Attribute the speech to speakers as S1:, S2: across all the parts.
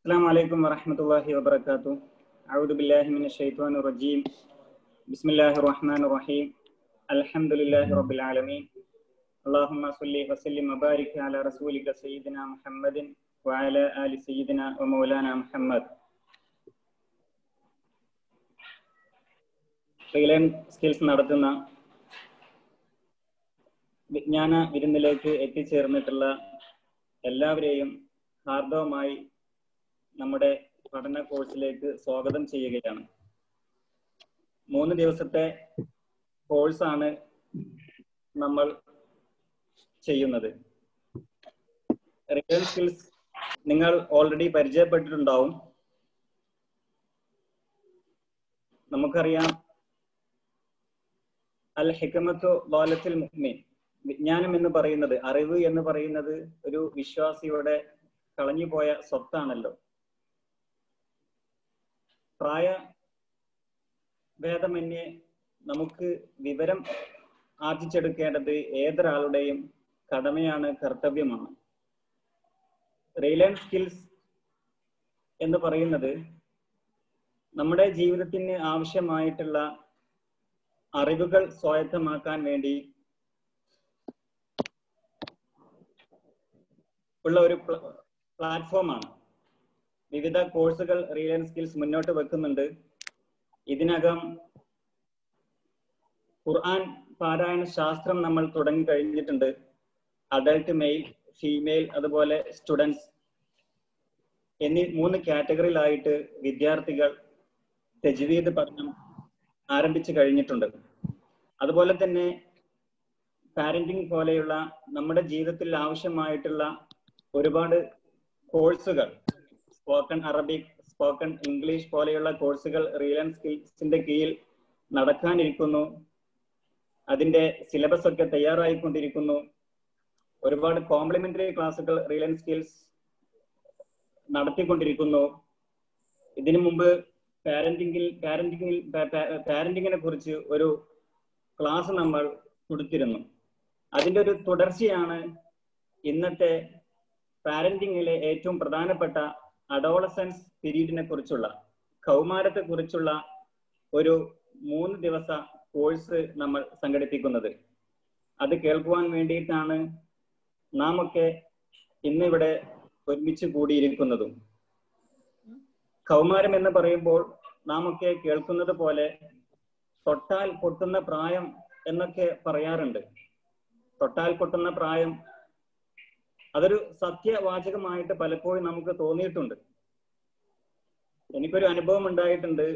S1: السلام عليكم ورحمة الله وبركاته أعوذ بالله من الشيطان الرجيم بسم الله الرحمن الرحيم الحمد لله رب العالمين اللهم صل وسلم وبارك على رسولك سيدنا محمد وعلى آل سيدنا ومولانا محمد Reliance skills നടത്തുന്ന വിജ്ഞാന വിരുന്നിലേക്ക് എത്തിച്ചേർന്നിട്ടുള്ള എല്ലാവരെയും ഹാർദവമായി നമ്മുടെ പഠന കോഴ്സിലേക്ക് സ്വാഗതം ചെയ്യുകയാണ് മൂന്ന് ദിവസത്തെ കോഴ്സാണ് നമ്മൾ ചെയ്യുന്നത് റിയൽ സ്കിൽസ് നിങ്ങൾ ഓൾറെഡി പരിചയപ്പെട്ടിട്ടുണ്ടാവും നമുക്കറിയാം അൽ ഹിക്കമത്തു വാലത്തിൽ മുഹ്മിൻ വിജ്ഞാനം എന്ന് പറയുന്നത് അറിവ് എന്ന് പറയുന്നത് ഒരു വിശ്വാസിയുടെ കളഞ്ഞുപോയ സ്വത്താണല്ലോ പ്രായ ഭേദമന്യേ നമുക്ക് വിവരം ആർജിച്ചെടുക്കേണ്ടത് ഏതൊരാളുടെയും കടമയാണ് കർത്തവ്യമാണ് റിലയൻസ് സ്കിൽസ് എന്ന് പറയുന്നത് നമ്മുടെ ജീവിതത്തിന് ആവശ്യമായിട്ടുള്ള അറിവുകൾ സ്വായത്തമാക്കാൻ വേണ്ടി ഉള്ള ഒരു പ്ലാറ്റ്ഫോമാണ് വിവിധ കോഴ്സുകൾ റിയലൻസ് സ്കിൽസ് മുന്നോട്ട് വെക്കുന്നുണ്ട് ഇതിനകം ഖുർആൻ പാരായണ ശാസ്ത്രം നമ്മൾ തുടങ്ങി കഴിഞ്ഞിട്ടുണ്ട് അഡൾട്ട് മെയിൽ ഫീമെയിൽ അതുപോലെ സ്റ്റുഡൻസ് എന്നീ മൂന്ന് കാറ്റഗറിയിലായിട്ട് വിദ്യാർത്ഥികൾ തെജ്വീദ് പഠനം ആരംഭിച്ചു കഴിഞ്ഞിട്ടുണ്ട് അതുപോലെ തന്നെ പാരന്റിങ് പോലെയുള്ള നമ്മുടെ ജീവിതത്തിൽ ആവശ്യമായിട്ടുള്ള ഒരുപാട് കോഴ്സുകൾ സ്പോക്കൺ അറബിക് സ്പോക്കൺ ഇംഗ്ലീഷ് പോലെയുള്ള കോഴ്സുകൾ റിയലൻസ് സ്കിൽസിന്റെ കീഴിൽ നടക്കാനിരിക്കുന്നു അതിന്റെ സിലബസ് ഒക്കെ തയ്യാറായിക്കൊണ്ടിരിക്കുന്നു ഒരുപാട് കോംപ്ലിമെന്ററി ക്ലാസ്സുകൾ റിയലൻസ് സ്കിൽസ് നടത്തിക്കൊണ്ടിരിക്കുന്നു ഇതിനു മുമ്പ് പാരന്റിംഗിൽ പാരന്റിംഗിൽ പാരന്റിങ്ങിനെ കുറിച്ച് ഒരു ക്ലാസ് നമ്മൾ കൊടുത്തിരുന്നു അതിന്റെ ഒരു തുടർച്ചയാണ് ഇന്നത്തെ പാരന്റിങ്ങിലെ ഏറ്റവും പ്രധാനപ്പെട്ട അഡോളസൻസ് പീരീഡിനെ കുറിച്ചുള്ള കൗമാരത്തെ കുറിച്ചുള്ള ഒരു മൂന്ന് ദിവസ കോഴ്സ് നമ്മൾ സംഘടിപ്പിക്കുന്നത് അത് കേൾക്കുവാൻ വേണ്ടിയിട്ടാണ് നാം ഒക്കെ ഇന്നിവിടെ ഒരുമിച്ച് കൂടിയിരിക്കുന്നതും കൗമാരം എന്ന് പറയുമ്പോൾ നാം ഒക്കെ കേൾക്കുന്നത് പോലെ തൊട്ടാൽ പൊട്ടുന്ന പ്രായം എന്നൊക്കെ പറയാറുണ്ട് തൊട്ടാൽ പൊട്ടുന്ന പ്രായം അതൊരു സത്യവാചകമായിട്ട് പലപ്പോഴും നമുക്ക് തോന്നിയിട്ടുണ്ട് എനിക്കൊരു അനുഭവം ഉണ്ടായിട്ടുണ്ട്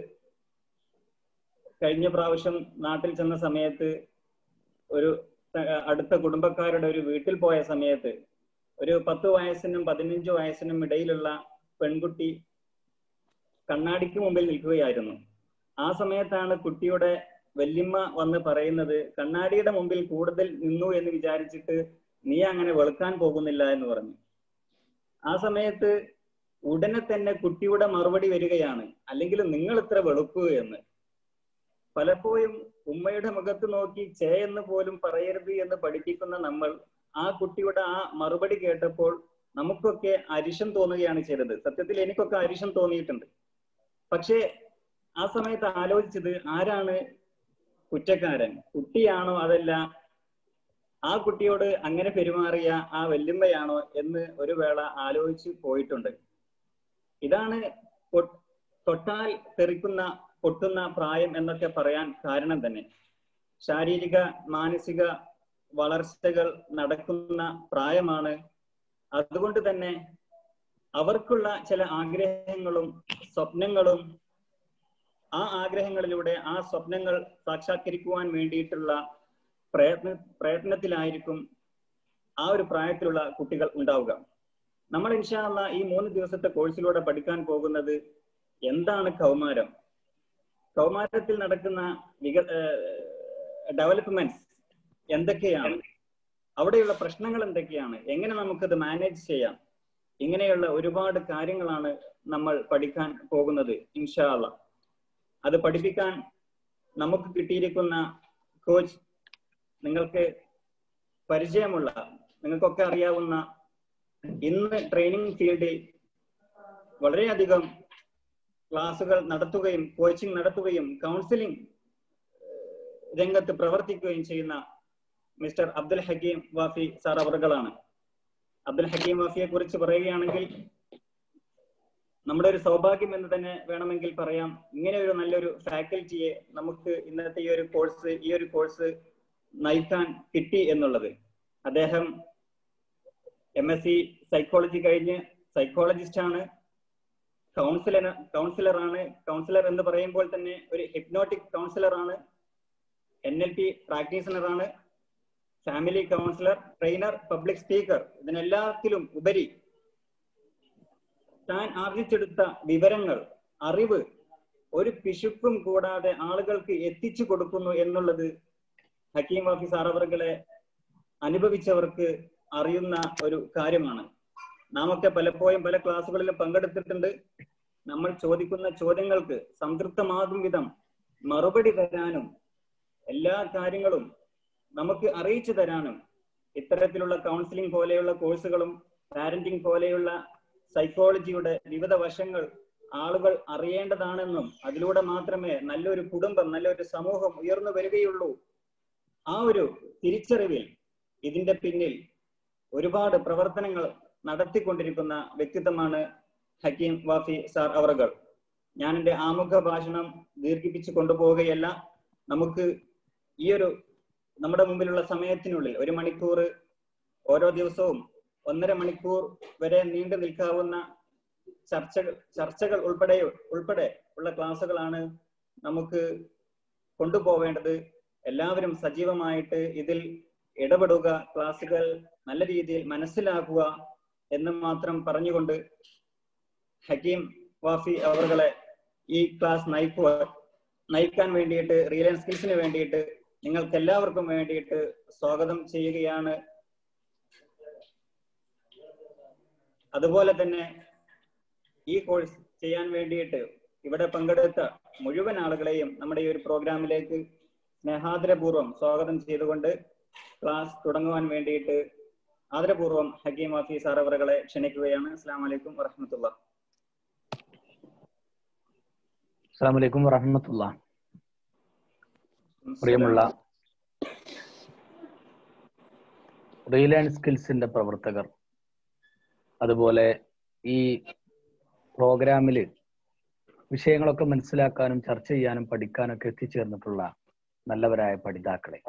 S1: കഴിഞ്ഞ പ്രാവശ്യം നാട്ടിൽ ചെന്ന സമയത്ത് ഒരു അടുത്ത കുടുംബക്കാരുടെ ഒരു വീട്ടിൽ പോയ സമയത്ത് ഒരു പത്ത് വയസ്സിനും പതിനഞ്ച് വയസ്സിനും ഇടയിലുള്ള പെൺകുട്ടി കണ്ണാടിക്ക് മുമ്പിൽ നിൽക്കുകയായിരുന്നു ആ സമയത്താണ് കുട്ടിയുടെ വല്യമ്മ വന്ന് പറയുന്നത് കണ്ണാടിയുടെ മുമ്പിൽ കൂടുതൽ നിന്നു എന്ന് വിചാരിച്ചിട്ട് നീ അങ്ങനെ വെളുക്കാൻ പോകുന്നില്ല എന്ന് പറഞ്ഞു ആ സമയത്ത് ഉടനെ തന്നെ കുട്ടിയുടെ മറുപടി വരികയാണ് അല്ലെങ്കിൽ നിങ്ങൾ ഇത്ര വെളുപ്പ് എന്ന് പലപ്പോഴും ഉമ്മയുടെ മുഖത്ത് നോക്കി ചേ എന്ന് പോലും പറയരുത് എന്ന് പഠിപ്പിക്കുന്ന നമ്മൾ ആ കുട്ടിയുടെ ആ മറുപടി കേട്ടപ്പോൾ നമുക്കൊക്കെ അരിശം തോന്നുകയാണ് ചെയ്തത് സത്യത്തിൽ എനിക്കൊക്കെ അരിശം തോന്നിയിട്ടുണ്ട് പക്ഷേ ആ സമയത്ത് ആലോചിച്ചത് ആരാണ് കുറ്റക്കാരൻ കുട്ടിയാണോ അതല്ല ആ കുട്ടിയോട് അങ്ങനെ പെരുമാറിയ ആ വല്യമ്മയാണോ എന്ന് ഒരു വേള ആലോചിച്ച് പോയിട്ടുണ്ട് ഇതാണ് തൊട്ടാൽ തെറിക്കുന്ന പൊട്ടുന്ന പ്രായം എന്നൊക്കെ പറയാൻ കാരണം തന്നെ ശാരീരിക മാനസിക വളർച്ചകൾ നടക്കുന്ന പ്രായമാണ് അതുകൊണ്ട് തന്നെ അവർക്കുള്ള ചില ആഗ്രഹങ്ങളും സ്വപ്നങ്ങളും ആ ആഗ്രഹങ്ങളിലൂടെ ആ സ്വപ്നങ്ങൾ സാക്ഷാത്കരിക്കുവാൻ വേണ്ടിയിട്ടുള്ള പ്രയത്ന പ്രയത്നത്തിലായിരിക്കും ആ ഒരു പ്രായത്തിലുള്ള കുട്ടികൾ ഉണ്ടാവുക നമ്മൾ ഇൻഷാല്ല ഈ മൂന്ന് ദിവസത്തെ കോഴ്സിലൂടെ പഠിക്കാൻ പോകുന്നത് എന്താണ് കൗമാരം കൗമാരത്തിൽ നടക്കുന്ന വിക ഡെവലപ്മെന്റ്സ് എന്തൊക്കെയാണ് അവിടെയുള്ള പ്രശ്നങ്ങൾ എന്തൊക്കെയാണ് എങ്ങനെ നമുക്കത് മാനേജ് ചെയ്യാം ഇങ്ങനെയുള്ള ഒരുപാട് കാര്യങ്ങളാണ് നമ്മൾ പഠിക്കാൻ പോകുന്നത് ഇൻഷാല്ല അത് പഠിപ്പിക്കാൻ നമുക്ക് കിട്ടിയിരിക്കുന്ന കോച്ച് നിങ്ങൾക്ക് പരിചയമുള്ള നിങ്ങൾക്കൊക്കെ അറിയാവുന്ന ഇന്ന് ട്രെയിനിങ് ഫീൽഡിൽ വളരെയധികം ക്ലാസുകൾ നടത്തുകയും കോച്ചിങ് നടത്തുകയും കൗൺസിലിംഗ് രംഗത്ത് പ്രവർത്തിക്കുകയും ചെയ്യുന്ന മിസ്റ്റർ അബ്ദുൽ ഹക്കീം വാഫി സാർ അവറുകളാണ് അബ്ദുൽ ഹക്കീം വാഫിയെ കുറിച്ച് പറയുകയാണെങ്കിൽ നമ്മുടെ ഒരു സൗഭാഗ്യം എന്ന് തന്നെ വേണമെങ്കിൽ പറയാം ഇങ്ങനെ ഒരു നല്ലൊരു ഫാക്കൽറ്റിയെ നമുക്ക് ഇന്നത്തെ ഈ ഒരു കോഴ്സ് ഈ ഒരു കോഴ്സ് നയിക്കാൻ കിട്ടി എന്നുള്ളത് അദ്ദേഹം എം എസ് സി സൈക്കോളജി കഴിഞ്ഞ് സൈക്കോളജിസ്റ്റ് ആണ് കൗൺസിലർ കൗൺസിലർ ആണ് കൗൺസിലർ എന്ന് പറയുമ്പോൾ തന്നെ ഒരു ഹിപ്നോട്ടിക് കൗൺസിലർ ആണ് എൻ എൽ പി പ്രാക്ടീഷണർ ആണ് family counsellor trainer public speaker ഇതിനെല്ലാത്തിലും ഉപരി താൻ ആർജിച്ചെടുത്ത വിവരങ്ങൾ അറിവ് ഒരു പിശുക്കും കൂടാതെ ആളുകൾക്ക് എത്തിച്ചു കൊടുക്കുന്നു എന്നുള്ളത് ഹക്കീം വാഫി സാറവറുകളെ അനുഭവിച്ചവർക്ക് അറിയുന്ന ഒരു കാര്യമാണ് നാം ഒക്കെ പലപ്പോഴും പല ക്ലാസ്സുകളിലും പങ്കെടുത്തിട്ടുണ്ട് നമ്മൾ ചോദിക്കുന്ന ചോദ്യങ്ങൾക്ക് സംതൃപ്തമാകും വിധം മറുപടി തരാനും എല്ലാ കാര്യങ്ങളും നമുക്ക് അറിയിച്ചു തരാനും ഇത്തരത്തിലുള്ള കൗൺസിലിംഗ് പോലെയുള്ള കോഴ്സുകളും പാരന്റിംഗ് പോലെയുള്ള സൈക്കോളജിയുടെ വിവിധ വശങ്ങൾ ആളുകൾ അറിയേണ്ടതാണെന്നും അതിലൂടെ മാത്രമേ നല്ലൊരു കുടുംബം നല്ലൊരു സമൂഹം ഉയർന്നു വരികയുള്ളൂ ആ ഒരു തിരിച്ചറിവിൽ ഇതിന്റെ പിന്നിൽ ഒരുപാട് പ്രവർത്തനങ്ങൾ നടത്തിക്കൊണ്ടിരിക്കുന്ന വ്യക്തിത്വമാണ് ഹക്കീം വാഫി സാർ അവറുകൾ ഞാൻ എൻ്റെ ആമുഖ ഭാഷണം ദീർഘിപ്പിച്ചു കൊണ്ടുപോവുകയല്ല നമുക്ക് ഈ ഒരു നമ്മുടെ മുമ്പിലുള്ള സമയത്തിനുള്ളിൽ ഒരു മണിക്കൂർ ഓരോ ദിവസവും ഒന്നര മണിക്കൂർ വരെ നീണ്ടു നിൽക്കാവുന്ന ചർച്ചകൾ ചർച്ചകൾ ഉൾപ്പെടെ ഉൾപ്പെടെ ഉള്ള ക്ലാസ്സുകളാണ് നമുക്ക് കൊണ്ടുപോവേണ്ടത് എല്ലാവരും സജീവമായിട്ട് ഇതിൽ ഇടപെടുക ക്ലാസ്സുകൾ നല്ല രീതിയിൽ മനസ്സിലാക്കുക എന്ന് മാത്രം പറഞ്ഞുകൊണ്ട് ഹക്കീം വാഫി അവറുകളെ ഈ ക്ലാസ് നയിക്കുക നയിക്കാൻ വേണ്ടിയിട്ട് റിയലൻസ് സ്കിൽസിന് വേണ്ടിയിട്ട് നിങ്ങൾക്ക് എല്ലാവർക്കും വേണ്ടിയിട്ട് സ്വാഗതം ചെയ്യുകയാണ് അതുപോലെ തന്നെ ഈ കോഴ്സ് ചെയ്യാൻ വേണ്ടിയിട്ട് ഇവിടെ പങ്കെടുത്ത മുഴുവൻ ആളുകളെയും നമ്മുടെ ഈ ഒരു പ്രോഗ്രാമിലേക്ക് സ്നേഹാദരപൂർവ്വം സ്വാഗതം ചെയ്തുകൊണ്ട് ക്ലാസ് തുടങ്ങുവാൻ വേണ്ടിയിട്ട് ആദരപൂർവ്വം ഹക്കീം വാഫി സാറവറുകളെ ക്ഷണിക്കുകയാണ് അസ്സാം വലൈക്കും വറഹമത്തുള്ള
S2: അസ്സാം വലൈക്കും വറഹമത്തുള്ള പ്രിയമുള്ള റീലേൺ സ്കിൽസിന്റെ പ്രവർത്തകർ അതുപോലെ ഈ പ്രോഗ്രാമിൽ വിഷയങ്ങളൊക്കെ മനസ്സിലാക്കാനും ചർച്ച ചെയ്യാനും പഠിക്കാനൊക്കെ എത്തിച്ചേർന്നിട്ടുള്ള നല്ലവരായ പഠിതാക്കളെ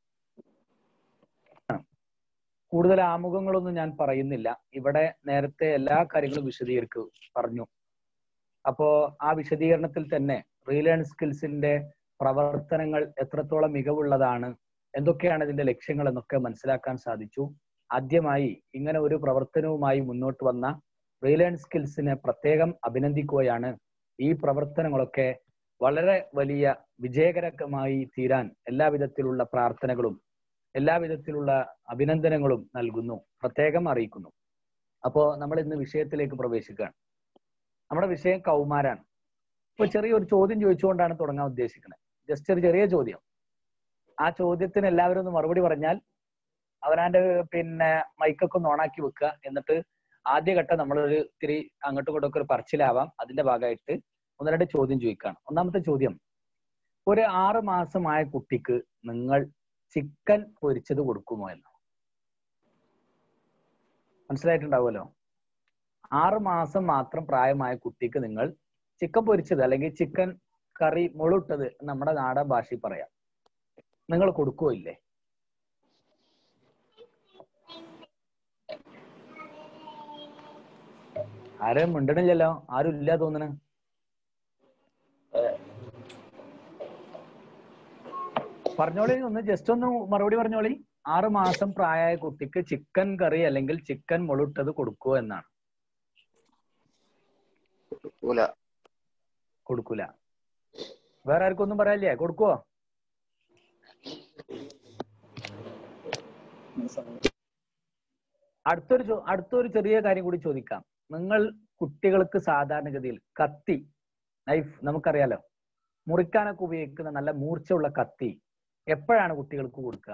S2: കൂടുതൽ ആമുഖങ്ങളൊന്നും ഞാൻ പറയുന്നില്ല ഇവിടെ നേരത്തെ എല്ലാ കാര്യങ്ങളും വിശദീകരിക്കു പറഞ്ഞു അപ്പോ ആ വിശദീകരണത്തിൽ തന്നെ റീലേൺ സ്കിൽസിന്റെ പ്രവർത്തനങ്ങൾ എത്രത്തോളം മികവുള്ളതാണ് എന്തൊക്കെയാണ് ഇതിന്റെ ലക്ഷ്യങ്ങൾ എന്നൊക്കെ മനസ്സിലാക്കാൻ സാധിച്ചു ആദ്യമായി ഇങ്ങനെ ഒരു പ്രവർത്തനവുമായി മുന്നോട്ട് വന്ന റീലേൺ സ്കിൽസിനെ പ്രത്യേകം അഭിനന്ദിക്കുകയാണ് ഈ പ്രവർത്തനങ്ങളൊക്കെ വളരെ വലിയ വിജയകരമായി തീരാൻ എല്ലാവിധത്തിലുള്ള പ്രാർത്ഥനകളും എല്ലാവിധത്തിലുള്ള അഭിനന്ദനങ്ങളും നൽകുന്നു പ്രത്യേകം അറിയിക്കുന്നു അപ്പോ നമ്മൾ ഇന്ന് വിഷയത്തിലേക്ക് പ്രവേശിക്കുകയാണ് നമ്മുടെ വിഷയം കൗമാരാണ് ഇപ്പൊ ചെറിയൊരു ചോദ്യം ചോദിച്ചുകൊണ്ടാണ് തുടങ്ങാൻ ഉദ്ദേശിക്കുന്നത് ജസ്റ്റ് ഒരു ചെറിയ ചോദ്യം ആ ചോദ്യത്തിന് എല്ലാവരും ഒന്ന് മറുപടി പറഞ്ഞാൽ അവനാന്റെ പിന്നെ മൈക്കൊക്കെ ഒന്ന് ഓണാക്കി വെക്കുക എന്നിട്ട് ആദ്യഘട്ടം നമ്മളൊരു ഇത്തിരി അങ്ങോട്ടും ഇങ്ങോട്ടും ഒരു പറച്ചിലാവാം അതിന്റെ ഭാഗമായിട്ട് ഒന്ന് രണ്ട് ചോദ്യം ചോദിക്കുകയാണ് ഒന്നാമത്തെ ചോദ്യം ഒരു ആറ് മാസമായ കുട്ടിക്ക് നിങ്ങൾ ചിക്കൻ പൊരിച്ചത് കൊടുക്കുമോ എന്ന് മനസ്സിലായിട്ടുണ്ടാവുമല്ലോ ആറ് മാസം മാത്രം പ്രായമായ കുട്ടിക്ക് നിങ്ങൾ ചിക്കൻ പൊരിച്ചത് അല്ലെങ്കിൽ ചിക്കൻ കറി മുളിട്ടത് നമ്മുടെ നാടൻ ഭാഷയിൽ പറയാം നിങ്ങൾ കൊടുക്കുമോ ഇല്ലേ ആരും മിണ്ടണില്ലല്ലോ ആരും ഇല്ല തോന്നണ് പറഞ്ഞോളി ഒന്ന് ജസ്റ്റ് ഒന്ന് മറുപടി പറഞ്ഞോളി ആറ് മാസം പ്രായമായ കുട്ടിക്ക് ചിക്കൻ കറി അല്ലെങ്കിൽ ചിക്കൻ മുളിട്ടത് കൊടുക്കുവോ എന്നാണ്
S3: കൊടുക്കൂല
S2: കൊടുക്കൂല വേറെ ആർക്കും ഒന്നും പറയാനില്ലേ കൊടുക്കുവോ അടുത്തൊരു ചോ- അടുത്തൊരു ചെറിയ കാര്യം കൂടി ചോദിക്കാം നിങ്ങൾ കുട്ടികൾക്ക് സാധാരണഗതിയിൽ കത്തി നൈഫ് നമുക്കറിയാലോ മുറിക്കാനൊക്കെ ഉപയോഗിക്കുന്ന നല്ല മൂർച്ചയുള്ള കത്തി എപ്പോഴാണ് കുട്ടികൾക്ക് കൊടുക്കുക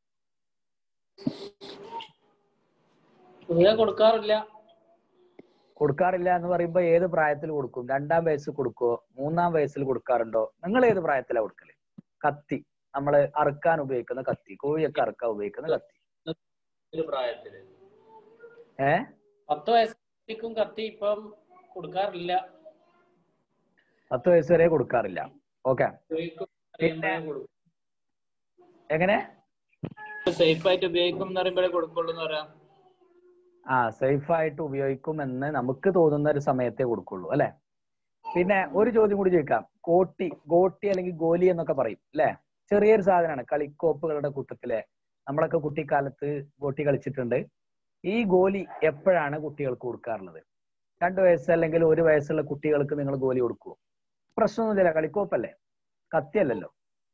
S4: പൊതുവെ കൊടുക്കാറില്ല
S2: കൊടുക്കാറില്ല എന്ന് പറയുമ്പോ ഏത് പ്രായത്തിൽ കൊടുക്കും രണ്ടാം വയസ്സിൽ കൊടുക്കോ മൂന്നാം വയസ്സിൽ കൊടുക്കാറുണ്ടോ നിങ്ങൾ ഏത് പ്രായത്തിലാ കൊടുക്കല് കത്തി നമ്മള് അറുക്കാൻ ഉപയോഗിക്കുന്ന കത്തി കോഴിയൊക്കെ അറുക്കാൻ ഉപയോഗിക്കുന്ന കത്തി
S3: ഒരു പ്രായത്തില്
S2: ഏ
S3: പത്ത് വയസ്സേക്കും കത്തി ഇപ്പം കൊടുക്കാറില്ല
S2: പത്ത് വയസ്സ് വരെ കൊടുക്കാറില്ല ഓക്കെ
S3: ഉപയോഗിക്കും
S2: പിന്നെ-
S3: അറിയുമ്പോഴേ കൊടുക്കും
S2: എങ്ങനെ
S3: സേഫ് ആയിട്ട് ഉപയോഗിക്കും എന്ന് പറയുമ്പോഴേ കൊടുക്കുള്ളൂ എന്ന് പറയാം
S2: ആ സേഫ് ആയിട്ട് ഉപയോഗിക്കും എന്ന് നമുക്ക് തോന്നുന്ന ഒരു സമയത്തേ കൊടുക്കുള്ളൂ അല്ലെ പിന്നെ ഒരു ചോദ്യം കൂടി ചോദിക്കാം കോട്ടി ഗോട്ടി അല്ലെങ്കിൽ ഗോലി എന്നൊക്കെ പറയും അല്ലെ ചെറിയൊരു സാധനമാണ് കളിക്കോപ്പുകളുടെ കൂട്ടത്തിലെ നമ്മളൊക്കെ കുട്ടിക്കാലത്ത് ഗോട്ടി കളിച്ചിട്ടുണ്ട് ഈ ഗോലി എപ്പോഴാണ് കുട്ടികൾക്ക് കൊടുക്കാറുള്ളത് രണ്ട് വയസ്സ് അല്ലെങ്കിൽ ഒരു വയസ്സുള്ള കുട്ടികൾക്ക് നിങ്ങൾ ഗോലി കൊടുക്കുമോ പ്രശ്നമൊന്നുമില്ല കളിക്കോപ്പല്ലേ കത്തിയല്ലല്ലോ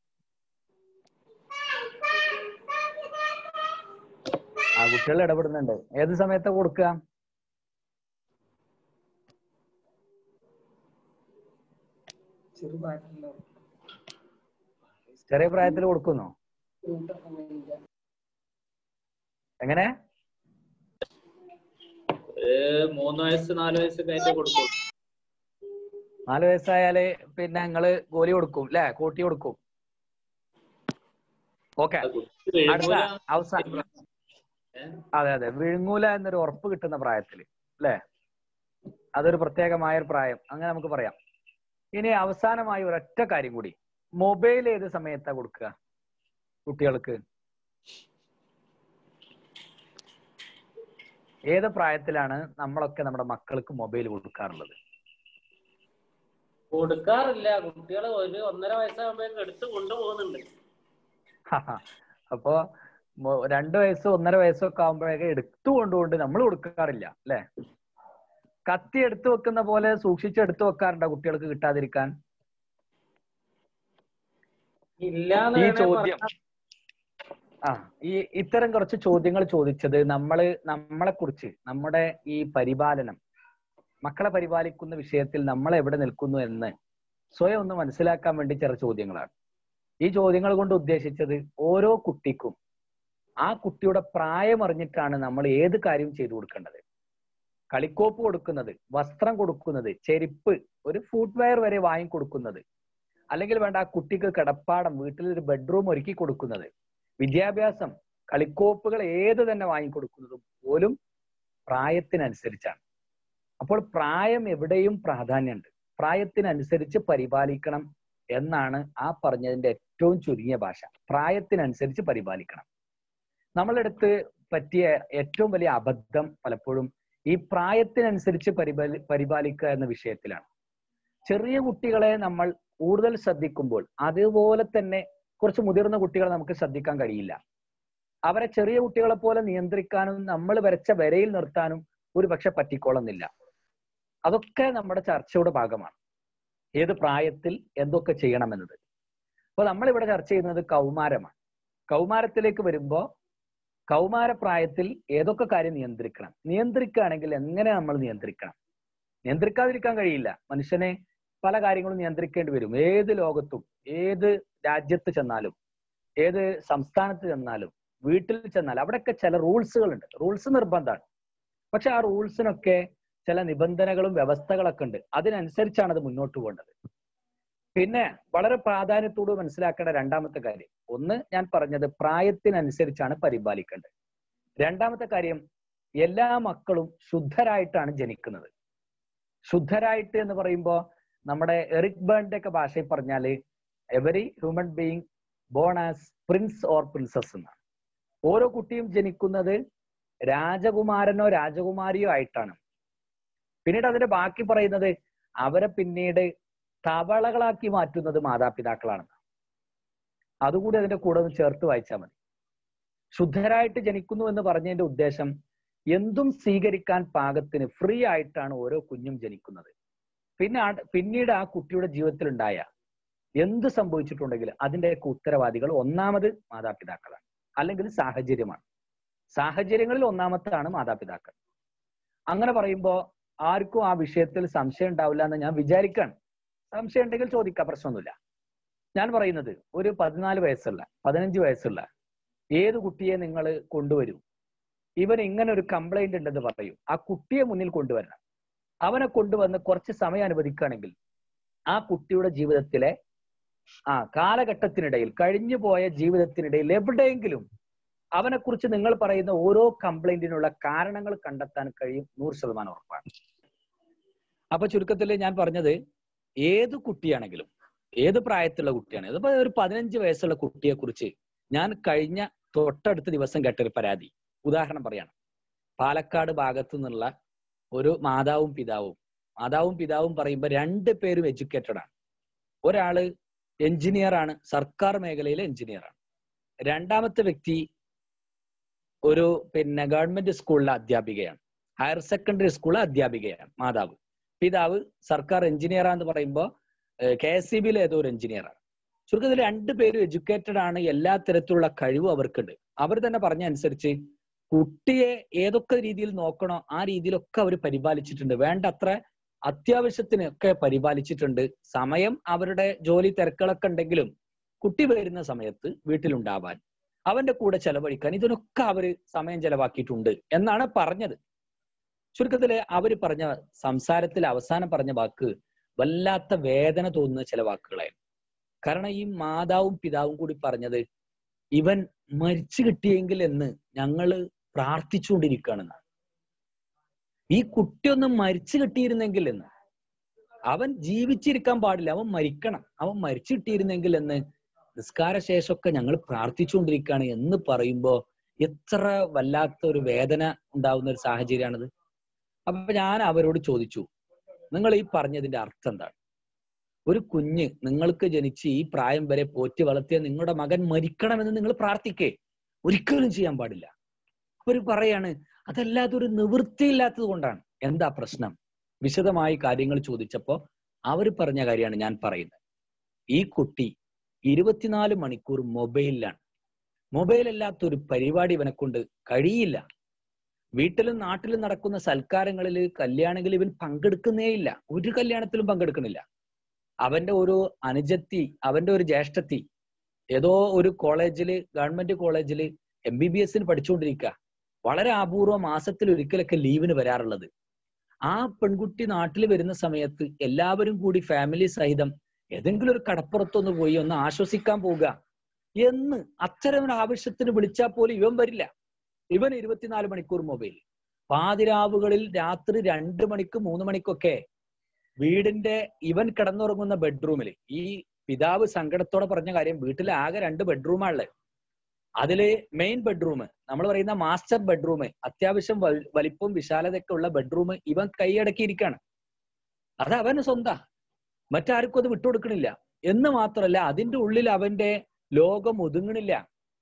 S2: ആ കുട്ടികൾ ഇടപെടുന്നുണ്ട് ഏത് സമയത്താ കൊടുക്കുക ചെറിയ പ്രായത്തിൽ കൊടുക്കുന്നോ എങ്ങനെ
S3: ഒരു മൂന്ന് വയസ്സ് നാല് വയസ്സ് കഴിഞ്ഞിട്ട് കൊടുക്കും
S2: നാല് വയസ്സായാല് പിന്നെ നിങ്ങള് ഗോലി കൊടുക്കും അല്ലെ കൂട്ടി കൊടുക്കും ഓക്കെ
S3: അത് കുട്ടി
S2: അടുത്ത
S3: വീഴുമ്പോഴാ
S2: അവസാനം അതെ അതെ വിഴുങ്ങൂല എന്നൊരു ഉറപ്പ് കിട്ടുന്ന പ്രായത്തില് അല്ലെ അതൊരു പ്രത്യേകമായ ഒരു പ്രായം അങ്ങനെ നമുക്ക് പറയാം ഇനി അവസാനമായി ഒരൊറ്റ കാര്യം കൂടി മൊബൈൽ ഏത് സമയത്താ കൊടുക്കുക കുട്ടികൾക്ക് ഏത് പ്രായത്തിലാണ് നമ്മളൊക്കെ നമ്മുടെ മക്കൾക്ക് മൊബൈൽ കൊടുക്കാറുള്ളത്
S3: കൊടുക്കാറില്ല കുട്ടികൾ ഒരു ഒന്നര വയസ്സാകുമ്പോഴേക്കും എടുത്ത് കൊണ്ടുപോകുന്നുണ്ട്
S2: അപ്പോ മൊ- രണ്ട് വയസ്സ് ഒന്നര വയസ്സൊക്കെ ആകുമ്പോഴേക്ക് എടുത്തു കൊണ്ടുകൊണ്ട് നമ്മൾ കൊടുക്കാറില്ല അല്ലെ കത്തി എടുത്തു വെക്കുന്ന പോലെ സൂക്ഷിച്ച് എടുത്തു വെക്കാറുണ്ടോ കുട്ടികൾക്ക് കിട്ടാതിരിക്കാൻ
S3: ഇല്ലാന്ന്
S2: ഈ
S3: വേണേ
S2: ചോദ്യം
S3: പറയാം.
S2: ആ ഈ ഇത്തരം കുറച്ച് ചോദ്യങ്ങൾ ചോദിച്ചത് നമ്മള് നമ്മളെ കുറിച്ച് നമ്മുടെ ഈ പരിപാലനം മക്കളെ പരിപാലിക്കുന്ന വിഷയത്തിൽ നമ്മൾ എവിടെ നിൽക്കുന്നു എന്ന് സ്വയം ഒന്ന് മനസ്സിലാക്കാൻ വേണ്ടി ചില ചോദ്യങ്ങളാണ് ഈ ചോദ്യങ്ങൾ കൊണ്ട് ഉദ്ദേശിച്ചത് ഓരോ കുട്ടിക്കും ആ കുട്ടിയുടെ പ്രായം അറിഞ്ഞിട്ടാണ് നമ്മൾ ഏത് കാര്യം ചെയ്തു കൊടുക്കേണ്ടത് കളിക്കോപ്പ് കൊടുക്കുന്നത് വസ്ത്രം കൊടുക്കുന്നത് ചെരുപ്പ് ഒരു ഫുഡ് വെയർ വരെ വാങ്ങി കൊടുക്കുന്നത് അല്ലെങ്കിൽ വേണ്ട ആ കുട്ടിക്ക് കിടപ്പാടം വീട്ടിൽ ഒരു ബെഡ്റൂം ഒരുക്കി കൊടുക്കുന്നത് വിദ്യാഭ്യാസം കളിക്കോപ്പുകൾ ഏത് തന്നെ വാങ്ങിക്കൊടുക്കുന്നതും പോലും പ്രായത്തിനനുസരിച്ചാണ് അപ്പോൾ പ്രായം എവിടെയും പ്രാധാന്യമുണ്ട് പ്രായത്തിനനുസരിച്ച് പരിപാലിക്കണം എന്നാണ് ആ പറഞ്ഞതിന്റെ ഏറ്റവും ചുരുങ്ങിയ ഭാഷ പ്രായത്തിനനുസരിച്ച് പരിപാലിക്കണം നമ്മളെടുത്ത് പറ്റിയ ഏറ്റവും വലിയ അബദ്ധം പലപ്പോഴും ഈ പ്രായത്തിനനുസരിച്ച് പരിപാലി പരിപാലിക്കുക എന്ന വിഷയത്തിലാണ് ചെറിയ കുട്ടികളെ നമ്മൾ കൂടുതൽ ശ്രദ്ധിക്കുമ്പോൾ അതുപോലെ തന്നെ കുറച്ച് മുതിർന്ന കുട്ടികളെ നമുക്ക് ശ്രദ്ധിക്കാൻ കഴിയില്ല അവരെ ചെറിയ കുട്ടികളെ പോലെ നിയന്ത്രിക്കാനും നമ്മൾ വരച്ച വരയിൽ നിർത്താനും ഒരു പക്ഷെ പറ്റിക്കോളുന്നില്ല അതൊക്കെ നമ്മുടെ ചർച്ചയുടെ ഭാഗമാണ് ഏത് പ്രായത്തിൽ എന്തൊക്കെ ചെയ്യണമെന്നത് അപ്പൊ നമ്മൾ ഇവിടെ ചർച്ച ചെയ്യുന്നത് കൗമാരമാണ് കൗമാരത്തിലേക്ക് വരുമ്പോ കൗമാരപ്രായത്തിൽ ഏതൊക്കെ കാര്യം നിയന്ത്രിക്കണം നിയന്ത്രിക്കുകയാണെങ്കിൽ എങ്ങനെ നമ്മൾ നിയന്ത്രിക്കണം നിയന്ത്രിക്കാതിരിക്കാൻ കഴിയില്ല മനുഷ്യനെ പല കാര്യങ്ങളും നിയന്ത്രിക്കേണ്ടി വരും ഏത് ലോകത്തും ഏത് രാജ്യത്ത് ചെന്നാലും ഏത് സംസ്ഥാനത്ത് ചെന്നാലും വീട്ടിൽ ചെന്നാലും അവിടെയൊക്കെ ചില റൂൾസുകളുണ്ട് റൂൾസ് നിർബന്ധമാണ് പക്ഷെ ആ റൂൾസിനൊക്കെ ചില നിബന്ധനകളും വ്യവസ്ഥകളൊക്കെ ഉണ്ട് അതിനനുസരിച്ചാണ് അത് മുന്നോട്ട് പോകേണ്ടത് പിന്നെ വളരെ പ്രാധാന്യത്തോട് മനസ്സിലാക്കേണ്ട രണ്ടാമത്തെ കാര്യം ഒന്ന് ഞാൻ പറഞ്ഞത് പ്രായത്തിനനുസരിച്ചാണ് പരിപാലിക്കേണ്ടത് രണ്ടാമത്തെ കാര്യം എല്ലാ മക്കളും ശുദ്ധരായിട്ടാണ് ജനിക്കുന്നത് ശുദ്ധരായിട്ട് എന്ന് പറയുമ്പോൾ നമ്മുടെ എറിക് ബേണിന്റെ ഒക്കെ ഭാഷയിൽ പറഞ്ഞാല് every human being born as prince or princess എന്നാണ് ഓരോ കുട്ടിയും ജനിക്കുന്നത് രാജകുമാരനോ രാജകുമാരിയോ ആയിട്ടാണ് പിന്നീട് അതിന്റെ ബാക്കി പറയുന്നത് അവരെ പിന്നീട് തവളകളാക്കി മാറ്റുന്നത് മാതാപിതാക്കളാണെന്ന് അതുകൂടി അതിന്റെ കൂടെ ഒന്ന് ചേർത്ത് വായിച്ചാൽ മതി ശുദ്ധരായിട്ട് ജനിക്കുന്നു എന്ന് പറഞ്ഞതിന്റെ ഉദ്ദേശം എന്തും സ്വീകരിക്കാൻ പാകത്തിന് ഫ്രീ ആയിട്ടാണ് ഓരോ കുഞ്ഞും ജനിക്കുന്നത് പിന്നെ ആ- പിന്നീട് ആ കുട്ടിയുടെ ജീവിതത്തിൽ ഉണ്ടായ എന്ത് സംഭവിച്ചിട്ടുണ്ടെങ്കിലും അതിന്റെയൊക്കെ ഉത്തരവാദികൾ ഒന്നാമത് മാതാപിതാക്കളാണ് അല്ലെങ്കിൽ സാഹചര്യമാണ് സാഹചര്യങ്ങളിൽ ഒന്നാമത്താണ് മാതാപിതാക്കൾ അങ്ങനെ പറയുമ്പോൾ ആർക്കും ആ വിഷയത്തിൽ സംശയം ഉണ്ടാവില്ല എന്ന് ഞാൻ വിചാരിക്കാണ് സംശയം ഉണ്ടെങ്കിൽ ചോദിക്കാം പ്രശ്നമൊന്നുമില്ല ഞാൻ പറയുന്നത് ഒരു പതിനാല് വയസ്സുള്ള പതിനഞ്ച് വയസ്സുള്ള ഏത് കുട്ടിയെ നിങ്ങൾ കൊണ്ടുവരും ഇവൻ ഇങ്ങനെ ഒരു കംപ്ലൈന്റ് ഉണ്ടെന്ന് പറയും ആ കുട്ടിയെ മുന്നിൽ കൊണ്ടുവരണം അവനെ കൊണ്ടുവന്ന് കുറച്ച് സമയം അനുവദിക്കുകയാണെങ്കിൽ ആ കുട്ടിയുടെ ജീവിതത്തിലെ ആ കാലഘട്ടത്തിനിടയിൽ കഴിഞ്ഞു പോയ ജീവിതത്തിനിടയിൽ എവിടെയെങ്കിലും അവനെ കുറിച്ച് നിങ്ങൾ പറയുന്ന ഓരോ കംപ്ലൈന്റിനുള്ള കാരണങ്ങൾ കണ്ടെത്താൻ കഴിയും നൂറ് ശതമാനം ഉറപ്പാണ് അപ്പൊ ചുരുക്കത്തിൽ ഞാൻ പറഞ്ഞത് ഏത് കുട്ടിയാണെങ്കിലും ഏത് പ്രായത്തിലുള്ള കുട്ടിയാണ് ഇതിപ്പോ ഒരു പതിനഞ്ച് വയസ്സുള്ള കുട്ടിയെ കുറിച്ച് ഞാൻ കഴിഞ്ഞ തൊട്ടടുത്ത ദിവസം കേട്ടൊരു പരാതി ഉദാഹരണം പറയാണ് പാലക്കാട് ഭാഗത്തു നിന്നുള്ള ഒരു മാതാവും പിതാവും മാതാവും പിതാവും പറയുമ്പോൾ രണ്ട് പേരും എഡ്യൂക്കേറ്റഡ് ആണ് ഒരാള് എഞ്ചിനീയർ ആണ് സർക്കാർ മേഖലയിലെ എഞ്ചിനീയർ ആണ് രണ്ടാമത്തെ വ്യക്തി ഒരു പിന്നെ ഗവൺമെന്റ് സ്കൂളിലെ അധ്യാപികയാണ് ഹയർ സെക്കൻഡറി സ്കൂളിലെ അധ്യാപികയാണ് മാതാവ് പിതാവ് സർക്കാർ എഞ്ചിനീയർ ആണെന്ന് പറയുമ്പോൾ കെ എസ് സി ബിയിലെ ഏതോ ഒരു എഞ്ചിനീയറാണ് ചുരുക്കത്തിൽ രണ്ടുപേരും എഡ്യൂക്കേറ്റഡ് ആണ് എല്ലാ തരത്തിലുള്ള കഴിവും അവർക്കുണ്ട് അവർ തന്നെ പറഞ്ഞ അനുസരിച്ച് കുട്ടിയെ ഏതൊക്കെ രീതിയിൽ നോക്കണോ ആ രീതിയിലൊക്കെ അവർ പരിപാലിച്ചിട്ടുണ്ട് വേണ്ടത്ര അത്യാവശ്യത്തിന് ഒക്കെ പരിപാലിച്ചിട്ടുണ്ട് സമയം അവരുടെ ജോലി തിരക്കുകളൊക്കെ ഉണ്ടെങ്കിലും കുട്ടി വരുന്ന സമയത്ത് വീട്ടിലുണ്ടാവാൻ അവന്റെ കൂടെ ചെലവഴിക്കാൻ ഇതിനൊക്കെ അവര് സമയം ചെലവാക്കിയിട്ടുണ്ട് എന്നാണ് പറഞ്ഞത് ചുരുക്കത്തില് അവര് പറഞ്ഞ സംസാരത്തിൽ അവസാനം പറഞ്ഞ വാക്ക് വല്ലാത്ത വേദന തോന്നുന്ന ചില വാക്കുകളായിരുന്നു കാരണം ഈ മാതാവും പിതാവും കൂടി പറഞ്ഞത് ഇവൻ മരിച്ചു കിട്ടിയെങ്കിൽ എന്ന് ഞങ്ങള് പ്രാർത്ഥിച്ചുകൊണ്ടിരിക്കുകയാണെന്നാണ് ഈ കുട്ടിയൊന്ന് മരിച്ചു കിട്ടിയിരുന്നെങ്കിൽ എന്ന് അവൻ ജീവിച്ചിരിക്കാൻ പാടില്ല അവൻ മരിക്കണം അവൻ മരിച്ചു കിട്ടിയിരുന്നെങ്കിൽ എന്ന് നിസ്കാര ശേഷമൊക്കെ ഞങ്ങൾ പ്രാർത്ഥിച്ചുകൊണ്ടിരിക്കുകയാണ് എന്ന് പറയുമ്പോ എത്ര വല്ലാത്ത ഒരു വേദന ഉണ്ടാവുന്ന ഒരു സാഹചര്യമാണിത് അപ്പൊ ഞാൻ അവരോട് ചോദിച്ചു നിങ്ങൾ ഈ പറഞ്ഞതിന്റെ അർത്ഥം എന്താണ് ഒരു കുഞ്ഞ് നിങ്ങൾക്ക് ജനിച്ച് ഈ പ്രായം വരെ പോറ്റി വളർത്തിയ നിങ്ങളുടെ മകൻ മരിക്കണമെന്ന് നിങ്ങൾ പ്രാർത്ഥിക്കേ ഒരിക്കലും ചെയ്യാൻ പാടില്ല അവർ പറയാണ് അതല്ലാതെ ഒരു നിവൃത്തിയില്ലാത്തത് കൊണ്ടാണ് എന്താ പ്രശ്നം വിശദമായി കാര്യങ്ങൾ ചോദിച്ചപ്പോ അവർ പറഞ്ഞ കാര്യമാണ് ഞാൻ പറയുന്നത് ഈ കുട്ടി ഇരുപത്തിനാല് മണിക്കൂർ മൊബൈലിലാണ് മൊബൈൽ അല്ലാത്ത ഒരു പരിപാടി ഇവനെ കൊണ്ട് കഴിയില്ല വീട്ടിലും നാട്ടിലും നടക്കുന്ന സൽക്കാരങ്ങളിൽ കല്യാണങ്ങളിൽ ഇവൻ പങ്കെടുക്കുന്നേ ഇല്ല ഒരു കല്യാണത്തിലും പങ്കെടുക്കുന്നില്ല അവന്റെ ഒരു അനുജത്തി അവന്റെ ഒരു ജ്യേഷ്ഠത്തി ഏതോ ഒരു കോളേജില് ഗവൺമെന്റ് കോളേജില് എം ബി ബി എസിന് പഠിച്ചുകൊണ്ടിരിക്കുക വളരെ അപൂർവം മാസത്തിൽ ഒരിക്കലൊക്കെ ലീവിന് വരാറുള്ളത് ആ പെൺകുട്ടി നാട്ടിൽ വരുന്ന സമയത്ത് എല്ലാവരും കൂടി ഫാമിലി സഹിതം ഏതെങ്കിലും ഒരു കടപ്പുറത്തൊന്ന് പോയി ഒന്ന് ആശ്വസിക്കാൻ പോവുക എന്ന് അത്തരം ഒരു ആവശ്യത്തിന് വിളിച്ചാൽ പോലും ഇവൻ വരില്ല ഇവൻ ഇരുപത്തിനാല് മണിക്കൂർ മൊബൈൽ പാതിരാവുകളിൽ രാത്രി രണ്ട് മണിക്ക് മൂന്ന് മണിക്കൊക്കെ വീടിന്റെ ഇവൻ കിടന്നുറങ്ങുന്ന ബെഡ്റൂമിൽ ഈ പിതാവ് സങ്കടത്തോടെ പറഞ്ഞ കാര്യം വീട്ടിൽ ആകെ രണ്ട് ബെഡ്റൂമാണുള്ളത് അതില് മെയിൻ ബെഡ്റൂം നമ്മൾ പറയുന്ന മാസ്റ്റർ ബെഡ്റൂം അത്യാവശ്യം വൽ- വലിപ്പവും വിശാലതയൊക്കെ ഉള്ള ബെഡ്റൂം ഇവൻ കൈയടക്കിയിരിക്കാണ് അത് അവന് സ്വന്താ മറ്റാർക്കും അത് വിട്ടുകൊടുക്കണില്ല എന്ന് മാത്രമല്ല അതിന്റെ ഉള്ളിൽ അവന്റെ ലോകം ഒതുങ്ങണില്ല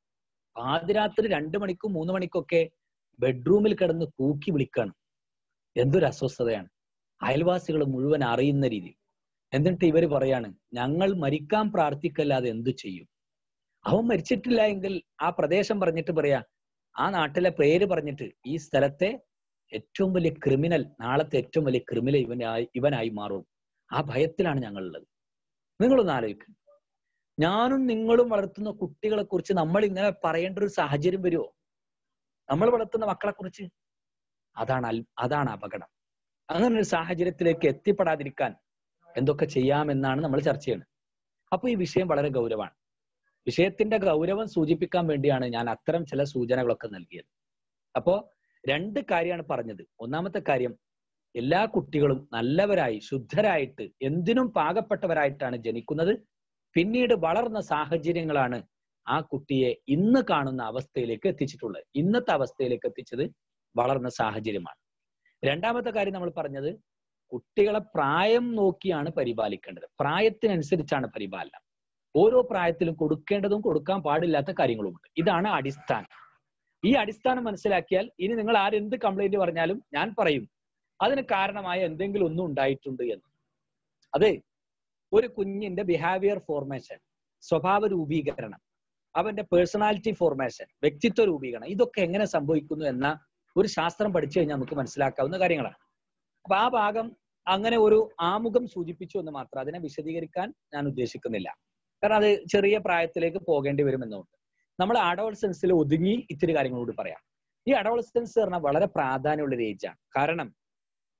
S2: പാതിരാത്രി രണ്ടു മണിക്കും മൂന്ന് മണിക്കൊക്കെ ബെഡ്റൂമിൽ കിടന്ന് കൂക്കി വിളിക്കാണ് എന്തൊരു അസ്വസ്ഥതയാണ് അയൽവാസികൾ മുഴുവൻ അറിയുന്ന രീതി എന്നിട്ട് ഇവര് പറയാണ് ഞങ്ങൾ മരിക്കാൻ പ്രാർത്ഥിക്കല്ലാതെ എന്തു ചെയ്യും അവൻ മരിച്ചിട്ടില്ല എങ്കിൽ ആ പ്രദേശം പറഞ്ഞിട്ട് പറയാ ആ നാട്ടിലെ പേര് പറഞ്ഞിട്ട് ഈ സ്ഥലത്തെ ഏറ്റവും വലിയ ക്രിമിനൽ നാളത്തെ ഏറ്റവും വലിയ ക്രിമിനൽ ഇവനായി ഇവനായി മാറും ആ ഭയത്തിലാണ് ഞങ്ങളുള്ളത് നിങ്ങളൊന്ന് ആലോചിക്കുക ഞാനും നിങ്ങളും വളർത്തുന്ന കുട്ടികളെ കുറിച്ച് നമ്മൾ ഇങ്ങനെ പറയേണ്ട ഒരു സാഹചര്യം വരുമോ നമ്മൾ വളർത്തുന്ന മക്കളെ കുറിച്ച് അതാണ് അൽ അതാണ് അപകടം അങ്ങനെ ഒരു സാഹചര്യത്തിലേക്ക് എത്തിപ്പെടാതിരിക്കാൻ എന്തൊക്കെ ചെയ്യാമെന്നാണ് നമ്മൾ ചർച്ച ചെയ്യുന്നത് അപ്പൊ ഈ വിഷയം വളരെ ഗൗരവമാണ് വിഷയത്തിന്റെ ഗൗരവം സൂചിപ്പിക്കാൻ വേണ്ടിയാണ് ഞാൻ അത്തരം ചില സൂചനകളൊക്കെ നൽകിയത് അപ്പോ രണ്ട് കാര്യമാണ് പറഞ്ഞത് ഒന്നാമത്തെ കാര്യം എല്ലാ കുട്ടികളും നല്ലവരായി ശുദ്ധരായിട്ട് എന്തിനും പാകപ്പെട്ടവരായിട്ടാണ് ജനിക്കുന്നത് പിന്നീട് വളർന്ന സാഹചര്യങ്ങളാണ് ആ കുട്ടിയെ ഇന്ന് കാണുന്ന അവസ്ഥയിലേക്ക് എത്തിച്ചിട്ടുള്ളത് ഇന്നത്തെ അവസ്ഥയിലേക്ക് എത്തിച്ചത് വളർന്ന സാഹചര്യമാണ് രണ്ടാമത്തെ കാര്യം നമ്മൾ പറഞ്ഞത് കുട്ടികളെ പ്രായം നോക്കിയാണ് പരിപാലിക്കേണ്ടത് പ്രായത്തിനനുസരിച്ചാണ് പരിപാലനം ഓരോ പ്രായത്തിലും കൊടുക്കേണ്ടതും കൊടുക്കാൻ പാടില്ലാത്ത കാര്യങ്ങളുമുണ്ട് ഇതാണ് അടിസ്ഥാനം ഈ അടിസ്ഥാനം മനസ്സിലാക്കിയാൽ ഇനി നിങ്ങൾ ആരെന്ത് കംപ്ലൈന്റ് പറഞ്ഞാലും ഞാൻ പറയും അതിന് കാരണമായ എന്തെങ്കിലും ഒന്നും ഉണ്ടായിട്ടുണ്ട് എന്ന് അതെ ഒരു കുഞ്ഞിന്റെ ബിഹേവിയർ ഫോർമേഷൻ സ്വഭാവ രൂപീകരണം അവന്റെ പേഴ്സണാലിറ്റി ഫോർമേഷൻ വ്യക്തിത്വ രൂപീകരണം ഇതൊക്കെ എങ്ങനെ സംഭവിക്കുന്നു എന്ന ഒരു ശാസ്ത്രം പഠിച്ചു കഴിഞ്ഞാൽ നമുക്ക് മനസ്സിലാക്കാവുന്ന കാര്യങ്ങളാണ് അപ്പൊ ആ ഭാഗം അങ്ങനെ ഒരു ആമുഖം സൂചിപ്പിച്ചു എന്ന് മാത്രം അതിനെ വിശദീകരിക്കാൻ ഞാൻ ഉദ്ദേശിക്കുന്നില്ല കാരണം അത് ചെറിയ പ്രായത്തിലേക്ക് പോകേണ്ടി വരും എന്നുണ്ട് നമ്മൾ അഡോൾസൻസിൽ ഒതുങ്ങി ഇത്തിരി കാര്യങ്ങളോട് പറയാം ഈ അഡോൾസൻസ് പറഞ്ഞാൽ വളരെ പ്രാധാന്യമുള്ള ഒരു ഏജാണ് കാരണം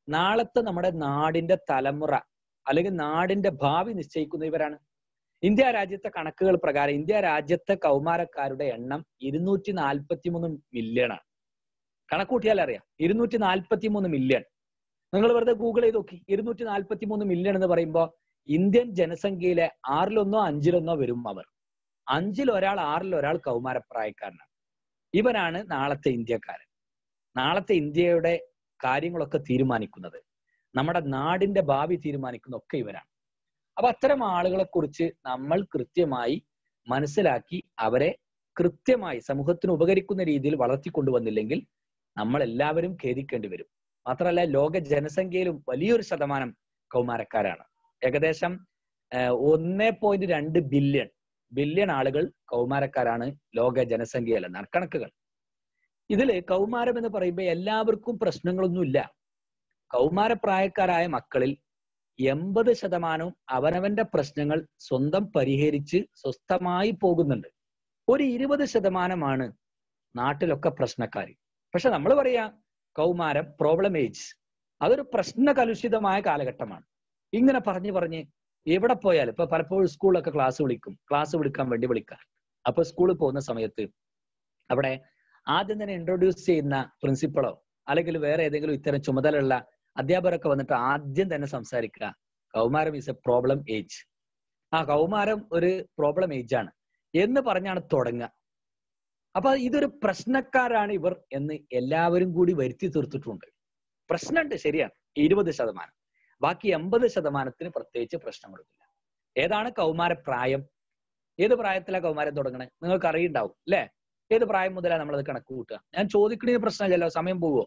S2: നാളത്തെ നമ്മുടെ നാടിന്റെ തലമുറ അല്ലെങ്കിൽ നാടിന്റെ ഭാവി നിശ്ചയിക്കുന്ന ഇവരാണ് ഇന്ത്യ രാജ്യത്തെ കണക്കുകൾ പ്രകാരം ഇന്ത്യ രാജ്യത്തെ കൗമാരക്കാരുടെ എണ്ണം ഇരുന്നൂറ്റി നാൽപ്പത്തി മൂന്ന് മില്യൺ ആണ് കണക്കൂട്ടിയാൽ അറിയാം ഇരുന്നൂറ്റി നാൽപ്പത്തി മൂന്ന് മില്യൺ നിങ്ങൾ വെറുതെ ഗൂഗിൾ ചെയ്ത് നോക്കി ഇരുന്നൂറ്റി നാൽപ്പത്തി മൂന്ന് മില്യൺ എന്ന് പറയുമ്പോൾ ഇന്ത്യൻ ജനസംഖ്യയിലെ ആറിലൊന്നോ അഞ്ചിലൊന്നോ വരും അവർ അഞ്ചിൽ ഒരാൾ ആറിൽ ഒരാൾ കൗമാരപ്രായക്കാരനാണ് ഇവനാണ് നാളത്തെ ഇന്ത്യക്കാരൻ നാളത്തെ ഇന്ത്യയുടെ കാര്യങ്ങളൊക്കെ തീരുമാനിക്കുന്നത് നമ്മുടെ നാടിന്റെ ഭാവി തീരുമാനിക്കുന്ന ഒക്കെ ഇവരാണ് അപ്പൊ അത്തരം ആളുകളെ കുറിച്ച് നമ്മൾ കൃത്യമായി മനസ്സിലാക്കി അവരെ കൃത്യമായി സമൂഹത്തിന് ഉപകരിക്കുന്ന രീതിയിൽ വളർത്തിക്കൊണ്ടുവന്നില്ലെങ്കിൽ നമ്മൾ എല്ലാവരും ഖേദിക്കേണ്ടി വരും മാത്രമല്ല ലോക ജനസംഖ്യയിലും വലിയൊരു ശതമാനം കൗമാരക്കാരാണ് ഏകദേശം ഒന്നേ പോയിന്റ് രണ്ട് ബില്യൺ ബില്യൺ ആളുകൾ കൗമാരക്കാരാണ് ലോക ജനസംഖ്യയിൽ എന്നാണ് കണക്കുകൾ ഇതില് കൗമാരം എന്ന് പറയുമ്പോൾ എല്ലാവർക്കും പ്രശ്നങ്ങളൊന്നുമില്ല കൗമാരപ്രായക്കാരായ മക്കളിൽ എൺപത് ശതമാനവും അവനവന്റെ പ്രശ്നങ്ങൾ സ്വന്തം പരിഹരിച്ച് സ്വസ്ഥമായി പോകുന്നുണ്ട് ഒരു ഇരുപത് ശതമാനമാണ് നാട്ടിലൊക്കെ പ്രശ്നക്കാർ പക്ഷെ നമ്മൾ പറയാ കൗമാരം പ്രോബ്ലം ഏജ് അതൊരു പ്രശ്ന കലുഷിതമായ കാലഘട്ടമാണ് ഇങ്ങനെ പറഞ്ഞു പറഞ്ഞ് എവിടെ പോയാലും ഇപ്പൊ പലപ്പോഴും സ്കൂളിലൊക്കെ ക്ലാസ് വിളിക്കും ക്ലാസ് വിളിക്കാൻ വേണ്ടി വിളിക്കാം അപ്പൊ സ്കൂളിൽ പോകുന്ന സമയത്ത് അവിടെ ആദ്യം തന്നെ ഇൻട്രൊഡ്യൂസ് ചെയ്യുന്ന പ്രിൻസിപ്പളോ അല്ലെങ്കിൽ വേറെ ഏതെങ്കിലും ഇത്തരം ചുമതലയുള്ള അധ്യാപകരൊക്കെ വന്നിട്ട് ആദ്യം തന്നെ സംസാരിക്കുക കൗമാരം ഈസ് എ പ്രോബ്ലം ഏജ് ആ കൗമാരം ഒരു പ്രോബ്ലം ഏജ് ആണ് എന്ന് പറഞ്ഞാണ് തുടങ്ങുക അപ്പൊ ഇതൊരു പ്രശ്നക്കാരാണ് ഇവർ എന്ന് എല്ലാവരും കൂടി വരുത്തി തീർത്തിട്ടുണ്ട് പ്രശ്നമുണ്ട് ശരിയാണ് ഇരുപത് ശതമാനം ബാക്കി എൺപത് ശതമാനത്തിന് പ്രത്യേകിച്ച് പ്രശ്നങ്ങളൊന്നുമില്ല ഏതാണ് കൗമാര പ്രായം ഏത് പ്രായത്തിലാണ് കൗമാരം തുടങ്ങണേ നിങ്ങൾക്ക് അറിയുണ്ടാവും അല്ലെ ഏത് പ്രായം മുതലാണ് നമ്മളത് കണക്ക് കൂട്ടുക ഞാൻ ചോദിക്കണതിന് പ്രശ്നമില്ലല്ലോ സമയം പോവോ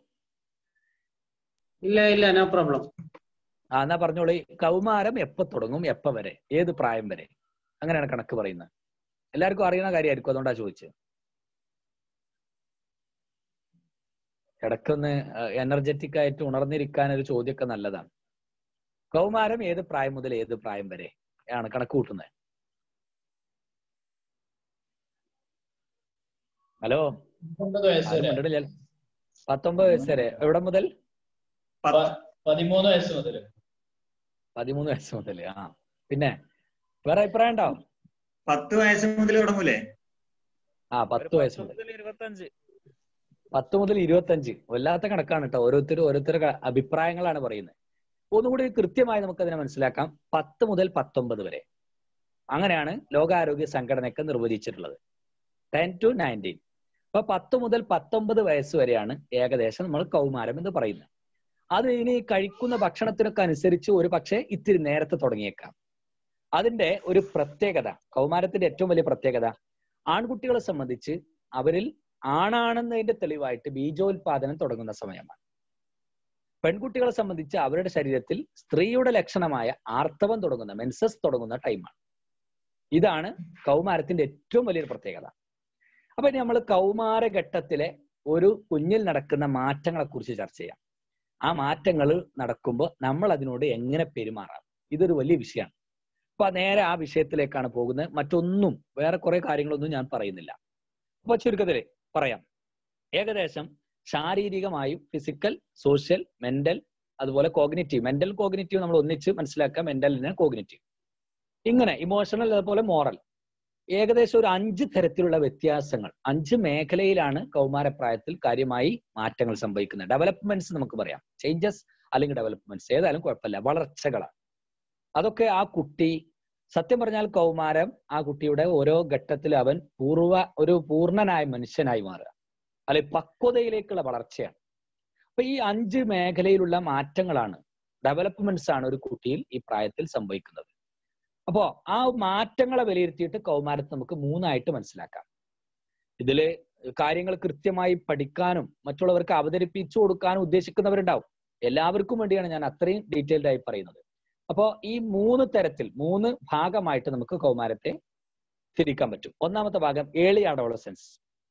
S3: ഇല്ല ഇല്ല നോ പ്രോബ്ലം
S2: ആ എന്നാ പറഞ്ഞോളൂ കൗമാരം എപ്പോ തുടങ്ങും എപ്പോ വരെ ഏത് പ്രായം വരെ അങ്ങനെയാണ് കണക്ക് പറയുന്നത് എല്ലാവർക്കും അറിയുന്ന കാര്യമായിരിക്കും അതുകൊണ്ടാ ചോദിച്ചത് ഇടയ്ക്കൊന്ന് എനർജറ്റിക് ആയിട്ട് ഉണർന്നിരിക്കാൻ ഒരു ചോദ്യമൊക്കെ നല്ലതാണ് കൗമാരം ഏത് പ്രായം മുതൽ ഏത് പ്രായം വരെ ആണ് കണക്ക് കൂട്ടുന്നത് ഹലോ
S4: പത്തൊമ്പത് വയസ്സ് വരെ
S2: മിണ്ടണില്ല പത്തൊമ്പത് വയസ്സ് വരെ എവിടെ മുതൽ
S4: പതിമൂന്ന് വയസ്സ് മുതൽ
S2: പതിമൂന്ന് വയസ്സ് മുതൽ ആ പിന്നെ വേറെ അഭിപ്രായം ഉണ്ടാവും
S1: പത്ത് വയസ്സ് മുതൽ തുടങ്ങൂലേ
S2: ആ പത്ത് വയസ്സ് മുതൽ
S5: ഇരുപത്തഞ്ച്
S2: പത്ത് മുതൽ ഇരുപത്തഞ്ച് വല്ലാത്ത കണക്കാണ് കേട്ടോ ഓരോരുത്തരും ഓരോരുത്തരുടെ അഭിപ്രായങ്ങളാണ് പറയുന്നത് ഒന്നുകൂടി കൃത്യമായി നമുക്ക് അതിനെ മനസ്സിലാക്കാം പത്ത് മുതൽ പത്തൊമ്പത് വരെ അങ്ങനെയാണ് ലോകാരോഗ്യ സംഘടനയൊക്കെ നിർവചിച്ചിട്ടുള്ളത് ടെൻ ടു നയൻറ്റീൻ അപ്പൊ പത്ത് മുതൽ പത്തൊമ്പത് വയസ്സ് വരെയാണ് ഏകദേശം നമ്മൾ കൗമാരം എന്ന് പറയുന്നത് അത് ഇനി കഴിക്കുന്ന ഭക്ഷണത്തിനൊക്കെ അനുസരിച്ച് ഒരു പക്ഷേ ഇത്തിരി നേരത്തെ തുടങ്ങിയേക്കാം അതിന്റെ ഒരു പ്രത്യേകത കൗമാരത്തിന്റെ ഏറ്റവും വലിയ പ്രത്യേകത ആൺകുട്ടികളെ സംബന്ധിച്ച് അവരിൽ ആണാണെന്നതിന്റെ തെളിവായിട്ട് ബീജോത്പാദനം തുടങ്ങുന്ന സമയമാണ് പെൺകുട്ടികളെ സംബന്ധിച്ച് അവരുടെ ശരീരത്തിൽ സ്ത്രീയുടെ ലക്ഷണമായ ആർത്തവം തുടങ്ങുന്ന മെൻസസ് തുടങ്ങുന്ന ടൈമാണ് ഇതാണ് കൗമാരത്തിന്റെ ഏറ്റവും വലിയൊരു പ്രത്യേകത അപ്പൊ ഇനി നമ്മൾ കൗമാരഘട്ടത്തിലെ ഒരു കുഞ്ഞിൽ നടക്കുന്ന മാറ്റങ്ങളെ കുറിച്ച് ചർച്ച ചെയ്യാം ആ മാറ്റങ്ങൾ നടക്കുമ്പോൾ നമ്മൾ അതിനോട് എങ്ങനെ പെരുമാറാം ഇതൊരു വലിയ വിഷയമാണ് അപ്പൊ നേരെ ആ വിഷയത്തിലേക്കാണ് പോകുന്നത് മറ്റൊന്നും വേറെ കുറെ കാര്യങ്ങളൊന്നും ഞാൻ പറയുന്നില്ല അപ്പൊ ചുരുക്കത്തില് പറയാം ഏകദേശം ശാരീരികമായും ഫിസിക്കൽ സോഷ്യൽ മെന്റൽ അതുപോലെ കോഗ്നിറ്റീവ് മെന്റൽ കോഗ്നിറ്റീവ് നമ്മൾ ഒന്നിച്ച് മനസ്സിലാക്കാം മെന്റലിന് കോഗ്നിറ്റീവ് ഇങ്ങനെ ഇമോഷണൽ അതുപോലെ മോറൽ ഏകദേശം ഒരു അഞ്ച് തരത്തിലുള്ള വ്യത്യാസങ്ങൾ അഞ്ച് മേഖലയിലാണ് കൗമാരപ്രായത്തിൽ കാര്യമായി മാറ്റങ്ങൾ സംഭവിക്കുന്നത് ഡെവലപ്മെന്റ്സ് നമുക്ക് പറയാം ചേഞ്ചസ് അല്ലെങ്കിൽ ഡെവലപ്മെന്റ്സ് ഏതായാലും കുഴപ്പമില്ല വളർച്ചകളാണ് അതൊക്കെ ആ കുട്ടി സത്യം പറഞ്ഞാൽ കൗമാരം ആ കുട്ടിയുടെ ഓരോ ഘട്ടത്തിൽ അവൻ പൂർവ്വ ഒരു പൂർണ്ണനായ മനുഷ്യനായി മാറുക അല്ലെ പക്വതയിലേക്കുള്ള വളർച്ചയാണ് അപ്പൊ ഈ അഞ്ച് മേഖലയിലുള്ള മാറ്റങ്ങളാണ് ഡെവലപ്മെന്റ്സ് ആണ് ഒരു കുട്ടിയിൽ ഈ പ്രായത്തിൽ സംഭവിക്കുന്നത് അപ്പോ ആ മാറ്റങ്ങളെ വിലയിരുത്തിയിട്ട് കൗമാരത്തെ നമുക്ക് മൂന്നായിട്ട് മനസ്സിലാക്കാം ഇതില് കാര്യങ്ങൾ കൃത്യമായി പഠിക്കാനും മറ്റുള്ളവർക്ക് അവതരിപ്പിച്ചു കൊടുക്കാനും ഉദ്ദേശിക്കുന്നവരുണ്ടാവും എല്ലാവർക്കും വേണ്ടിയാണ് ഞാൻ അത്രയും ഡീറ്റെയിൽഡ് ആയി പറയുന്നത് അപ്പോ ഈ മൂന്ന് തരത്തിൽ മൂന്ന് ഭാഗമായിട്ട് നമുക്ക് കൗമാരത്തെ തിരിക്കാൻ പറ്റും ഒന്നാമത്തെ ഭാഗം ഏളി അഡോളസൻസ്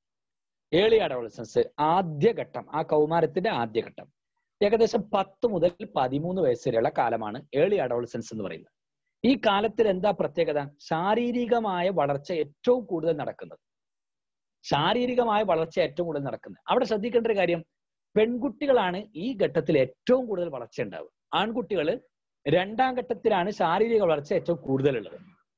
S2: ഏളി അഡോളസൻസ് ആദ്യഘട്ടം ആ കൗമാരത്തിന്റെ ആദ്യഘട്ടം ഏകദേശം പത്ത് മുതൽ പതിമൂന്ന് വയസ്സ് വരെയുള്ള കാലമാണ് ഏളി അഡോളസൻസ് എന്ന് പറയുന്നത് ഈ കാലത്തിൽ എന്താ പ്രത്യേകത ശാരീരികമായ വളർച്ച ഏറ്റവും കൂടുതൽ നടക്കുന്നത് ശാരീരികമായ വളർച്ച ഏറ്റവും കൂടുതൽ നടക്കുന്നത് അവിടെ ശ്രദ്ധിക്കേണ്ട ഒരു കാര്യം പെൺകുട്ടികളാണ് ഈ ഘട്ടത്തിൽ ഏറ്റവും കൂടുതൽ വളർച്ച ഉണ്ടാവുക ആൺകുട്ടികൾ രണ്ടാം ഘട്ടത്തിലാണ് ശാരീരിക വളർച്ച ഏറ്റവും കൂടുതലുള്ളത്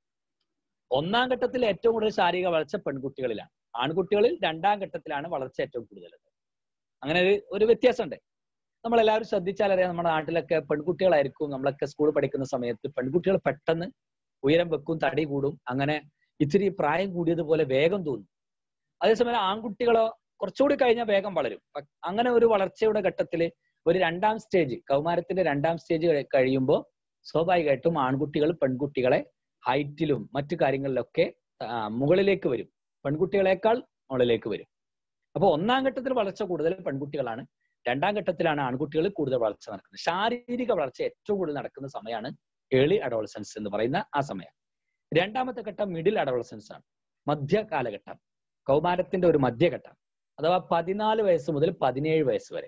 S2: ഒന്നാം ഘട്ടത്തിൽ ഏറ്റവും കൂടുതൽ ശാരീരിക വളർച്ച പെൺകുട്ടികളിലാണ് ആൺകുട്ടികളിൽ രണ്ടാം ഘട്ടത്തിലാണ് വളർച്ച ഏറ്റവും കൂടുതൽ അങ്ങനെ ഒരു ഒരു വ്യത്യാസമുണ്ട് നമ്മൾ എല്ലാവരും ശ്രദ്ധിച്ചാൽ അറിയാം നമ്മുടെ നാട്ടിലൊക്കെ പെൺകുട്ടികളായിരിക്കും നമ്മളൊക്കെ സ്കൂൾ പഠിക്കുന്ന സമയത്ത് പെൺകുട്ടികൾ പെട്ടെന്ന് ഉയരം വെക്കും തടി കൂടും അങ്ങനെ ഇത്തിരി പ്രായം കൂടിയതുപോലെ വേഗം തോന്നും അതേസമയം ആൺകുട്ടികളോ കുറച്ചുകൂടി കഴിഞ്ഞാൽ വേഗം വളരും പ- അങ്ങനെ ഒരു വളർച്ചയുടെ ഘട്ടത്തിൽ ഒരു രണ്ടാം സ്റ്റേജ് കൗമാരത്തിന്റെ രണ്ടാം സ്റ്റേജ് കഴിയുമ്പോൾ സ്വാഭാവികമായിട്ടും ആൺകുട്ടികൾ പെൺകുട്ടികളെ ഹൈറ്റിലും മറ്റു കാര്യങ്ങളിലൊക്കെ ആ, മുകളിലേക്ക് വരും പെൺകുട്ടികളെക്കാൾ മുകളിലേക്ക് വരും അപ്പോൾ ഒന്നാം ഘട്ടത്തിൽ വളർച്ച കൂടുതൽ പെൺകുട്ടികളാണ് രണ്ടാം ഘട്ടത്തിലാണ് ആൺകുട്ടികൾ കൂടുതൽ വളർച്ച നടക്കുന്നത് ശാരീരിക വളർച്ച ഏറ്റവും കൂടുതൽ നടക്കുന്ന സമയമാണ് ഏർലി അഡോളസൻസ് എന്ന് പറയുന്ന ആ സമയം രണ്ടാമത്തെ ഘട്ടം മിഡിൽ അഡോളസൻസ് ആണ് മധ്യ കാലഘട്ടം കൗമാരത്തിന്റെ ഒരു മധ്യഘട്ടം അഥവാ പതിനാല് വയസ്സ് മുതൽ പതിനേഴ് വയസ്സ് വരെ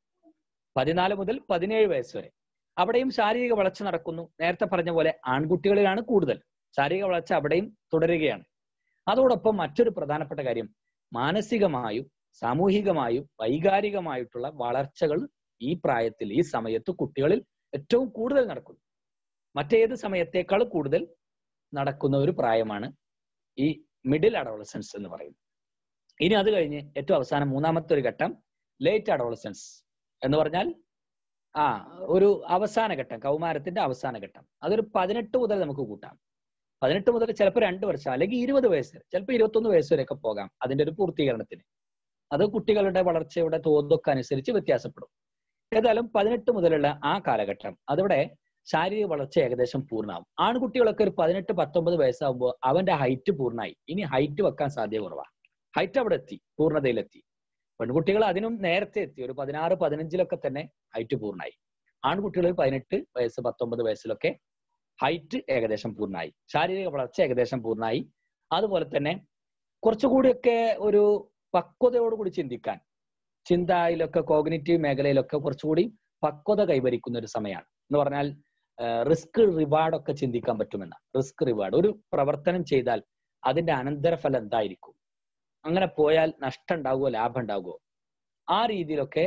S2: പതിനാല് മുതൽ പതിനേഴ് വയസ്സ് വരെ അവിടെയും ശാരീരിക വളർച്ച നടക്കുന്നു നേരത്തെ പറഞ്ഞ പോലെ ആൺകുട്ടികളിലാണ് കൂടുതൽ ശാരീരിക വളർച്ച അവിടെയും തുടരുകയാണ് അതോടൊപ്പം മറ്റൊരു പ്രധാനപ്പെട്ട കാര്യം മാനസികമായും സാമൂഹികമായും വൈകാരികമായിട്ടുള്ള വളർച്ചകൾ ഈ പ്രായത്തിൽ ഈ സമയത്ത് കുട്ടികളിൽ ഏറ്റവും കൂടുതൽ നടക്കുന്നു മറ്റേത് സമയത്തേക്കാൾ കൂടുതൽ നടക്കുന്ന ഒരു പ്രായമാണ് ഈ മിഡിൽ അഡോളസൻസ് എന്ന് പറയുന്നത് ഇനി അത് കഴിഞ്ഞ് ഏറ്റവും അവസാനം മൂന്നാമത്തെ ഒരു ഘട്ടം ലേറ്റ് അഡോളസൻസ് എന്ന് പറഞ്ഞാൽ ആ ഒരു അവസാന ഘട്ടം കൗമാരത്തിന്റെ അവസാന ഘട്ടം അതൊരു പതിനെട്ട് മുതൽ നമുക്ക് കൂട്ടാം പതിനെട്ട് മുതൽ ചിലപ്പോൾ രണ്ട് വർഷം അല്ലെങ്കിൽ ഇരുപത് വയസ്സ് ചിലപ്പോൾ ഇരുപത്തൊന്ന് വയസ്സ് വരെയൊക്കെ പോകാം അതിന്റെ ഒരു പൂർത്തീകരണത്തിന് അത് കുട്ടികളുടെ വളർച്ചയുടെ തോതൊക്കെ അനുസരിച്ച് വ്യത്യാസപ്പെടും ഏതായാലും പതിനെട്ട് മുതലുള്ള ആ കാലഘട്ടം അതിവിടെ ശാരീരിക വളർച്ച ഏകദേശം പൂർണ്ണമാവും ആൺകുട്ടികളൊക്കെ ഒരു പതിനെട്ട് പത്തൊമ്പത് വയസ്സാകുമ്പോൾ അവന്റെ ഹൈറ്റ് പൂർണ്ണമായി ഇനി ഹൈറ്റ് വെക്കാൻ സാധ്യത കുറവാണ് ഹൈറ്റ് അവിടെ എത്തി പൂർണ്ണതയിലെത്തി പെൺകുട്ടികൾ അതിനും നേരത്തെ എത്തി ഒരു പതിനാറ് പതിനഞ്ചിലൊക്കെ തന്നെ ഹൈറ്റ് പൂർണ്ണമായി ആൺകുട്ടികൾ പതിനെട്ട് വയസ്സ് പത്തൊമ്പത് വയസ്സിലൊക്കെ ഹൈറ്റ് ഏകദേശം പൂർണ്ണമായി ശാരീരിക വളർച്ച ഏകദേശം പൂർണ്ണമായി അതുപോലെ തന്നെ കുറച്ചുകൂടിയൊക്കെ ഒരു പക്വതയോടുകൂടി ചിന്തിക്കാൻ ചിന്തയിലൊക്കെ കോഗ്നിറ്റീവ് മേഖലയിലൊക്കെ കുറച്ചുകൂടി പക്വത കൈവരിക്കുന്ന ഒരു സമയമാണ് എന്ന് പറഞ്ഞാൽ റിസ്ക് റിവാർഡ് ഒക്കെ ചിന്തിക്കാൻ പറ്റുമെന്ന റിസ്ക് റിവാർഡ് ഒരു പ്രവർത്തനം ചെയ്താൽ അതിന്റെ അനന്തരഫലം എന്തായിരിക്കും അങ്ങനെ പോയാൽ നഷ്ടം ഉണ്ടാകുമോ ലാഭം ഉണ്ടാകുമോ ആ രീതിയിലൊക്കെ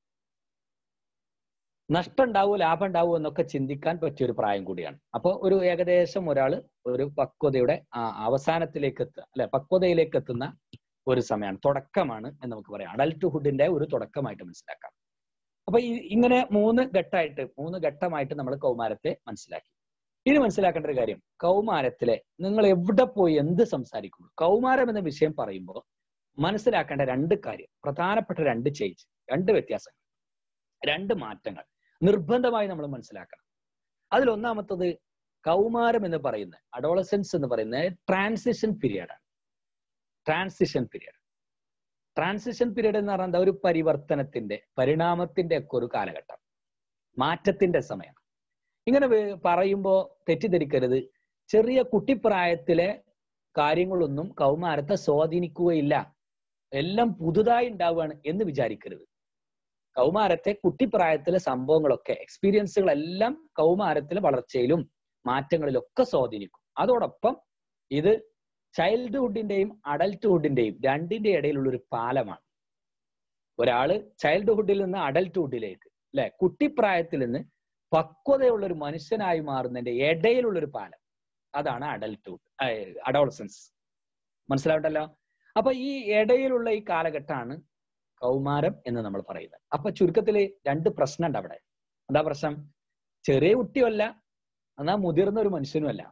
S2: നഷ്ടം ഉണ്ടാവുമോ ലാഭം ഉണ്ടാവുമോ എന്നൊക്കെ ചിന്തിക്കാൻ പറ്റിയ ഒരു പ്രായം കൂടിയാണ് അപ്പോൾ ഒരു ഏകദേശം ഒരാൾ ഒരു പക്വതയുടെ ആ അവസാനത്തിലേക്ക് എത്തുക അല്ലെ പക്വതയിലേക്ക് എത്തുന്ന ഒരു സമയമാണ് തുടക്കമാണ് എന്ന് നമുക്ക് പറയാം അഡൽട്ട്ഹുഡിന്റെ ഒരു തുടക്കമായിട്ട് മനസ്സിലാക്കാം അപ്പൊ ഈ ഇങ്ങനെ മൂന്ന് ഘട്ടമായിട്ട് മൂന്ന് ഘട്ടമായിട്ട് നമ്മൾ കൗമാരത്തെ മനസ്സിലാക്കി ഇനി മനസ്സിലാക്കേണ്ട ഒരു കാര്യം കൗമാരത്തിലെ നിങ്ങൾ എവിടെ പോയി എന്ത് സംസാരിക്കുന്നു കൗമാരം എന്ന വിഷയം പറയുമ്പോൾ മനസ്സിലാക്കേണ്ട രണ്ട് കാര്യം പ്രധാനപ്പെട്ട രണ്ട് ചേഞ്ച് രണ്ട് വ്യത്യാസങ്ങൾ രണ്ട് മാറ്റങ്ങൾ നിർബന്ധമായി നമ്മൾ മനസ്സിലാക്കണം അതിൽ ഒന്നാമത്തത് കൗമാരം എന്ന് പറയുന്ന അഡോളസൻസ് എന്ന് പറയുന്ന ട്രാൻസിഷൻ പീരിയഡ് ആണ് ട്രാൻസിഷൻ പീരിയഡ് ട്രാൻസിഷൻ പീരീഡ് എന്ന് പറഞ്ഞാൽ എന്താ ഒരു പരിവർത്തനത്തിന്റെ പരിണാമത്തിന്റെ ഒക്കെ ഒരു കാലഘട്ടം മാറ്റത്തിന്റെ സമയം ഇങ്ങനെ വേ- പറയുമ്പോ തെറ്റിദ്ധരിക്കരുത് ചെറിയ കുട്ടിപ്രായത്തിലെ കാര്യങ്ങളൊന്നും കൗമാരത്തെ സ്വാധീനിക്കുകയില്ല എല്ലാം പുതുതായി ഉണ്ടാവുകയാണ് എന്ന് വിചാരിക്കരുത് കൗമാരത്തെ കുട്ടിപ്രായത്തിലെ സംഭവങ്ങളൊക്കെ എക്സ്പീരിയൻസുകളെല്ലാം കൗമാരത്തിലെ വളർച്ചയിലും മാറ്റങ്ങളിലൊക്കെ സ്വാധീനിക്കും അതോടൊപ്പം ഇത് ചൈൽഡ്ഹുഡിന്റെയും അഡൽട്ട്ഹുഡിന്റെയും രണ്ടിന്റെ ഇടയിലുള്ള ഒരു പാലമാണ് ഒരാള് ചൈൽഡ്ഹുഡിൽ നിന്ന് അഡൽട്ട്ഹുഡിലേക്ക് അല്ലെ കുട്ടിപ്രായത്തിൽ നിന്ന് പക്വതയുള്ള ഒരു മനുഷ്യനായി മാറുന്നതിന്റെ ഇടയിലുള്ള ഒരു പാലം അതാണ് അഡൽട്ട്ഹുഡ് അഡോളസൻസ് മനസ്സിലാവട്ടല്ലോ അപ്പൊ ഈ ഇടയിലുള്ള ഈ കാലഘട്ടമാണ് കൗമാരം എന്ന് നമ്മൾ പറയുന്നത് അപ്പൊ ചുരുക്കത്തില് രണ്ട് പ്രശ്നമുണ്ട് അവിടെ എന്താ പ്രശ്നം ചെറിയ കുട്ടിയല്ല എന്നാ മുതിർന്ന ഒരു മനുഷ്യനുമല്ല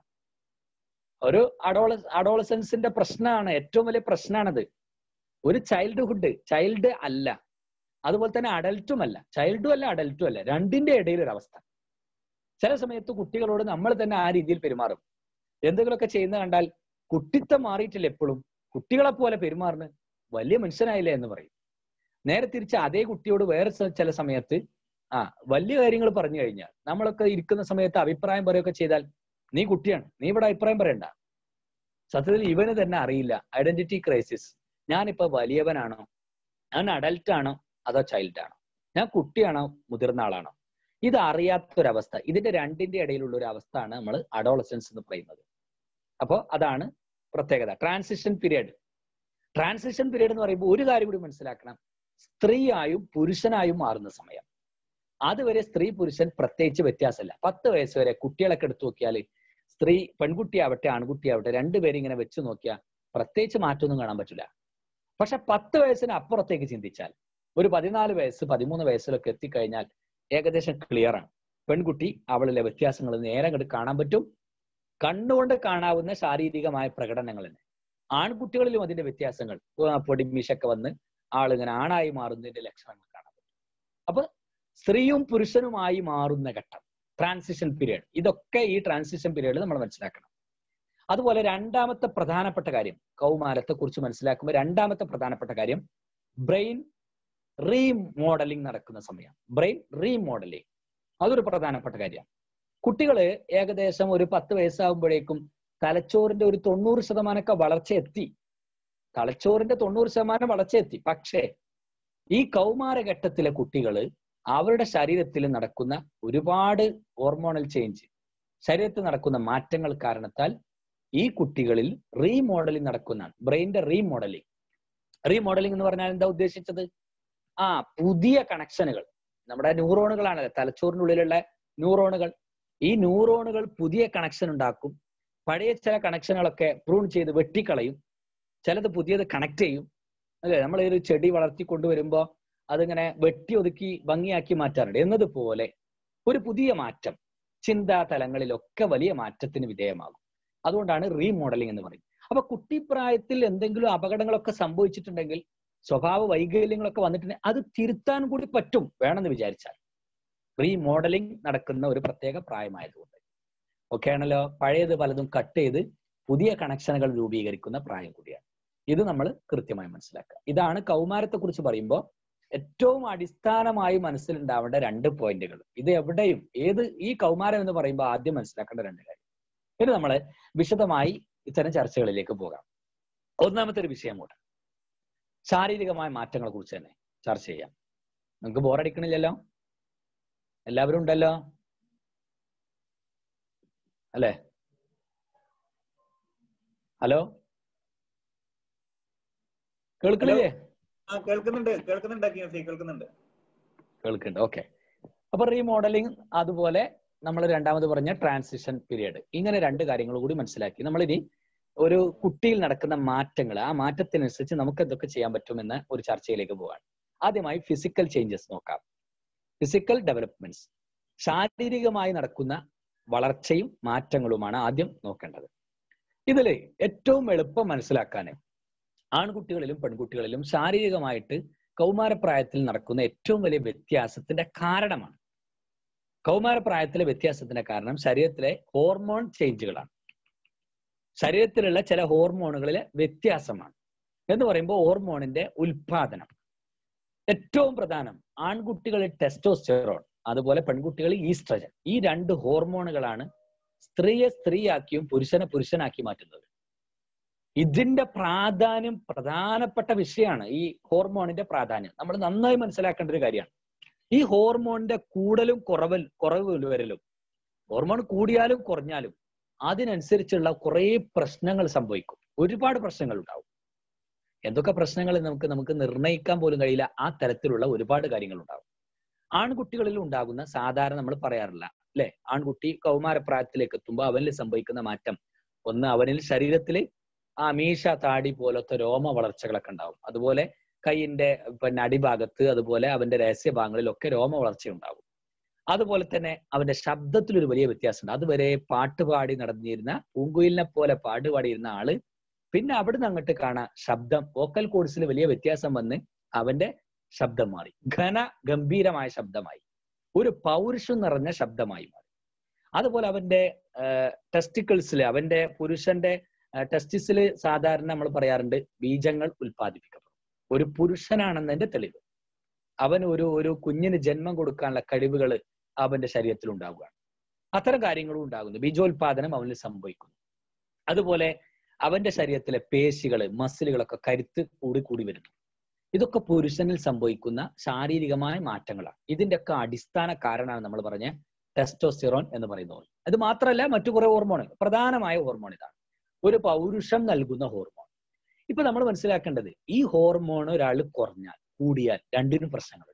S2: ഒരു അഡോള അഡോളസൻസിന്റെ പ്രശ്നമാണ് ഏറ്റവും വലിയ പ്രശ്നമാണത് ഒരു ചൈൽഡ്ഹുഡ് ചൈൽഡ് അല്ല അതുപോലെ തന്നെ അഡൽട്ടും അല്ല ചൈൽഡും അല്ല അഡൽട്ടും അല്ല രണ്ടിന്റെ ഇടയിൽ ഒരു അവസ്ഥ ചില സമയത്ത് കുട്ടികളോട് നമ്മൾ തന്നെ ആ രീതിയിൽ പെരുമാറും എന്തെങ്കിലുമൊക്കെ ചെയ്യുന്ന കണ്ടാൽ കുട്ടിത്തം മാറിയിട്ടില്ല എപ്പോഴും കുട്ടികളെ പോലെ പെരുമാറുന്ന വലിയ മനുഷ്യനായില്ലേ എന്ന് പറയും നേരെ തിരിച്ച് അതേ കുട്ടിയോട് വേറെ സ- ചില സമയത്ത് ആ വലിയ കാര്യങ്ങൾ പറഞ്ഞു കഴിഞ്ഞാൽ നമ്മളൊക്കെ ഇരിക്കുന്ന സമയത്ത് അഭിപ്രായം പറയുകയൊക്കെ ചെയ്താൽ നീ കുട്ടിയാണ് നീ ഇവിടെ അഭിപ്രായം പറയണ്ട സത്യത്തിൽ ഇവന് തന്നെ അറിയില്ല ഐഡന്റിറ്റി ക്രൈസിസ് ഞാനിപ്പോ വലിയവനാണോ ഞാൻ അഡൽട്ട് ആണോ അതോ ചൈൽഡ് ആണോ ഞാൻ കുട്ടിയാണോ മുതിർന്ന ആളാണോ ഇത് അറിയാത്തൊരവസ്ഥ ഇതിന്റെ രണ്ടിന്റെ ഇടയിലുള്ള ഒരു അവസ്ഥയാണ് നമ്മൾ അഡോളസൻസ് എന്ന് പറയുന്നത് അപ്പോൾ അതാണ് പ്രത്യേകത ട്രാൻസിഷൻ പീരിയഡ് ട്രാൻസിഷൻ പീരിയഡ് എന്ന് പറയുമ്പോൾ ഒരു കാര്യം കൂടി മനസ്സിലാക്കണം സ്ത്രീയായും പുരുഷനായും മാറുന്ന സമയം അതുവരെ സ്ത്രീ പുരുഷൻ പ്രത്യേകിച്ച് വ്യത്യാസമില്ല പത്ത് വയസ്സ് വരെ കുട്ടികളൊക്കെ എടുത്തു നോക്കിയാൽ സ്ത്രീ പെൺകുട്ടിയാവട്ടെ ആൺകുട്ടിയാവട്ടെ രണ്ടുപേരും ഇങ്ങനെ വെച്ച് നോക്കിയാൽ പ്രത്യേകിച്ച് മാറ്റമൊന്നും കാണാൻ പറ്റില്ല പക്ഷെ പത്ത് വയസ്സിന് അപ്പുറത്തേക്ക് ചിന്തിച്ചാൽ ഒരു പതിനാല് വയസ്സ് പതിമൂന്ന് വയസ്സിലൊക്കെ എത്തിക്കഴിഞ്ഞാൽ ഏകദേശം ക്ലിയർ ആണ് പെൺകുട്ടി അവളിലെ വ്യത്യാസങ്ങൾ നേരെ അങ്ങോട്ട് കാണാൻ പറ്റും കണ്ണുകൊണ്ട് കാണാവുന്ന ശാരീരികമായ പ്രകടനങ്ങൾ തന്നെ ആൺകുട്ടികളിലും അതിന്റെ വ്യത്യാസങ്ങൾ ആ പൊടിമീശൊക്കെ വന്ന് ആളിങ്ങനെ ആണായി മാറുന്നതിന്റെ ലക്ഷണങ്ങൾ കാണാൻ പറ്റും അപ്പൊ സ്ത്രീയും പുരുഷനുമായി മാറുന്ന ഘട്ടം ട്രാൻസിഷൻ പീരീഡ് ഇതൊക്കെ ഈ ട്രാൻസിഷൻ പീരീഡിൽ നമ്മൾ മനസ്സിലാക്കണം അതുപോലെ രണ്ടാമത്തെ പ്രധാനപ്പെട്ട കാര്യം കൗമാരത്തെ കുറിച്ച് മനസ്സിലാക്കുമ്പോൾ രണ്ടാമത്തെ പ്രധാനപ്പെട്ട കാര്യം ബ്രെയിൻ റീമോഡലിംഗ് നടക്കുന്ന സമയം ബ്രെയിൻ റീമോഡലിംഗ് അതൊരു പ്രധാനപ്പെട്ട കാര്യമാണ് കുട്ടികള് ഏകദേശം ഒരു പത്ത് വയസ്സാകുമ്പോഴേക്കും തലച്ചോറിന്റെ ഒരു തൊണ്ണൂറ് ശതമാനമൊക്കെ വളർച്ച എത്തി തലച്ചോറിന്റെ തൊണ്ണൂറ് ശതമാനം വളർച്ച എത്തി പക്ഷേ ഈ കൗമാരഘട്ടത്തിലെ കുട്ടികള് അവരുടെ ശരീരത്തിൽ നടക്കുന്ന ഒരുപാട് ഹോർമോണൽ ചേഞ്ച് ശരീരത്തിൽ നടക്കുന്ന മാറ്റങ്ങൾ കാരണത്താൽ ഈ കുട്ടികളിൽ റീമോഡലിംഗ് നടക്കുന്നതാണ് ബ്രെയിനിന്റെ റീമോഡലിംഗ് റീമോഡലിംഗ് എന്ന് പറഞ്ഞാൽ എന്താ ഉദ്ദേശിച്ചത് ആ പുതിയ കണക്ഷനുകൾ നമ്മുടെ ന്യൂറോണുകളാണല്ലോ തലച്ചോറിനുള്ളിലുള്ള ന്യൂറോണുകൾ ഈ ന്യൂറോണുകൾ പുതിയ കണക്ഷൻ ഉണ്ടാക്കും പഴയ ചില കണക്ഷനുകളൊക്കെ പ്രൂൺ ചെയ്ത് വെട്ടിക്കളയും ചിലത് പുതിയത് കണക്ട് ചെയ്യും അല്ലെ നമ്മൾ ഒരു ചെടി വളർത്തി കൊണ്ടുവരുമ്പോൾ അതിങ്ങനെ വെട്ടി ഒതുക്കി ഭംഗിയാക്കി മാറ്റാറുണ്ട് എന്നതുപോലെ ഒരു പുതിയ മാറ്റം ചിന്താ തലങ്ങളിലൊക്കെ വലിയ മാറ്റത്തിന് വിധേയമാകും അതുകൊണ്ടാണ് റീമോഡലിംഗ് എന്ന് പറയും അപ്പൊ കുട്ടിപ്രായത്തിൽ എന്തെങ്കിലും അപകടങ്ങളൊക്കെ സംഭവിച്ചിട്ടുണ്ടെങ്കിൽ സ്വഭാവ വൈകല്യങ്ങളൊക്കെ വന്നിട്ടുണ്ടെങ്കിൽ അത് തിരുത്താൻ കൂടി പറ്റും വേണമെന്ന് വിചാരിച്ചാൽ റീമോഡലിംഗ് നടക്കുന്ന ഒരു പ്രത്യേക പ്രായമായതുകൊണ്ട് ഓക്കെ ആണല്ലോ പഴയത് പലതും കട്ട് ചെയ്ത് പുതിയ കണക്ഷനുകൾ രൂപീകരിക്കുന്ന പ്രായം കൂടിയാണ് ഇത് നമ്മൾ കൃത്യമായി മനസ്സിലാക്കുക ഇതാണ് കൗമാരത്തെ കുറിച്ച് പറയുമ്പോൾ ഏറ്റവും അടിസ്ഥാനമായി മനസ്സിലുണ്ടാവേണ്ട രണ്ട് പോയിന്റുകൾ ഇത് എവിടെയും ഏത് ഈ കൗമാരം എന്ന് പറയുമ്പോൾ ആദ്യം മനസ്സിലാക്കേണ്ട രണ്ട് കാര്യം ഇനി നമ്മൾ വിശദമായി ഇത്തരം ചർച്ചകളിലേക്ക് പോകാം ഒന്നാമത്തെ ഒരു വിഷയം കൂടെ ശാരീരികമായ മാറ്റങ്ങളെ കുറിച്ച് തന്നെ ചർച്ച ചെയ്യാം നമുക്ക് ബോറടിക്കണില്ലല്ലോ എല്ലാവരും ഉണ്ടല്ലോ അല്ലേ ഹലോ കേൾക്കണില്ലേ
S1: ആ കേൾക്കുന്നുണ്ട് കേൾക്കുന്നുണ്ട് അക്കിയസി, കേൾക്കുന്നുണ്ട്
S2: കേൾക്കുന്നുണ്ട് ഓക്കെ അപ്പൊ റീമോഡലിംഗ് അതുപോലെ നമ്മൾ രണ്ടാമത് പറഞ്ഞ ട്രാൻസിഷൻ പീരിയഡ് ഇങ്ങനെ രണ്ട് കാര്യങ്ങൾ കൂടി മനസ്സിലാക്കി നമ്മളിനി ഒരു കുട്ടിയിൽ നടക്കുന്ന മാറ്റങ്ങൾ ആ മാറ്റത്തിനനുസരിച്ച് നമുക്ക് എന്തൊക്കെ ചെയ്യാൻ പറ്റുമെന്ന ഒരു ചർച്ചയിലേക്ക് പോവാണ് ആദ്യമായി ഫിസിക്കൽ ചേഞ്ചസ് നോക്കാം ഫിസിക്കൽ ഡെവലപ്മെന്റ്സ് ശാരീരികമായി നടക്കുന്ന വളർച്ചയും മാറ്റങ്ങളുമാണ് ആദ്യം നോക്കേണ്ടത് ഇതില് ഏറ്റവും എളുപ്പം മനസ്സിലാക്കാൻ ആൺകുട്ടികളിലും പെൺകുട്ടികളിലും ശാരീരികമായിട്ട് കൗമാരപ്രായത്തിൽ നടക്കുന്ന ഏറ്റവും വലിയ വ്യത്യാസത്തിന്റെ കാരണമാണ് കൗമാരപ്രായത്തിലെ വ്യത്യാസത്തിന്റെ കാരണം ശരീരത്തിലെ ഹോർമോൺ ചേഞ്ചുകളാണ് ശരീരത്തിലുള്ള ചില ഹോർമോണുകളിലെ വ്യത്യാസമാണ് എന്ന് പറയുമ്പോൾ ഹോർമോണിന്റെ ഉൽപാദനം ഏറ്റവും പ്രധാനം ആൺകുട്ടികളിൽ ടെസ്റ്റോസ്റ്റെറോൺ അതുപോലെ പെൺകുട്ടികളിൽ ഈസ്ട്രജൻ ഈ രണ്ട് ഹോർമോണുകളാണ് സ്ത്രീയെ സ്ത്രീയാക്കിയും പുരുഷനെ പുരുഷനാക്കി മാറ്റുന്നത് ഇതിന്റെ പ്രാധാന്യം പ്രധാനപ്പെട്ട വിഷയമാണ് ഈ ഹോർമോണിന്റെ പ്രാധാന്യം നമ്മൾ നന്നായി മനസ്സിലാക്കേണ്ട ഒരു കാര്യമാണ് ഈ ഹോർമോണിന്റെ കൂടലും കുറവൽ കുറവ് വരലും ഹോർമോൺ കൂടിയാലും കുറഞ്ഞാലും അതിനനുസരിച്ചുള്ള കുറെ പ്രശ്നങ്ങൾ സംഭവിക്കും ഒരുപാട് പ്രശ്നങ്ങൾ ഉണ്ടാവും എന്തൊക്കെ പ്രശ്നങ്ങൾ നമുക്ക് നമുക്ക് നിർണ്ണയിക്കാൻ പോലും കഴിയില്ല ആ തരത്തിലുള്ള ഒരുപാട് കാര്യങ്ങൾ ഉണ്ടാവും ആൺകുട്ടികളിൽ ഉണ്ടാകുന്ന സാധാരണ നമ്മൾ പറയാറില്ല അല്ലെ ആൺകുട്ടി കൗമാരപ്രായത്തിലേക്ക് എത്തുമ്പോൾ അവനിൽ സംഭവിക്കുന്ന മാറ്റം ഒന്ന് അവനിൽ ശരീരത്തില് ആ മീശ താടി പോലത്തെ രോമ വളർച്ചകളൊക്കെ ഉണ്ടാവും അതുപോലെ കൈയിന്റെ പിന്നെ അടിഭാഗത്ത് അതുപോലെ അവന്റെ രഹസ്യഭാഗങ്ങളിലൊക്കെ രോമ വളർച്ച ഉണ്ടാവും അതുപോലെ തന്നെ അവന്റെ ശബ്ദത്തിൽ ഒരു വലിയ വ്യത്യാസമുണ്ട് അതുവരെ പാട്ട് പാടി നടന്നിരുന്ന പൂങ്കുയിലിനെ പോലെ പാട്ട് പാടിയിരുന്ന ആള് പിന്നെ അവിടുന്ന് അങ്ങോട്ട് കാണാൻ ശബ്ദം വോക്കൽ കോഴ്സിൽ വലിയ വ്യത്യാസം വന്ന് അവന്റെ ശബ്ദം മാറി ഘന ഗംഭീരമായ ശബ്ദമായി ഒരു പൗരുഷം നിറഞ്ഞ ശബ്ദമായി മാറി അതുപോലെ അവന്റെ ടെസ്റ്റിക്കിൾസിൽ അവന്റെ പുരുഷന്റെ ടെസ്റ്റിസിൽ സാധാരണ നമ്മൾ പറയാറുണ്ട് ബീജങ്ങൾ ഉൽപ്പാദിപ്പിക്കപ്പെടും ഒരു പുരുഷനാണെന്നതിന്റെ തെളിവ് അവൻ ഒരു ഒരു കുഞ്ഞിന് ജന്മം കൊടുക്കാനുള്ള കഴിവുകൾ അവന്റെ ശരീരത്തിൽ ഉണ്ടാവുകയാണ് അത്തരം കാര്യങ്ങളും ഉണ്ടാകുന്നു ബീജോത്പാദനം അവനിൽ സംഭവിക്കുന്നു അതുപോലെ അവന്റെ ശരീരത്തിലെ പേശികള് മസിലുകളൊക്കെ കരുത്ത് കൂടി കൂടി വരുന്നു ഇതൊക്കെ പുരുഷനിൽ സംഭവിക്കുന്ന ശാരീരികമായ മാറ്റങ്ങളാണ് ഇതിന്റെയൊക്കെ അടിസ്ഥാന കാരണമാണ് നമ്മൾ പറഞ്ഞ ടെസ്റ്റോസ്റ്റിറോൺ എന്ന് പറയുന്നത് അത് മാത്രമല്ല മറ്റു കുറെ ഹോർമോണുകൾ പ്രധാനമായ ഹോർമോൺ ഇതാണ് ഒരു പൗരുഷം നൽകുന്ന ഹോർമോൺ ഇപ്പൊ നമ്മൾ മനസ്സിലാക്കേണ്ടത് ഈ ഹോർമോൺ ഒരാൾ കുറഞ്ഞാൽ കൂടിയാൽ രണ്ടിനും പ്രശ്നങ്ങളുണ്ട്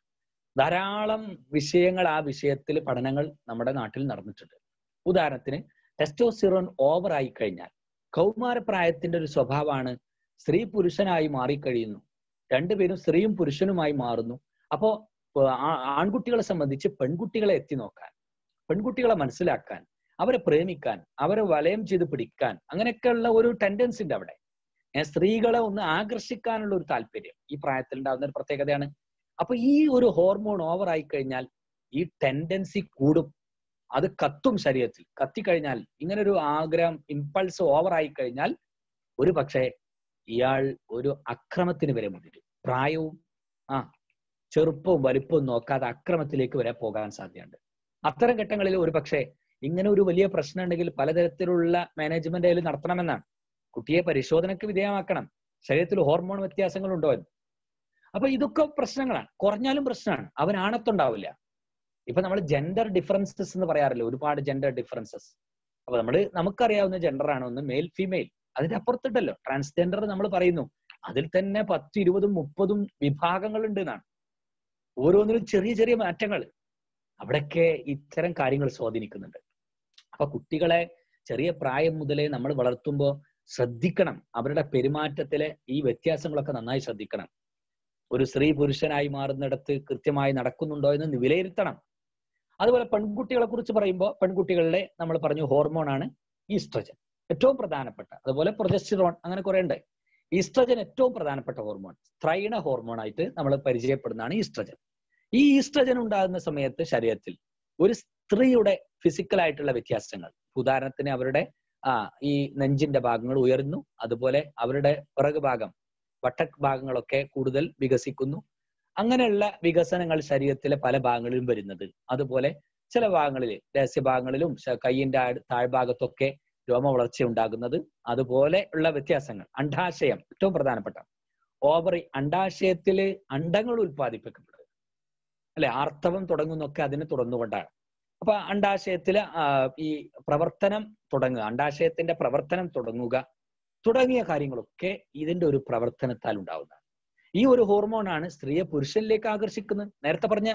S2: ധാരാളം വിഷയങ്ങൾ ആ വിഷയത്തിൽ പഠനങ്ങൾ നമ്മുടെ നാട്ടിൽ നടന്നിട്ടുണ്ട് ഉദാഹരണത്തിന് ടെസ്റ്റോസിറോൺ ഓവർ ആയി കഴിഞ്ഞാൽ കൗമാരപ്രായത്തിന്റെ ഒരു സ്വഭാവമാണ് സ്ത്രീ പുരുഷനായി മാറിക്കഴിയുന്നു രണ്ടുപേരും സ്ത്രീയും പുരുഷനുമായി മാറുന്നു അപ്പോ ആ- ആൺകുട്ടികളെ സംബന്ധിച്ച് പെൺകുട്ടികളെ എത്തി നോക്കാൻ പെൺകുട്ടികളെ മനസ്സിലാക്കാൻ അവരെ പ്രേമിക്കാൻ അവരെ വലയം ചെയ്ത് പിടിക്കാൻ അങ്ങനെയൊക്കെയുള്ള ഒരു ടെൻഡൻസി ഉണ്ട് അവിടെ ഏ, സ്ത്രീകളെ ഒന്ന് ആകർഷിക്കാനുള്ള ഒരു താല്പര്യം ഈ പ്രായത്തിൽ ഉണ്ടാകുന്ന ഒരു പ്രത്യേകതയാണ് അപ്പൊ ഈ ഒരു ഹോർമോൺ ഓവർ ആയി കഴിഞ്ഞാൽ ഈ ടെൻഡൻസി കൂടും അത് കത്തും ശരീരത്തിൽ കത്തിക്കഴിഞ്ഞാൽ ഇങ്ങനെ ഒരു ആഗ്രഹം ഇമ്പൾസ് ഓവർ ആയി കഴിഞ്ഞാൽ ഒരു പക്ഷേ ഇയാൾ ഒരു അക്രമത്തിന് വരെ മുതിരും പ്രായവും ആ ചെറുപ്പവും വലിപ്പവും നോക്കാതെ അക്രമത്തിലേക്ക് വരെ പോകാൻ സാധ്യതയുണ്ട് അത്തരം ഘട്ടങ്ങളിൽ ഒരു പക്ഷേ ഇങ്ങനെ ഒരു വലിയ പ്രശ്നം ഉണ്ടെങ്കിൽ പലതരത്തിലുള്ള മാനേജ്മെന്റ് അതിൽ നടത്തണമെന്നാണ് കുട്ടിയെ പരിശോധനയ്ക്ക് വിധേയമാക്കണം ശരീരത്തിൽ ഹോർമോൺ വ്യത്യാസങ്ങൾ ഉണ്ടോ എന്ന് അപ്പൊ ഇതൊക്കെ പ്രശ്നങ്ങളാണ് കുറഞ്ഞാലും പ്രശ്നമാണ് അവൻ ആണത്തുണ്ടാവില്ല ഇപ്പൊ നമ്മൾ ജെൻഡർ ഡിഫറൻസസ് എന്ന് പറയാറില്ല ഒരുപാട് ജെൻഡർ ഡിഫറൻസസ് അപ്പൊ നമ്മൾ നമുക്കറിയാവുന്ന ജെൻഡർ ആണ് ഒന്ന് മെയിൽ ഫീമെയിൽ അതിന്റെ അപ്പുറത്തുണ്ടല്ലോ ട്രാൻസ്ജെൻഡർ നമ്മൾ പറയുന്നു അതിൽ തന്നെ പത്ത് ഇരുപതും മുപ്പതും വിഭാഗങ്ങൾ ഉണ്ട് എന്നാണ് ഓരോന്നിലും ചെറിയ ചെറിയ മാറ്റങ്ങൾ അവിടെയൊക്കെ ഇത്തരം കാര്യങ്ങൾ സ്വാധീനിക്കുന്നുണ്ട് അപ്പൊ കുട്ടികളെ ചെറിയ പ്രായം മുതലേ നമ്മൾ വളർത്തുമ്പോൾ ശ്രദ്ധിക്കണം അവരുടെ പെരുമാറ്റത്തിലെ ഈ വ്യത്യാസങ്ങളൊക്കെ നന്നായി ശ്രദ്ധിക്കണം ഒരു സ്ത്രീ പുരുഷനായി മാറുന്നിടത്ത് കൃത്യമായി നടക്കുന്നുണ്ടോ എന്ന് വിലയിരുത്തണം അതുപോലെ പെൺകുട്ടികളെ കുറിച്ച് പറയുമ്പോൾ പെൺകുട്ടികളുടെ നമ്മൾ പറഞ്ഞു ഹോർമോൺ ആണ് ഈസ്ട്രജൻ ഏറ്റവും പ്രധാനപ്പെട്ട അതുപോലെ പ്രൊജസ്റ്റിറോൺ അങ്ങനെ കുറെ ഉണ്ട് ഈസ്ട്രജൻ ഏറ്റവും പ്രധാനപ്പെട്ട ഹോർമോൺ സ്ത്രൈണ ഹോർമോൺ ആയിട്ട് നമ്മൾ പരിചയപ്പെടുന്നതാണ് ഈസ്ട്രജൻ ഈ ഈസ്ട്രജൻ ഉണ്ടാകുന്ന സമയത്ത് ശരീരത്തിൽ ഒരു സ്ത്രീയുടെ ഫിസിക്കൽ ആയിട്ടുള്ള വ്യത്യാസങ്ങൾ ഉദാഹരണത്തിന് അവരുടെ ആ ഈ നെഞ്ചിന്റെ ഭാഗങ്ങൾ ഉയർന്നു അതുപോലെ അവരുടെ പിറകു ഭാഗം വട്ട ഭാഗങ്ങളൊക്കെ കൂടുതൽ വികസിക്കുന്നു അങ്ങനെയുള്ള വികസനങ്ങൾ ശരീരത്തിലെ പല ഭാഗങ്ങളിലും വരുന്നത് അതുപോലെ ചില ഭാഗങ്ങളിൽ രഹസ്യഭാഗങ്ങളിലും ശ- കയ്യിന്റെ ആട് താഴ്ഭാഗത്തൊക്കെ രോമ വളർച്ച ഉണ്ടാകുന്നത് അതുപോലെ ഉള്ള വ്യത്യാസങ്ങൾ അണ്ഡാശയം ഏറ്റവും പ്രധാനപ്പെട്ട ഓവറി അണ്ഡാശയത്തില് അണ്ടങ്ങൾ ഉൽപ്പാദിപ്പിക്കപ്പെടുന്നത് അല്ലെ ആർത്തവം തുടങ്ങുന്നൊക്കെ അതിന് തുറന്നുകൊണ്ടാണ് അപ്പൊ അണ്ഡാശയത്തില് ആ, ഈ പ്രവർത്തനം തുടങ്ങുക അണ്ഡാശയത്തിന്റെ പ്രവർത്തനം തുടങ്ങുക തുടങ്ങിയ കാര്യങ്ങളൊക്കെ ഇതിന്റെ ഒരു പ്രവർത്തനത്താൽ ഉണ്ടാവുന്നതാണ് ഈ ഒരു ഹോർമോണാണ് സ്ത്രീയെ പുരുഷനിലേക്ക് ആകർഷിക്കുന്നത് നേരത്തെ പറഞ്ഞ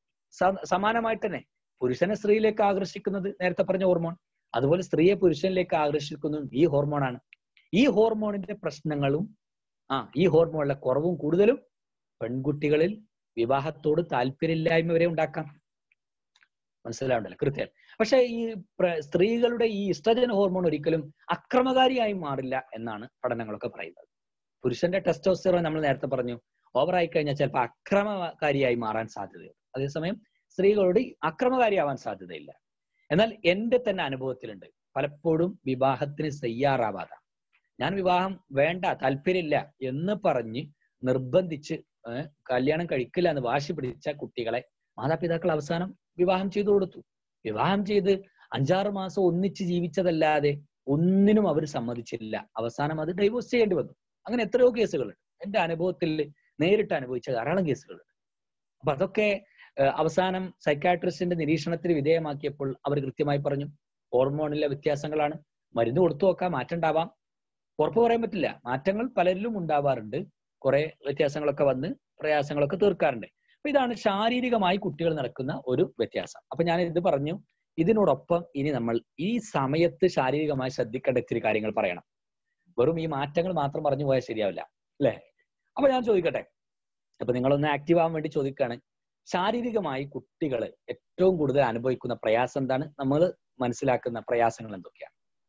S2: സ- സമാനമായിട്ട് തന്നെ പുരുഷനെ സ്ത്രീയിലേക്ക് ആകർഷിക്കുന്നത് നേരത്തെ പറഞ്ഞ ഹോർമോൺ അതുപോലെ സ്ത്രീയെ പുരുഷനിലേക്ക് ആകർഷിക്കുന്നതും ഈ ഹോർമോണാണ് ഈ ഹോർമോണിന്റെ പ്രശ്നങ്ങളും ആ ഈ ഹോർമോണിലെ കുറവും കൂടുതലും പെൺകുട്ടികളിൽ വിവാഹത്തോട് താല്പര്യമില്ലായ്മ വരെ ഉണ്ടാക്കാം മനസ്സിലാവണ്ടല്ലോ കൃത്യം പക്ഷെ ഈ പ്ര- സ്ത്രീകളുടെ ഈ ഇസ്ട്രജൻ ഹോർമോൺ ഒരിക്കലും അക്രമകാരിയായി മാറില്ല എന്നാണ് പഠനങ്ങളൊക്കെ പറയുന്നത് പുരുഷന്റെ ടെസ്റ്റോസ്റ്ററോൺ നമ്മൾ നേരത്തെ പറഞ്ഞു ഓവറായി കഴിഞ്ഞാൽ ചിലപ്പോൾ അക്രമകാരിയായി മാറാൻ സാധ്യതയുണ്ട് അതേസമയം സ്ത്രീകളോട് അക്രമകാരിയാവാൻ സാധ്യതയില്ല എന്നാൽ എന്റെ തന്നെ അനുഭവത്തിലുണ്ട് പലപ്പോഴും വിവാഹത്തിന് തയ്യാറാവാതെ ഞാൻ വിവാഹം വേണ്ട താല്പര്യമില്ല എന്ന് പറഞ്ഞ് നിർബന്ധിച്ച് ഏഹ് കല്യാണം കഴിക്കില്ല എന്ന് വാശി പിടിച്ച കുട്ടികളെ മാതാപിതാക്കൾ അവസാനം വിവാഹം ചെയ്തു കൊടുത്തു വിവാഹം ചെയ്ത് അഞ്ചാറ് മാസം ഒന്നിച്ച് ജീവിച്ചതല്ലാതെ ഒന്നിനും അവർ സമ്മതിച്ചില്ല അവസാനം അത് ഡൈവോഴ്സ് ചെയ്യേണ്ടി വന്നു അങ്ങനെ എത്രയോ കേസുകളുണ്ട് എന്റെ അനുഭവത്തിൽ നേരിട്ട് അനുഭവിച്ച ധാരാളം കേസുകളുണ്ട് അപ്പൊ അതൊക്കെ ഏഹ് അവസാനം സൈക്കാട്രിസ്റ്റിന്റെ നിരീക്ഷണത്തിന് വിധേയമാക്കിയപ്പോൾ അവർ കൃത്യമായി പറഞ്ഞു ഹോർമോണിലെ വ്യത്യാസങ്ങളാണ് മരുന്ന് കൊടുത്തു നോക്കാം മാറ്റം ഉണ്ടാവാം ഉറപ്പ് പറയാൻ പറ്റില്ല മാറ്റങ്ങൾ പലരിലും ഉണ്ടാവാറുണ്ട് കുറെ വ്യത്യാസങ്ങളൊക്കെ വന്ന് പ്രയാസങ്ങളൊക്കെ തീർക്കാറുണ്ട് അപ്പൊ ഇതാണ് ശാരീരികമായി കുട്ടികൾ നടക്കുന്ന ഒരു വ്യത്യാസം അപ്പൊ ഞാൻ ഇത് പറഞ്ഞു ഇതിനോടൊപ്പം ഇനി നമ്മൾ ഈ സമയത്ത് ശാരീരികമായി ശ്രദ്ധിക്കേണ്ട ഇത്തിരി കാര്യങ്ങൾ പറയണം വെറും ഈ മാറ്റങ്ങൾ മാത്രം പറഞ്ഞു പോയാൽ ശരിയാവില്ല അല്ലെ അപ്പൊ ഞാൻ ചോദിക്കട്ടെ അപ്പൊ നിങ്ങളൊന്ന് ആക്റ്റീവ് ആവാൻ വേണ്ടി ചോദിക്കുകയാണ് ശാരീരികമായി കുട്ടികൾ ഏറ്റവും കൂടുതൽ അനുഭവിക്കുന്ന പ്രയാസം എന്താണ് നമ്മൾ മനസ്സിലാക്കുന്ന പ്രയാസങ്ങൾ എന്തൊക്കെയാണ്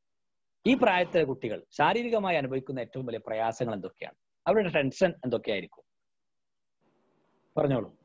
S2: ഈ പ്രായത്തിലെ കുട്ടികൾ ശാരീരികമായി അനുഭവിക്കുന്ന ഏറ്റവും വലിയ പ്രയാസങ്ങൾ എന്തൊക്കെയാണ് അവരുടെ ടെൻഷൻ എന്തൊക്കെയായിരിക്കും പറഞ്ഞോളൂ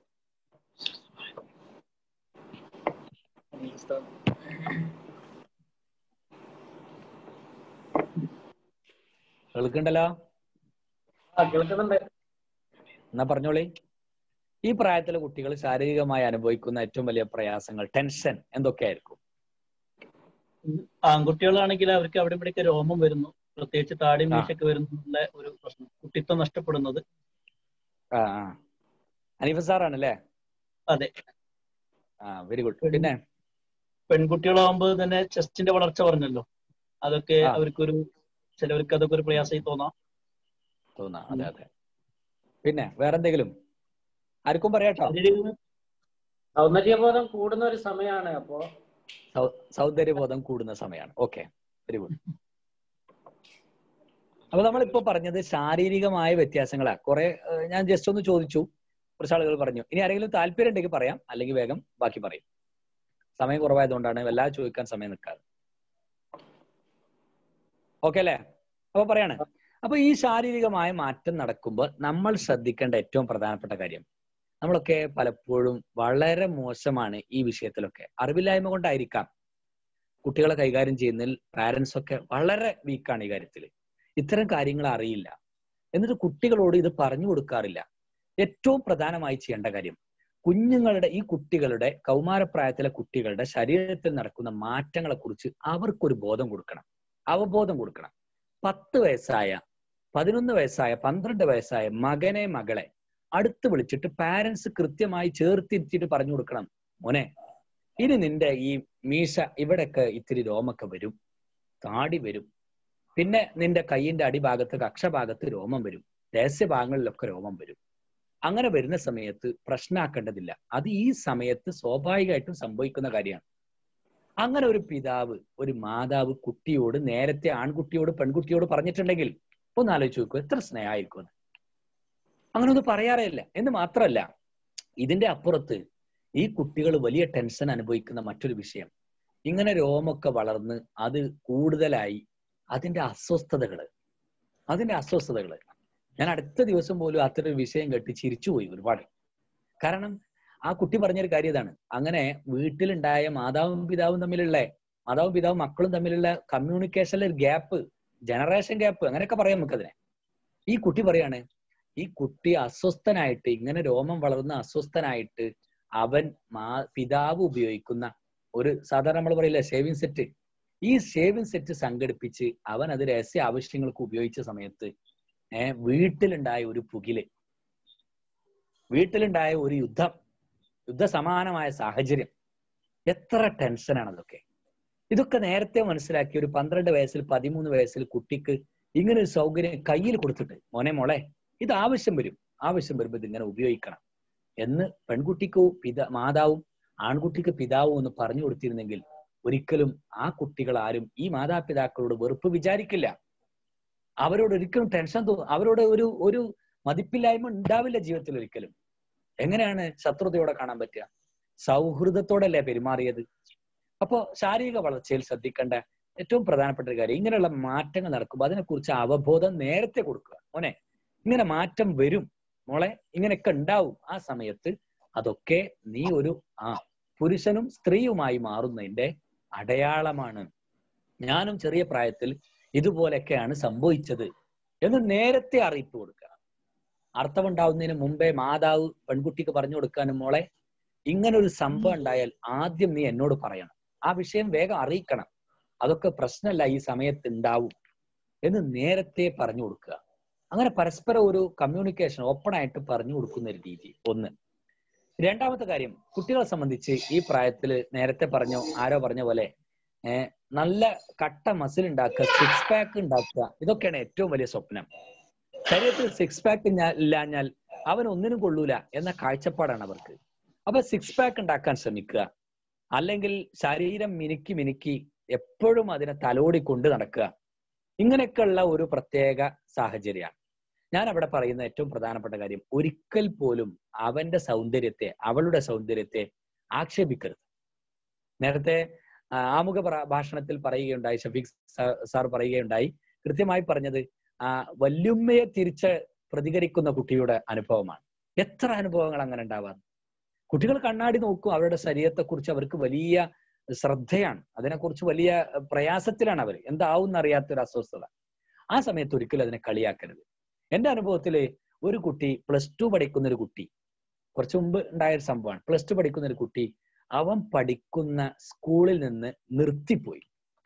S2: കേൾക്കണ്ടല്ലോ
S3: ആ കേൾക്കുന്നുണ്ട്
S2: എന്നാ പറഞ്ഞോളി ഈ പ്രായത്തിലെ കുട്ടികൾ ശാരീരികമായി അനുഭവിക്കുന്ന ഏറ്റവും വലിയ പ്രയാസങ്ങൾ ടെൻഷൻ എന്തൊക്കെയായിരിക്കും
S5: ആൺകുട്ടികളാണെങ്കിൽ അവർക്ക് അവിടെ ഇവിടെയൊക്കെ രോമം വരുന്നു പ്രത്യേകിച്ച് താടി
S2: ആ.
S5: മീശയൊക്കെ വരുന്നുള്ള ഒരു പ്രശ്നം കുട്ടിത്വം നഷ്ടപ്പെടുന്നത്
S2: ആ ആ അനീഫ സാറാണ് അല്ലേ
S5: അതെ
S2: ആ വെരി ഗുഡ് പിന്നെ
S5: പെൺകുട്ടികളാകുമ്പോൾ തന്നെ ചെസ്റ്റിന്റെ വളർച്ച പറഞ്ഞല്ലോ അതൊക്കെ
S2: ആ.
S5: അവർക്കൊരു ചിലവർക്ക് അതൊക്കെ ഒരു പ്രയാസമായി തോന്നാം
S2: തോന്നാ അതെ അതെ പിന്നെ വേറെന്തെങ്കിലും ആർക്കും പറയാട്ടോ
S3: സൗന്ദര്യബോധം കൂടുന്ന ഒരു സമയമാണ് അപ്പോ
S2: സൗ- സൗന്ദര്യബോധം കൂടുന്ന സമയമാണ് ഓക്കെ വെരി ഗുഡ് അപ്പൊ നമ്മളിപ്പോ പറഞ്ഞത് ശാരീരികമായ വ്യത്യാസങ്ങളാ കുറെ ഏഹ്, ഞാൻ ജസ്റ്റ് ഒന്ന് ചോദിച്ചു കുറച്ച് ആളുകൾ പറഞ്ഞു ഇനി ആരെങ്കിലും താല്പര്യം ഉണ്ടെങ്കിൽ പറയാം അല്ലെങ്കിൽ വേഗം ബാക്കി പറയും സമയം കുറവായതുകൊണ്ടാണ് വല്ലാതെ ചോദിക്കാൻ സമയം നിൽക്കാതെ ഓക്കെ അല്ലേ അപ്പൊ പറയാണ് അപ്പൊ ഈ ശാരീരികമായ മാറ്റം നടക്കുമ്പോൾ നമ്മൾ ശ്രദ്ധിക്കേണ്ട ഏറ്റവും പ്രധാനപ്പെട്ട കാര്യം നമ്മളൊക്കെ പലപ്പോഴും വളരെ മോശമാണ് ഈ വിഷയത്തിലൊക്കെ അറിവില്ലായ്മ കൊണ്ടായിരിക്കാം കുട്ടികളെ കൈകാര്യം ചെയ്യുന്നതിൽ പാരന്റ്സ് ഒക്കെ വളരെ വീക്കാണ് ഈ കാര്യത്തിൽ ഇത്തരം കാര്യങ്ങൾ അറിയില്ല എന്നിട്ട് കുട്ടികളോട് ഇത് പറഞ്ഞു കൊടുക്കാറില്ല ഏറ്റവും പ്രധാനമായി ചെയ്യേണ്ട കാര്യം കുഞ്ഞുങ്ങളുടെ ഈ കുട്ടികളുടെ കൗമാരപ്രായത്തിലെ കുട്ടികളുടെ ശരീരത്തിൽ നടക്കുന്ന മാറ്റങ്ങളെ കുറിച്ച് അവർക്കൊരു ബോധം കൊടുക്കണം അവബോധം കൊടുക്കണം പത്ത് വയസ്സായ പതിനൊന്ന് വയസ്സായ പന്ത്രണ്ട് വയസ്സായ മകനെ മകളെ അടുത്ത് വിളിച്ചിട്ട് പാരന്റ്സ് കൃത്യമായി ചേർത്തിരുത്തിയിട്ട് പറഞ്ഞു കൊടുക്കണം മോനെ ഇനി നിന്റെ ഈ മീശ ഇവിടെയൊക്കെ ഇത്തിരി രോമൊക്കെ വരും താടി വരും പിന്നെ നിന്റെ കൈയിന്റെ അടിഭാഗത്ത് കക്ഷഭാഗത്ത് രോമം വരും രഹസ്യഭാഗങ്ങളിലൊക്കെ രോമം വരും അങ്ങനെ വരുന്ന സമയത്ത് പ്രശ്നമാക്കേണ്ടതില്ല അത് ഈ സമയത്ത് സ്വാഭാവികമായിട്ടും സംഭവിക്കുന്ന കാര്യമാണ് അങ്ങനെ ഒരു പിതാവ് ഒരു മാതാവ് കുട്ടിയോട് നേരത്തെ ആൺകുട്ടിയോട് പെൺകുട്ടിയോട് പറഞ്ഞിട്ടുണ്ടെങ്കിൽ ഒന്ന് ആലോചിച്ച് നോക്കൂ എത്ര സ്നേഹമായിരിക്കും അത് അങ്ങനെ ഒന്നും പറയാറേ ഇല്ല എന്ന് മാത്രമല്ല ഇതിന്റെ അപ്പുറത്ത് ഈ കുട്ടികൾ വലിയ ടെൻഷൻ അനുഭവിക്കുന്ന മറ്റൊരു വിഷയം ഇങ്ങനെ രോമൊക്കെ വളർന്ന് അത് കൂടുതലായി അതിന്റെ അസ്വസ്ഥതകള് അതിന്റെ അസ്വസ്ഥതകള് ഞാൻ അടുത്ത ദിവസം പോലും അത്തരം വിഷയം കേട്ട് ചിരിച്ചുപോയി ഒരുപാട് കാരണം ആ കുട്ടി പറഞ്ഞൊരു കാര്യം ഇതാണ് അങ്ങനെ വീട്ടിലുണ്ടായ മാതാവും പിതാവും തമ്മിലുള്ള മാതാവും പിതാവും മക്കളും തമ്മിലുള്ള കമ്മ്യൂണിക്കേഷനിലെ ഒരു ഗ്യാപ്പ് ജനറേഷൻ ഗ്യാപ്പ് അങ്ങനെയൊക്കെ പറയാം നമുക്കതിനെ ഈ കുട്ടി പറയാണ് ഈ കുട്ടി അസ്വസ്ഥനായിട്ട് ഇങ്ങനെ രോമം വളർന്ന അസ്വസ്ഥനായിട്ട് അവൻ മാ പിതാവ് ഉപയോഗിക്കുന്ന ഒരു സാധാരണ നമ്മൾ പറയില്ല ഷേവിംഗ് സെറ്റ് ഈ ഷേവിംഗ് സെറ്റ് സംഘടിപ്പിച്ച് അവൻ അത് രഹസ്യ ആവശ്യങ്ങൾക്ക് ഉപയോഗിച്ച സമയത്ത് ഏർ വീട്ടിലുണ്ടായ ഒരു പുകില് വീട്ടിലുണ്ടായ ഒരു യുദ്ധം യുദ്ധസമാനമായ സാഹചര്യം എത്ര ടെൻഷനാണ് അതൊക്കെ ഇതൊക്കെ നേരത്തെ മനസ്സിലാക്കി ഒരു പന്ത്രണ്ട് വയസ്സിൽ പതിമൂന്ന് വയസ്സിൽ കുട്ടിക്ക് ഇങ്ങനെ ഒരു സൗകര്യം കയ്യിൽ കൊടുത്തിട്ട് മോനെ മോളെ ഇത് ആവശ്യം വരും ആവശ്യം വരുമ്പോൾ ഇതിങ്ങനെ ഉപയോഗിക്കണം എന്ന് പെൺകുട്ടിക്കോ പിത മാതാവും ആൺകുട്ടിക്ക് പിതാവും എന്ന് പറഞ്ഞു കൊടുത്തിരുന്നെങ്കിൽ ഒരിക്കലും ആ കുട്ടികൾ ആരും ഈ മാതാപിതാക്കളോട് വെറുപ്പ് വിചാരിക്കില്ല അവരോട് ഒരിക്കലും ടെൻഷൻ തോന്നും അവരോട് ഒരു ഒരു മതിപ്പില്ലായ്മ ഉണ്ടാവില്ല ജീവിതത്തിൽ ഒരിക്കലും എങ്ങനെയാണ് ശത്രുതയോടെ കാണാൻ പറ്റുക സൗഹൃദത്തോടല്ലേ പെരുമാറിയത് അപ്പോ ശാരീരിക വളർച്ചയിൽ ശ്രദ്ധിക്കേണ്ട ഏറ്റവും പ്രധാനപ്പെട്ട ഒരു കാര്യം ഇങ്ങനെയുള്ള മാറ്റങ്ങൾ നടക്കുമ്പോൾ അതിനെക്കുറിച്ച് അവബോധം നേരത്തെ കൊടുക്കുക മോനെ ഇങ്ങനെ മാറ്റം വരും മോളെ ഇങ്ങനെയൊക്കെ ഉണ്ടാവും ആ സമയത്ത് അതൊക്കെ നീ ഒരു ആ പുരുഷനും സ്ത്രീയുമായി മാറുന്നതിന്റെ അടയാളമാണ് ഞാനും ചെറിയ പ്രായത്തിൽ ഇതുപോലെയൊക്കെയാണ് സംഭവിച്ചത് എന്ന് നേരത്തെ അറിയിപ്പ് കൊടുക്കുക അർത്ഥമുണ്ടാവുന്നതിന് മുമ്പേ മാതാവ് പെൺകുട്ടിക്ക് പറഞ്ഞു കൊടുക്കാനും മോളെ ഇങ്ങനെ ഒരു സംഭവം ഉണ്ടായാൽ ആദ്യം നീ എന്നോട് പറയണം ആ വിഷയം വേഗം അറിയിക്കണം അതൊക്കെ പ്രശ്നമല്ല ഈ സമയത്ത് ഉണ്ടാവും എന്ന് നേരത്തെ പറഞ്ഞു കൊടുക്കുക അങ്ങനെ പരസ്പരം ഒരു കമ്മ്യൂണിക്കേഷൻ ഓപ്പൺ ആയിട്ട് പറഞ്ഞു കൊടുക്കുന്ന ഒരു രീതി ഒന്ന് രണ്ടാമത്തെ കാര്യം കുട്ടികളെ സംബന്ധിച്ച് ഈ പ്രായത്തിൽ നേരത്തെ പറഞ്ഞു ആരോ പറഞ്ഞ പോലെ ഏർ നല്ല കട്ട മസിൽ ഉണ്ടാക്കുക സിക്സ് പാക്ക് ഉണ്ടാക്കുക ഇതൊക്കെയാണ് ഏറ്റവും വലിയ സ്വപ്നം ശരീരത്തിൽ സിക്സ് പാക്ക് ഇല്ലാഞ്ഞാൽ അവൻ ഒന്നിനും കൊള്ളൂല എന്ന കാഴ്ചപ്പാടാണ് അവർക്ക് അപ്പൊ സിക്സ് പാക്ക് ഉണ്ടാക്കാൻ ശ്രമിക്കുക അല്ലെങ്കിൽ ശരീരം മിനുക്കി മിനുക്കി എപ്പോഴും അതിനെ തലോടി കൊണ്ട് നടക്കുക ഇങ്ങനെയൊക്കെയുള്ള ഒരു പ്രത്യേക സാഹചര്യമാണ് ഞാൻ അവിടെ പറയുന്ന ഏറ്റവും പ്രധാനപ്പെട്ട കാര്യം ഒരിക്കൽ പോലും അവന്റെ സൗന്ദര്യത്തെ അവളുടെ സൗന്ദര്യത്തെ ആക്ഷേപിക്കരുത് നേരത്തെ ആ, ആമുഖ പ്ര- ഭാഷണത്തിൽ പറയുകയുണ്ടായി ഷഫീഖ് സാ- സാർ പറയുകയുണ്ടായി കൃത്യമായി പറഞ്ഞത് ആ വല്യുമ്മയെ തിരിച്ച് പ്രതികരിക്കുന്ന കുട്ടിയുടെ അനുഭവമാണ് എത്ര അനുഭവങ്ങൾ അങ്ങനെ ഉണ്ടാവാറ് കുട്ടികൾ കണ്ണാടി നോക്കും അവരുടെ ശരീരത്തെക്കുറിച്ച് അവർക്ക് വലിയ ശ്രദ്ധയാണ് അതിനെക്കുറിച്ച് വലിയ പ്രയാസത്തിലാണ് അവർ എന്താവും അറിയാത്തൊരു അസ്വസ്ഥത ആ സമയത്ത് ഒരിക്കലും അതിനെ കളിയാക്കരുത് എന്റെ അനുഭവത്തില് ഒരു കുട്ടി പ്ലസ് ടു പഠിക്കുന്ന ഒരു കുട്ടി കുറച്ചു മുമ്പ് ഉണ്ടായ ഒരു സംഭവമാണ് പ്ലസ് ടു പഠിക്കുന്ന ഒരു കുട്ടി അവൻ പഠിക്കുന്ന സ്കൂളിൽ നിന്ന് നിർത്തിപ്പോയി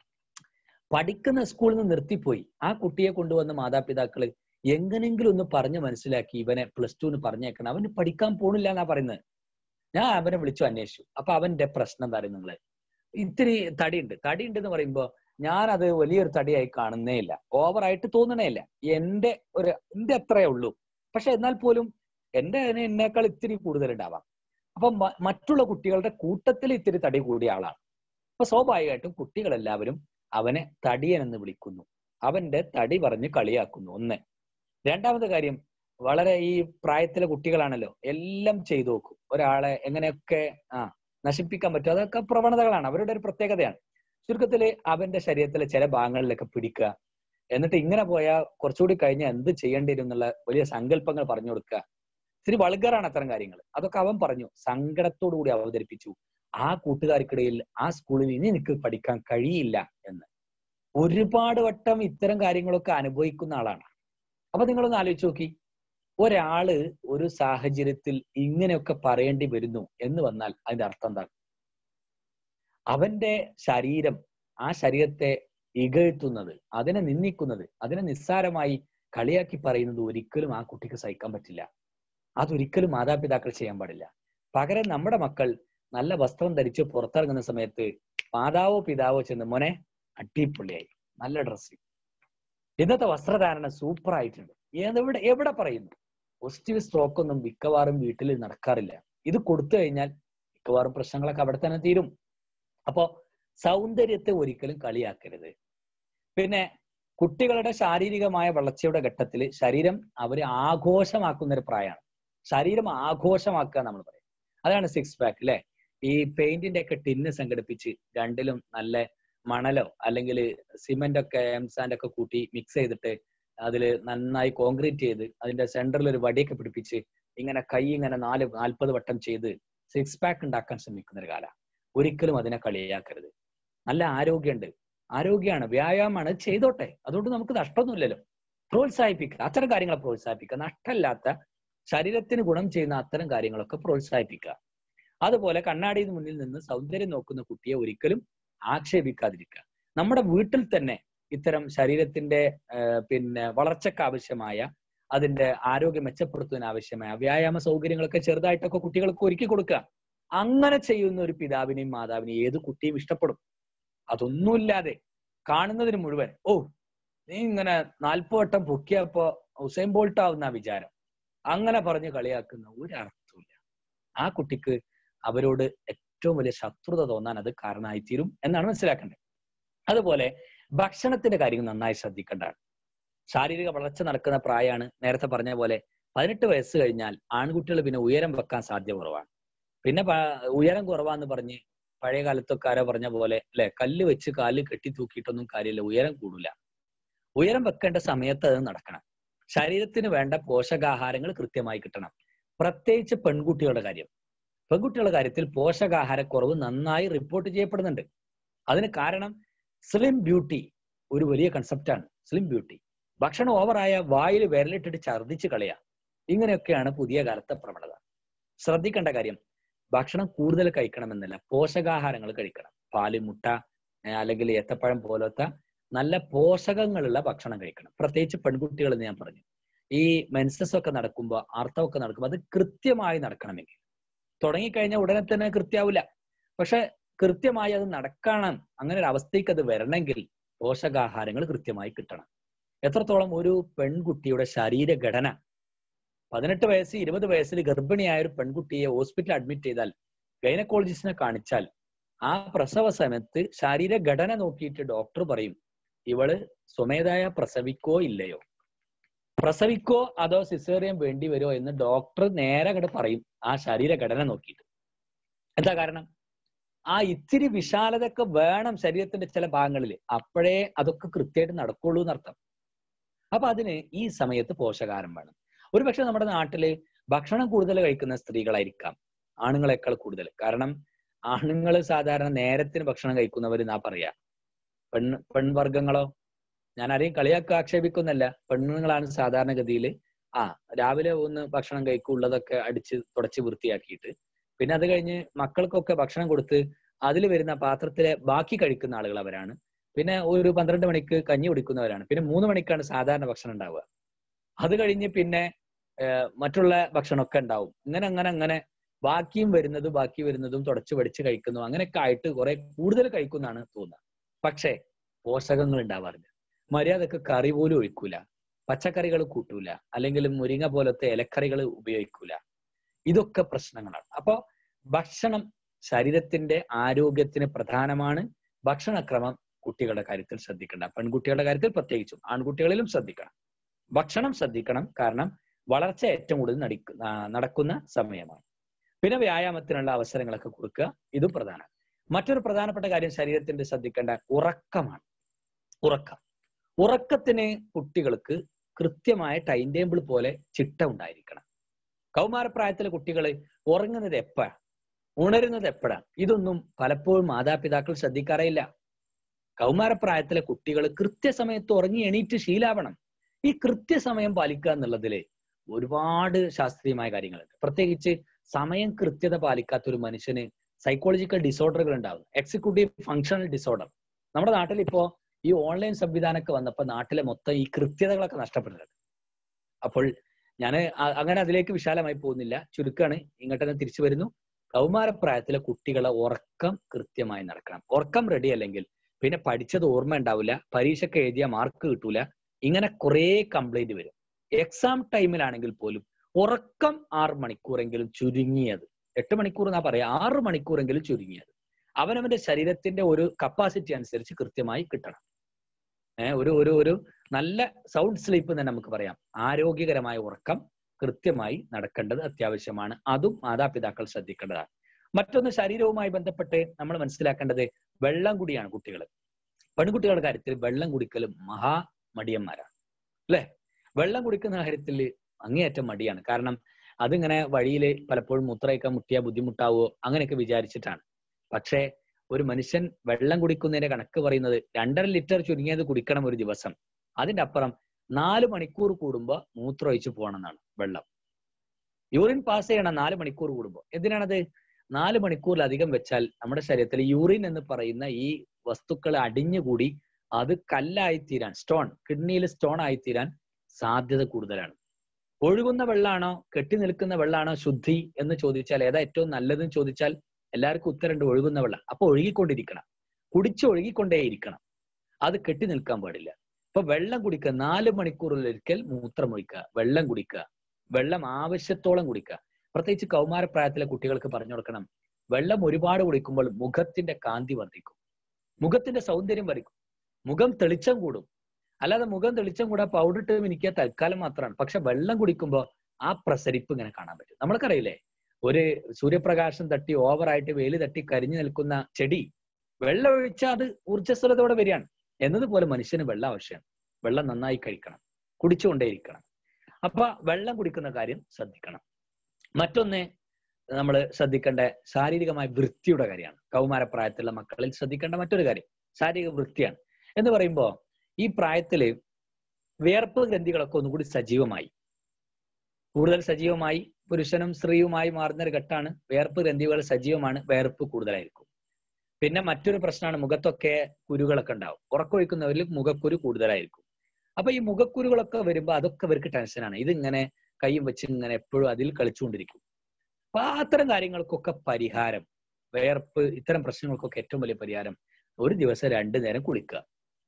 S2: പഠിക്കുന്ന സ്കൂളിൽ നിന്ന് നിർത്തിപ്പോയി ആ കുട്ടിയെ കൊണ്ടുവന്ന മാതാപിതാക്കള് എങ്ങനെങ്കിലും ഒന്ന് പറഞ്ഞ് മനസ്സിലാക്കി ഇവനെ പ്ലസ് ടുന്ന് പറഞ്ഞേക്കണം അവന് പഠിക്കാൻ പോണില്ല എന്നാ പറയുന്നത് ഞാൻ അവനെ വിളിച്ചു അന്വേഷിച്ചു അപ്പൊ അവന്റെ പ്രശ്നം എന്താ പറയുക നിങ്ങള് ഇത്തിരി തടിയുണ്ട് തടിയുണ്ട് എന്ന് പറയുമ്പോ ഞാൻ അത് വലിയൊരു തടിയായി കാണുന്നേ ഇല്ല ഓവറായിട്ട് തോന്നണേ ഇല്ല എന്റെ ഒരു എന്റെ അത്രയേ ഉള്ളൂ പക്ഷെ എന്നാൽ പോലും എന്റെ അതിന് എന്നേക്കാൾ ഇത്തിരി കൂടുതൽ ഉണ്ടാവാം അപ്പൊ മ- മറ്റുള്ള കുട്ടികളുടെ കൂട്ടത്തിൽ ഇത്തിരി തടി കൂടിയ ആളാണ് അപ്പൊ സ്വാഭാവികമായിട്ടും കുട്ടികളെല്ലാവരും അവനെ തടിയൻ എന്ന് വിളിക്കുന്നു അവന്റെ തടി പറഞ്ഞ് കളിയാക്കുന്നു ഒന്ന് രണ്ടാമത്തെ കാര്യം വളരെ ഈ പ്രായത്തിലെ കുട്ടികളാണല്ലോ എല്ലാം ചെയ്തു നോക്കും ഒരാളെ എങ്ങനെയൊക്കെ ആ നശിപ്പിക്കാൻ പറ്റും അതൊക്കെ പ്രവണതകളാണ് അവരുടെ ഒരു പ്രത്യേകതയാണ് ചുരുക്കത്തില് അവന്റെ ശരീരത്തിലെ ചില ഭാഗങ്ങളിലൊക്കെ പിടിക്കുക എന്നിട്ട് ഇങ്ങനെ പോയാൽ കുറച്ചുകൂടി കഴിഞ്ഞാൽ എന്ത് ചെയ്യേണ്ടി വരും എന്നുള്ള വലിയ സങ്കല്പങ്ങൾ പറഞ്ഞു കൊടുക്കുക ഇത്തിരി വൾഗറാണ് അത്തരം കാര്യങ്ങൾ അതൊക്കെ അവൻ പറഞ്ഞു സങ്കടത്തോടു കൂടി അവതരിപ്പിച്ചു ആ കൂട്ടുകാർക്കിടയിൽ ആ സ്കൂളിൽ ഇനി എനിക്ക് പഠിക്കാൻ കഴിയില്ല എന്ന് ഒരുപാട് വട്ടം ഇത്തരം കാര്യങ്ങളൊക്കെ അനുഭവിക്കുന്ന ആളാണ് അപ്പൊ നിങ്ങളൊന്ന് ആലോചിച്ച് നോക്കി ഒരാള് ഒരു സാഹചര്യത്തിൽ ഇങ്ങനെയൊക്കെ പറയേണ്ടി വരുന്നു എന്ന് വന്നാൽ അതിന്റെ അർത്ഥം എന്താണ് അവന്റെ ശരീരം ആ ശരീരത്തെ ഇകഴ്ത്തുന്നത് അതിനെ നിന്ദിക്കുന്നത് അതിനെ നിസ്സാരമായി കളിയാക്കി പറയുന്നത് ഒരിക്കലും ആ കുട്ടിക്ക് സഹിക്കാൻ പറ്റില്ല അതൊരിക്കലും മാതാപിതാക്കൾ ചെയ്യാൻ പാടില്ല പകരം നമ്മുടെ മക്കൾ നല്ല വസ്ത്രം ധരിച്ച് പുറത്തിറങ്ങുന്ന സമയത്ത് മാതാവോ പിതാവോ ചെന്ന് മോനെ അടിപൊളിയായി നല്ല ഡ്രസ്സിങ് ഇന്നത്തെ വസ്ത്രധാരണ സൂപ്പർ ആയിട്ടുണ്ട് എവിടെ എവിടെ പറയുന്നു പോസിറ്റീവ് സ്ട്രോക്ക് ഒന്നും മിക്കവാറും വീട്ടിൽ നടക്കാറില്ല ഇത് കൊടുത്തു കഴിഞ്ഞാൽ മിക്കവാറും പ്രശ്നങ്ങളൊക്കെ അവിടെ തന്നെ തീരും അപ്പോ സൗന്ദര്യത്തെ ഒരിക്കലും കളിയാക്കരുത് പിന്നെ കുട്ടികളുടെ ശാരീരികമായ വളർച്ചയുടെ ഘട്ടത്തിൽ ശരീരം അവരെ ആഘോഷമാക്കുന്ന ഒരു പ്രായമാണ് ശരീരം ആഘോഷമാക്കുക നമ്മൾ പറയും അതാണ് സിക്സ് പാക്ക് അല്ലെ ഈ പെയിന്റിന്റെ ഒക്കെ ടിന്ന് സംഘടിപ്പിച്ച് രണ്ടിലും നല്ല മണലോ അല്ലെങ്കിൽ സിമെന്റ് ഒക്കെ എംസാൻഡ് ഒക്കെ കൂട്ടി മിക്സ് ചെയ്തിട്ട് അതിൽ നന്നായി കോൺക്രീറ്റ് ചെയ്ത് അതിന്റെ സെന്ററിൽ ഒരു വടിയൊക്കെ പിടിപ്പിച്ച് ഇങ്ങനെ കൈ ഇങ്ങനെ നാല് നാൽപ്പത് വട്ടം ചെയ്ത് സിക്സ് പാക്ക് ഉണ്ടാക്കാൻ ശ്രമിക്കുന്ന ഒരു കാല ഒരിക്കലും അതിനെ കളിയാക്കരുത് നല്ല ആരോഗ്യമുണ്ട് ആരോഗ്യമാണ് വ്യായാമമാണ് ചെയ്തോട്ടെ അതുകൊണ്ട് നമുക്ക് നഷ്ടമൊന്നുമില്ലല്ലോ പ്രോത്സാഹിപ്പിക്കുക അത്തരം കാര്യങ്ങളെ പ്രോത്സാഹിപ്പിക്കുക നഷ്ടമില്ലാത്ത ശരീരത്തിന് ഗുണം ചെയ്യുന്ന അത്തരം കാര്യങ്ങളൊക്കെ പ്രോത്സാഹിപ്പിക്കുക അതുപോലെ കണ്ണാടിയുടെ മുന്നിൽ നിന്ന് സൗന്ദര്യം നോക്കുന്ന കുട്ടിയെ ഒരിക്കലും ആക്ഷേപിക്കാതിരിക്കുക നമ്മുടെ വീട്ടിൽ തന്നെ ഇത്തരം ശരീരത്തിന്റെ പിന്നെ വളർച്ചയ്ക്ക് ആവശ്യമായ അതിന്റെ ആരോഗ്യം മെച്ചപ്പെടുത്തുന്നതിന് ആവശ്യമായ വ്യായാമ സൗകര്യങ്ങളൊക്കെ ചെറുതായിട്ടൊക്കെ കുട്ടികൾക്ക് ഒരുക്കി കൊടുക്കുക അങ്ങനെ ചെയ്യുന്ന ഒരു പിതാവിനെയും മാതാവിനെയും ഏത് കുട്ടിയും ഇഷ്ടപ്പെടും അതൊന്നുമില്ലാതെ കാണുന്നതിന് മുഴുവൻ ഓ നീ ഇങ്ങനെ നാൽപ്പത് വട്ടം പൊക്കിയപ്പോ ഹുസൈൻ ബോൾട്ട് ആവുന്ന വിചാരം അങ്ങനെ പറഞ്ഞ് കളിയാക്കുന്ന ഒരു അർത്ഥമില്ല ആ കുട്ടിക്ക് അവരോട് ഏറ്റവും വലിയ ശത്രുത തോന്നാൻ അത് കാരണമായിത്തീരും എന്നാണ് മനസ്സിലാക്കേണ്ടത് അതുപോലെ ഭക്ഷണത്തിന്റെ കാര്യം നന്നായി ശ്രദ്ധിക്കേണ്ടതാണ് ശാരീരിക വളർച്ച നടക്കുന്ന പ്രായമാണ് നേരത്തെ പറഞ്ഞ പോലെ പതിനെട്ട് വയസ്സ് കഴിഞ്ഞാൽ ആൺകുട്ടികൾ പിന്നെ ഉയരം വെക്കാൻ സാധ്യത കുറവാണ് പിന്നെ ഉയരം കുറവാന്ന് പറഞ്ഞ് പഴയ കാലത്തൊക്കെ ആരോ പറഞ്ഞ പോലെ അല്ലെ കല്ല് വെച്ച് കാല് കെട്ടി തൂക്കിയിട്ടൊന്നും കാര്യമില്ല ഉയരം കൂടില്ല ഉയരം വെക്കേണ്ട സമയത്ത് അത് നടക്കണം ശരീരത്തിന് വേണ്ട പോഷകാഹാരങ്ങൾ കൃത്യമായി കിട്ടണം പ്രത്യേകിച്ച് പെൺകുട്ടികളുടെ കാര്യം പെൺകുട്ടികളുടെ കാര്യത്തിൽ പോഷകാഹാരക്കുറവ് നന്നായി റിപ്പോർട്ട് ചെയ്യപ്പെടുന്നുണ്ട് അതിന് കാരണം സ്ലിം ബ്യൂട്ടി ഒരു വലിയ കൺസെപ്റ്റാണ് സ്ലിം ബ്യൂട്ടി ഭക്ഷണം ഓവറായ വായിൽ വിരലിട്ടിട്ട് ഛർദ്ദിച്ച് കളയാ ഇങ്ങനെയൊക്കെയാണ് പുതിയ കാലത്തെ പ്രവണത ശ്രദ്ധിക്കേണ്ട കാര്യം ഭക്ഷണം കൂടുതൽ കഴിക്കണമെന്നില്ല പോഷകാഹാരങ്ങൾ കഴിക്കണം പാല് മുട്ട അല്ലെങ്കിൽ ഏത്തപ്പഴം പോലത്തെ നല്ല പോഷകങ്ങളുള്ള ഭക്ഷണം കഴിക്കണം പ്രത്യേകിച്ച് പെൺകുട്ടികൾ എന്ന് ഞാൻ പറഞ്ഞു ഈ മെൻസസ് ഒക്കെ നടക്കുമ്പോൾ ആർത്തവൊക്കെ നടക്കുമ്പോൾ അത് കൃത്യമായി നടക്കണമെങ്കിൽ തുടങ്ങിക്കഴിഞ്ഞാൽ ഉടനെ തന്നെ കൃത്യാവില്ല പക്ഷെ കൃത്യമായി അത് നടക്കണം അങ്ങനെ ഒരു അവസ്ഥയ്ക്ക് അത് വരണമെങ്കിൽ പോഷകാഹാരങ്ങൾ കൃത്യമായി കിട്ടണം എത്രത്തോളം ഒരു പെൺകുട്ടിയുടെ ശരീരഘടന പതിനെട്ട് വയസ്സ് ഇരുപത് വയസ്സിൽ ഗർഭിണിയായ ഒരു പെൺകുട്ടിയെ ഹോസ്പിറ്റലിൽ അഡ്മിറ്റ് ചെയ്താൽ ഗൈനക്കോളജിസ്റ്റിനെ കാണിച്ചാൽ ആ പ്രസവ സമയത്ത് ശരീരഘടന നോക്കിയിട്ട് ഡോക്ടർ പറയും ഇവള് സ്വമേധായ പ്രസവിക്കോ ഇല്ലയോ പ്രസവിക്കോ അതോ സിസേറിയൻ വേണ്ടി വരുമോ എന്ന് ഡോക്ടർ നേരെ അങ്ങോട്ട് പറയും ആ ശരീരഘടന നോക്കിയിട്ട് എന്താ കാരണം ആ ഇത്തിരി വിശാലതൊക്കെ വേണം ശരീരത്തിന്റെ ചില ഭാഗങ്ങളിൽ അപ്പോഴേ അതൊക്കെ കൃത്യമായിട്ട് നടക്കുള്ളൂ എന്നർത്ഥം അപ്പൊ അതിന് ഈ സമയത്ത് പോഷകാഹാരം വേണം ഒരുപക്ഷെ നമ്മുടെ നാട്ടില് ഭക്ഷണം കൂടുതൽ കഴിക്കുന്ന സ്ത്രീകളായിരിക്കാം ആണുങ്ങളെക്കാൾ കൂടുതൽ കാരണം ആണുങ്ങൾ സാധാരണ നേരത്തിന് ഭക്ഷണം കഴിക്കുന്നവർ എന്നാ പറയാ പെൺ പെൺവർഗങ്ങളോ ഞാൻ ആരെയും കളിയാക്ക ആക്ഷേപിക്കുന്നല്ല പെണ്ണുങ്ങളാണ് സാധാരണഗതിയിൽ ആ രാവിലെ ഒന്ന് ഭക്ഷണം കഴിക്കുള്ളതൊക്കെ അടിച്ച് തുടച്ച് വൃത്തിയാക്കിയിട്ട് പിന്നെ അത് കഴിഞ്ഞ് മക്കൾക്കൊക്കെ ഭക്ഷണം കൊടുത്ത് അതിൽ വരുന്ന പാത്രത്തിലെ ബാക്കി കഴിക്കുന്ന ആളുകൾ അവരാണ് പിന്നെ ഒരു പന്ത്രണ്ട് മണിക്ക് കഞ്ഞി കുടിക്കുന്നവരാണ് പിന്നെ മൂന്ന് മണിക്കാണ് സാധാരണ ഭക്ഷണം ഉണ്ടാവുക അത് കഴിഞ്ഞ് പിന്നെ മറ്റുള്ള ഭക്ഷണമൊക്കെ ഉണ്ടാവും ഇങ്ങനെ അങ്ങനെ അങ്ങനെ ബാക്കിയും വരുന്നതും ബാക്കി വരുന്നതും തുടച്ചു പഠിച്ച് കഴിക്കുന്നു അങ്ങനെയൊക്കെ ആയിട്ട് കുറെ കൂടുതൽ കഴിക്കുന്നതാണ് തോന്നുന്നത് പക്ഷേ പോഷകങ്ങൾ ഉണ്ടാവാറില്ല മര്യാദക്ക് കറി പോലും ഒഴിക്കൂല പച്ചക്കറികൾ കൂട്ടൂല അല്ലെങ്കിൽ മുരിങ്ങ പോലത്തെ ഇലക്കറികൾ ഉപയോഗിക്കൂല ഇതൊക്കെ പ്രശ്നങ്ങളാണ് അപ്പോ ഭക്ഷണം ശരീരത്തിന്റെ ആരോഗ്യത്തിന് പ്രധാനമാണ് ഭക്ഷണക്രമം കുട്ടികളുടെ കാര്യത്തിൽ ശ്രദ്ധിക്കേണ്ട പെൺകുട്ടികളുടെ കാര്യത്തിൽ പ്രത്യേകിച്ചും ആൺകുട്ടികളിലും ശ്രദ്ധിക്കണം ഭക്ഷണം ശ്രദ്ധിക്കണം കാരണം വളർച്ച ഏറ്റവും കൂടുതൽ നടിക്ക ആ, നടക്കുന്ന സമയമാണ് പിന്നെ വ്യായാമത്തിനുള്ള അവസരങ്ങളൊക്കെ കൊടുക്കുക ഇതും പ്രധാനമാണ് മറ്റൊരു പ്രധാനപ്പെട്ട കാര്യം ശരീരത്തിന്റെ ശ്രദ്ധിക്കേണ്ട ഉറക്കമാണ് ഉറക്കം ഉറക്കത്തിന് കുട്ടികൾക്ക് കൃത്യമായ ടൈം ടേബിൾ പോലെ ചിട്ട ഉണ്ടായിരിക്കണം കൗമാരപ്രായത്തിലെ കുട്ടികൾ ഉറങ്ങുന്നത് എപ്പോഴാണ് ഉണരുന്നത് എപ്പോഴാണ് ഇതൊന്നും പലപ്പോഴും മാതാപിതാക്കൾ ശ്രദ്ധിക്കാറേയില്ല കൗമാരപ്രായത്തിലെ കുട്ടികൾ കൃത്യസമയത്ത് ഉറങ്ങി എണീറ്റ് ശീലാവണം ഈ കൃത്യസമയം പാലിക്കുക എന്നുള്ളതില് ഒരുപാട് ശാസ്ത്രീയമായ കാര്യങ്ങളുണ്ട് പ്രത്യേകിച്ച് സമയം കൃത്യത പാലിക്കാത്ത ഒരു മനുഷ്യന് സൈക്കോളജിക്കൽ ഡിസോർഡറുകൾ ഉണ്ടാവും എക്സിക്യൂട്ടീവ് ഫങ്ഷണൽ ഡിസോർഡർ നമ്മുടെ നാട്ടിൽ ഇപ്പോ ഈ ഓൺലൈൻ സംവിധാനമൊക്കെ വന്നപ്പോൾ നാട്ടിലെ മൊത്തം ഈ കൃത്യതകളൊക്കെ നഷ്ടപ്പെടുന്നുണ്ട് അപ്പോൾ ഞാൻ അങ്ങനെ അതിലേക്ക് വിശാലമായി പോകുന്നില്ല ചുരുക്കാണ് ഇങ്ങോട്ട് തന്നെ തിരിച്ചു വരുന്നു കൗമാരപ്രായത്തിലെ കുട്ടികളെ ഉറക്കം കൃത്യമായി നടക്കണം ഉറക്കം റെഡി അല്ലെങ്കിൽ പിന്നെ പഠിച്ചത് ഓർമ്മ ഉണ്ടാവില്ല പരീക്ഷയ്ക്ക് എഴുതിയ മാർക്ക് കിട്ടൂല ഇങ്ങനെ കുറേ കംപ്ലൈന്റ് വരും എക്സാം ടൈമിലാണെങ്കിൽ പോലും ഉറക്കം ആറ് മണിക്കൂറെങ്കിലും ചുരുങ്ങിയത് എട്ട് മണിക്കൂർ എന്നാ പറയാ ആറ് മണിക്കൂറെങ്കിലും ചുരുങ്ങിയത് അവനവന്റെ ശരീരത്തിന്റെ ഒരു കപ്പാസിറ്റി അനുസരിച്ച് കൃത്യമായി കിട്ടണം ഏഹ് ഒരു ഒരു ഒരു നല്ല സൗണ്ട് സ്ലീപ്പ് തന്നെ നമുക്ക് പറയാം ആരോഗ്യകരമായ ഉറക്കം കൃത്യമായി നടക്കേണ്ടത് അത്യാവശ്യമാണ് അതും മാതാപിതാക്കൾ ശ്രദ്ധിക്കേണ്ടതാണ് മറ്റൊന്ന് ശരീരവുമായി ബന്ധപ്പെട്ട് നമ്മൾ മനസ്സിലാക്കേണ്ടത് വെള്ളം കുടിയാണ് കുട്ടികൾ പെൺകുട്ടികളുടെ കാര്യത്തിൽ വെള്ളം കുടിക്കലും മഹാമടിയന്മാരാണ് അല്ലെ വെള്ളം കുടിക്കുന്ന കാര്യത്തിൽ അങ്ങേയറ്റം മടിയാണ് കാരണം അതിങ്ങനെ വഴിയിൽ പലപ്പോഴും മുത്രയൊക്കെ മുട്ടിയാൽ ബുദ്ധിമുട്ടാവോ അങ്ങനെയൊക്കെ വിചാരിച്ചിട്ടാണ് പക്ഷേ ഒരു മനുഷ്യൻ വെള്ളം കുടിക്കുന്നതിന്റെ കണക്ക് പറയുന്നത് രണ്ടര ലിറ്റർ ചുരുങ്ങിയത് കുടിക്കണം ഒരു ദിവസം അതിന്റെ അപ്പുറം നാല് മണിക്കൂർ കൂടുമ്പോൾ മൂത്രമൊഴിച്ച് പോകണം എന്നാണ് വെള്ളം യൂറിൻ പാസ് ചെയ്യണം നാല് മണിക്കൂർ കൂടുമ്പോൾ എന്തിനാണത് നാല് മണിക്കൂറിലധികം വെച്ചാൽ നമ്മുടെ ശരീരത്തിൽ യൂറിൻ എന്ന് പറയുന്ന ഈ വസ്തുക്കൾ അടിഞ്ഞുകൂടി അത് കല്ലായി തീരാൻ സ്റ്റോൺ കിഡ്നിയിൽ സ്റ്റോൺ ആയി തീരാൻ സാധ്യത കൂടുതലാണ് ഒഴുകുന്ന വെള്ളാണോ കെട്ടി നിൽക്കുന്ന വെള്ളാണോ ശുദ്ധി എന്ന് ചോദിച്ചാൽ ഏതാ ഏറ്റവും നല്ലതെന്ന് ചോദിച്ചാൽ എല്ലാവർക്കും ഉത്തരണ്ട് ഒഴുകുന്ന വെള്ളം അപ്പൊ ഒഴുകിക്കൊണ്ടിരിക്കണം കുടിച്ച് ഒഴുകിക്കൊണ്ടേയിരിക്കണം അത് കെട്ടി നിൽക്കാൻ പാടില്ല ഇപ്പൊ വെള്ളം കുടിക്കുക നാല് മണിക്കൂറിലൊരിക്കൽ മൂത്രമൊഴിക്കുക വെള്ളം കുടിക്കുക വെള്ളം ആവശ്യത്തോളം കുടിക്കുക പ്രത്യേകിച്ച് കൗമാരപ്രായത്തിലെ കുട്ടികൾക്ക് പറഞ്ഞു കൊടുക്കണം വെള്ളം ഒരുപാട് കുടിക്കുമ്പോൾ മുഖത്തിന്റെ കാന്തി വർദ്ധിക്കും മുഖത്തിന്റെ സൗന്ദര്യം വർദ്ധിക്കും മുഖം തെളിച്ചം കൂടും അല്ലാതെ മുഖം തെളിച്ചം കൂടാ പൗഡർ ഇട്ട് മിനിക്കുക തൽക്കാലം മാത്രമാണ് പക്ഷെ വെള്ളം കുടിക്കുമ്പോൾ ആ പ്രസരിപ്പ് ഇങ്ങനെ കാണാൻ പറ്റും നമ്മൾക്കറിയില്ലേ ഒരു സൂര്യപ്രകാശം തട്ടി ഓവറായിട്ട് വെയിൽ തട്ടി കരിഞ്ഞു നിൽക്കുന്ന ചെടി വെള്ളം ഒഴിച്ചാൽ അത് ഊർജ്ജസ്വലതയോടെ വരികയാണ് എന്നതുപോലെ മനുഷ്യന് വെള്ളം ആവശ്യമാണ് വെള്ളം നന്നായി കഴിക്കണം കുടിച്ചുകൊണ്ടേയിരിക്കണം അപ്പൊ വെള്ളം കുടിക്കുന്ന കാര്യം ശ്രദ്ധിക്കണം മറ്റൊന്ന് നമ്മൾ ശ്രദ്ധിക്കേണ്ട ശാരീരികമായ വൃത്തിയുടെ കാര്യമാണ് കൗമാരപ്രായത്തിലുള്ള മക്കളിൽ ശ്രദ്ധിക്കേണ്ട മറ്റൊരു കാര്യം ശാരീരിക വൃത്തിയാണ് എന്ന് പറയുമ്പോൾ ഈ പ്രായത്തില് വിയർപ്പ് ഗ്രന്ഥികളൊക്കെ ഒന്നുകൂടി സജീവമായി കൂടുതൽ സജീവമായി പുരുഷനും സ്ത്രീയുമായി മാറുന്ന ഒരു ഘട്ടമാണ് വിയർപ്പ് ഗ്രന്ഥികൾ സജീവമാണ് വിയർപ്പ് കൂടുതലായിരിക്കും പിന്നെ മറ്റൊരു പ്രശ്നമാണ് മുഖത്തൊക്കെ കുരുകളൊക്കെ ഉണ്ടാവും ഉറക്കൊഴിക്കുന്നവരിൽ മുഖക്കുരു കൂടുതലായിരിക്കും അപ്പൊ ഈ മുഖക്കുരുകളൊക്കെ വരുമ്പോൾ അതൊക്കെ ഇവർക്ക് ടെൻഷനാണ് ഇതിങ്ങനെ കൈയും വെച്ച് ഇങ്ങനെ എപ്പോഴും അതിൽ കളിച്ചുകൊണ്ടിരിക്കും അപ്പൊ ആ അത്തരം കാര്യങ്ങൾക്കൊക്കെ പരിഹാരം വിയർപ്പ് ഇത്തരം പ്രശ്നങ്ങൾക്കൊക്കെ ഏറ്റവും വലിയ പരിഹാരം ഒരു ദിവസം രണ്ടു നേരം കുളിക്കുക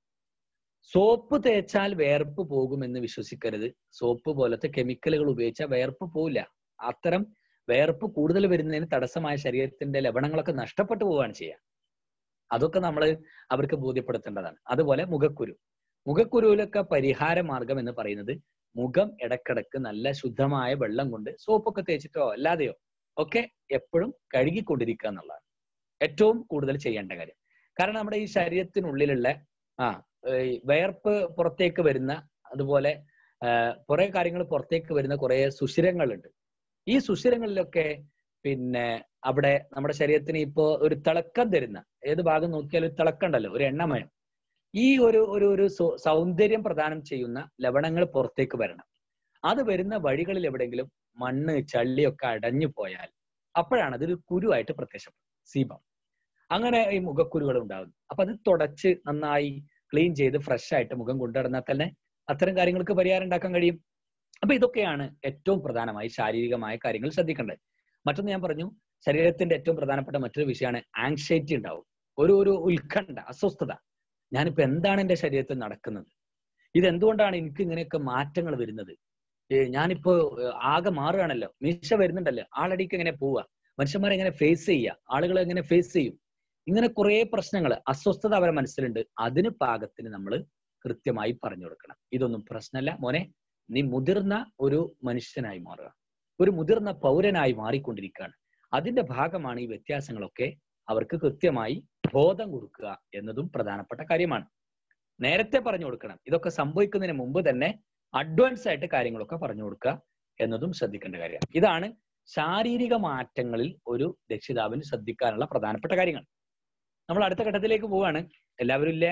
S2: സോപ്പ് തേച്ചാൽ വേർപ്പ് പോകുമെന്ന് വിശ്വസിക്കരുത് സോപ്പ് പോലത്തെ കെമിക്കലുകൾ ഉപയോഗിച്ചാൽ വേർപ്പ് പോവില്ല അത്തരം വേർപ്പ് കൂടുതൽ വരുന്നതിന് തടസ്സമായ ശരീരത്തിന്റെ ലവണങ്ങളൊക്കെ നഷ്ടപ്പെട്ടു പോവുകയാണ് ചെയ്യുക അതൊക്കെ നമ്മൾ അവർക്ക് ബോധ്യപ്പെടുത്തേണ്ടതാണ് അതുപോലെ മുഖക്കുരു മുഖക്കുരുവിലൊക്കെ പരിഹാര മാർഗം എന്ന് പറയുന്നത് മുഖം ഇടക്കിടക്ക് നല്ല ശുദ്ധമായ വെള്ളം കൊണ്ട് സോപ്പൊക്കെ തേച്ചിട്ടോ അല്ലാതെയോ ഒക്കെ എപ്പോഴും കഴുകിക്കൊണ്ടിരിക്കുക എന്നുള്ളതാണ് ഏറ്റവും കൂടുതൽ ചെയ്യേണ്ട കാര്യം കാരണം നമ്മുടെ ഈ ശരീരത്തിനുള്ളിലുള്ള ആ ഈ വയർപ്പ് പുറത്തേക്ക് വരുന്ന അതുപോലെ കുറെ കാര്യങ്ങൾ പുറത്തേക്ക് വരുന്ന കുറെ സുഷിരങ്ങളുണ്ട് ഈ സുഷിരങ്ങളിലൊക്കെ പിന്നെ അവിടെ നമ്മുടെ ശരീരത്തിന് ഇപ്പോ ഒരു തിളക്കം തരുന്ന ഏത് ഭാഗം നോക്കിയാലും ഒരു തിളക്കം ഉണ്ടല്ലോ ഒരു എണ്ണമയം ഈ ഒരു ഒരു ഒരു സൗന്ദര്യം പ്രദാനം ചെയ്യുന്ന ലവണങ്ങൾ പുറത്തേക്ക് വരണം അത് വരുന്ന വഴികളിൽ എവിടെയെങ്കിലും മണ്ണ് ചള്ളിയൊക്കെ അടഞ്ഞു പോയാൽ അപ്പോഴാണ് അതൊരു കുരുവായിട്ട് പ്രത്യക്ഷപ്പെടുന്നത് സീബം അങ്ങനെ ഈ മുഖക്കുരുകൾ ഉണ്ടാകുന്നു അപ്പൊ അത് തുടച്ച് നന്നായി ക്ലീൻ ചെയ്ത് ഫ്രഷ് ആയിട്ട് മുഖം കൊണ്ടുനടന്നാൽ തന്നെ അത്തരം കാര്യങ്ങൾക്ക് പരിഹാരം ഉണ്ടാക്കാൻ കഴിയും അപ്പൊ ഇതൊക്കെയാണ് ഏറ്റവും പ്രധാനമായി ശാരീരികമായ കാര്യങ്ങൾ ശ്രദ്ധിക്കേണ്ടത് മറ്റൊന്ന് ഞാൻ പറഞ്ഞു ശരീരത്തിന്റെ ഏറ്റവും പ്രധാനപ്പെട്ട മറ്റൊരു വിഷയമാണ് ആങ്സൈറ്റി ഉണ്ടാവും ഒരു ഒരു ഉത്കണ്ഠ അസ്വസ്ഥത ഞാനിപ്പോ എന്താണ് എന്റെ ശരീരത്തിൽ നടക്കുന്നത് ഇതെന്തുകൊണ്ടാണ് എനിക്ക് ഇങ്ങനെയൊക്കെ മാറ്റങ്ങൾ വരുന്നത് ഏ, ഞാനിപ്പോ ഏ, ആകെ മാറുകയാണല്ലോ മീശ വരുന്നുണ്ടല്ലോ ആളടിക്ക് എങ്ങനെ പോവുക മനുഷ്യന്മാരെ എങ്ങനെ ഫേസ് ചെയ്യുക ആളുകളെ എങ്ങനെ ഫേസ് ചെയ്യും ഇങ്ങനെ കുറെ പ്രശ്നങ്ങൾ അസ്വസ്ഥത അവരെ മനസ്സിലുണ്ട് അതിന് പാകത്തിന് നമ്മൾ കൃത്യമായി പറഞ്ഞു കൊടുക്കണം ഇതൊന്നും പ്രശ്നമല്ല മോനെ നീ മുതിർന്ന ഒരു മനുഷ്യനായി മാറുക ഒരു മുതിർന്ന പൗരനായി മാറിക്കൊണ്ടിരിക്കുകയാണ് അതിന്റെ ഭാഗമാണ് ഈ വ്യത്യാസങ്ങളൊക്കെ അവർക്ക് കൃത്യമായി ബോധം കൊടുക്കുക എന്നതും പ്രധാനപ്പെട്ട കാര്യമാണ് നേരത്തെ പറഞ്ഞു കൊടുക്കണം ഇതൊക്കെ സംഭവിക്കുന്നതിന് മുമ്പ് തന്നെ അഡ്വാൻസ് ആയിട്ട് കാര്യങ്ങളൊക്കെ പറഞ്ഞു കൊടുക്കുക എന്നതും ശ്രദ്ധിക്കേണ്ട കാര്യമാണ് ഇതാണ് ശാരീരിക മാറ്റങ്ങളിൽ ഒരു രക്ഷിതാവിന് ശ്രദ്ധിക്കാനുള്ള പ്രധാനപ്പെട്ട കാര്യങ്ങൾ നമ്മൾ അടുത്ത ഘട്ടത്തിലേക്ക് പോവാണ് എല്ലാവരും ഇല്ലേ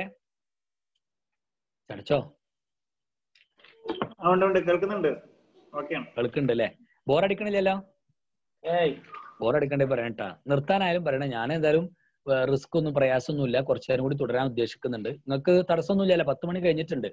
S2: ചടച്ചോ
S1: അതുകൊണ്ട് കേൾക്കുന്നുണ്ട് ഓക്കെയാണ്
S2: കേൾക്കുന്നുണ്ട് അല്ലേ ബോറടിക്കണില്ലല്ലോ
S3: ഏയ്
S2: ബോറടിക്കണ്ടേ പറയണട്ടാ നിർത്താനായാലും പറയണേ ഞാൻ എന്തായാലും റിസ്ക് ഒന്നും പ്രയാസമൊന്നുമില്ല കുറച്ചു നേരം കൂടി തുടരാൻ ഉദ്ദേശിക്കുന്നുണ്ട് നിങ്ങൾക്ക് തടസ്സമൊന്നുമില്ലല്ലോ പത്ത് മണി കഴിഞ്ഞിട്ടുണ്ട്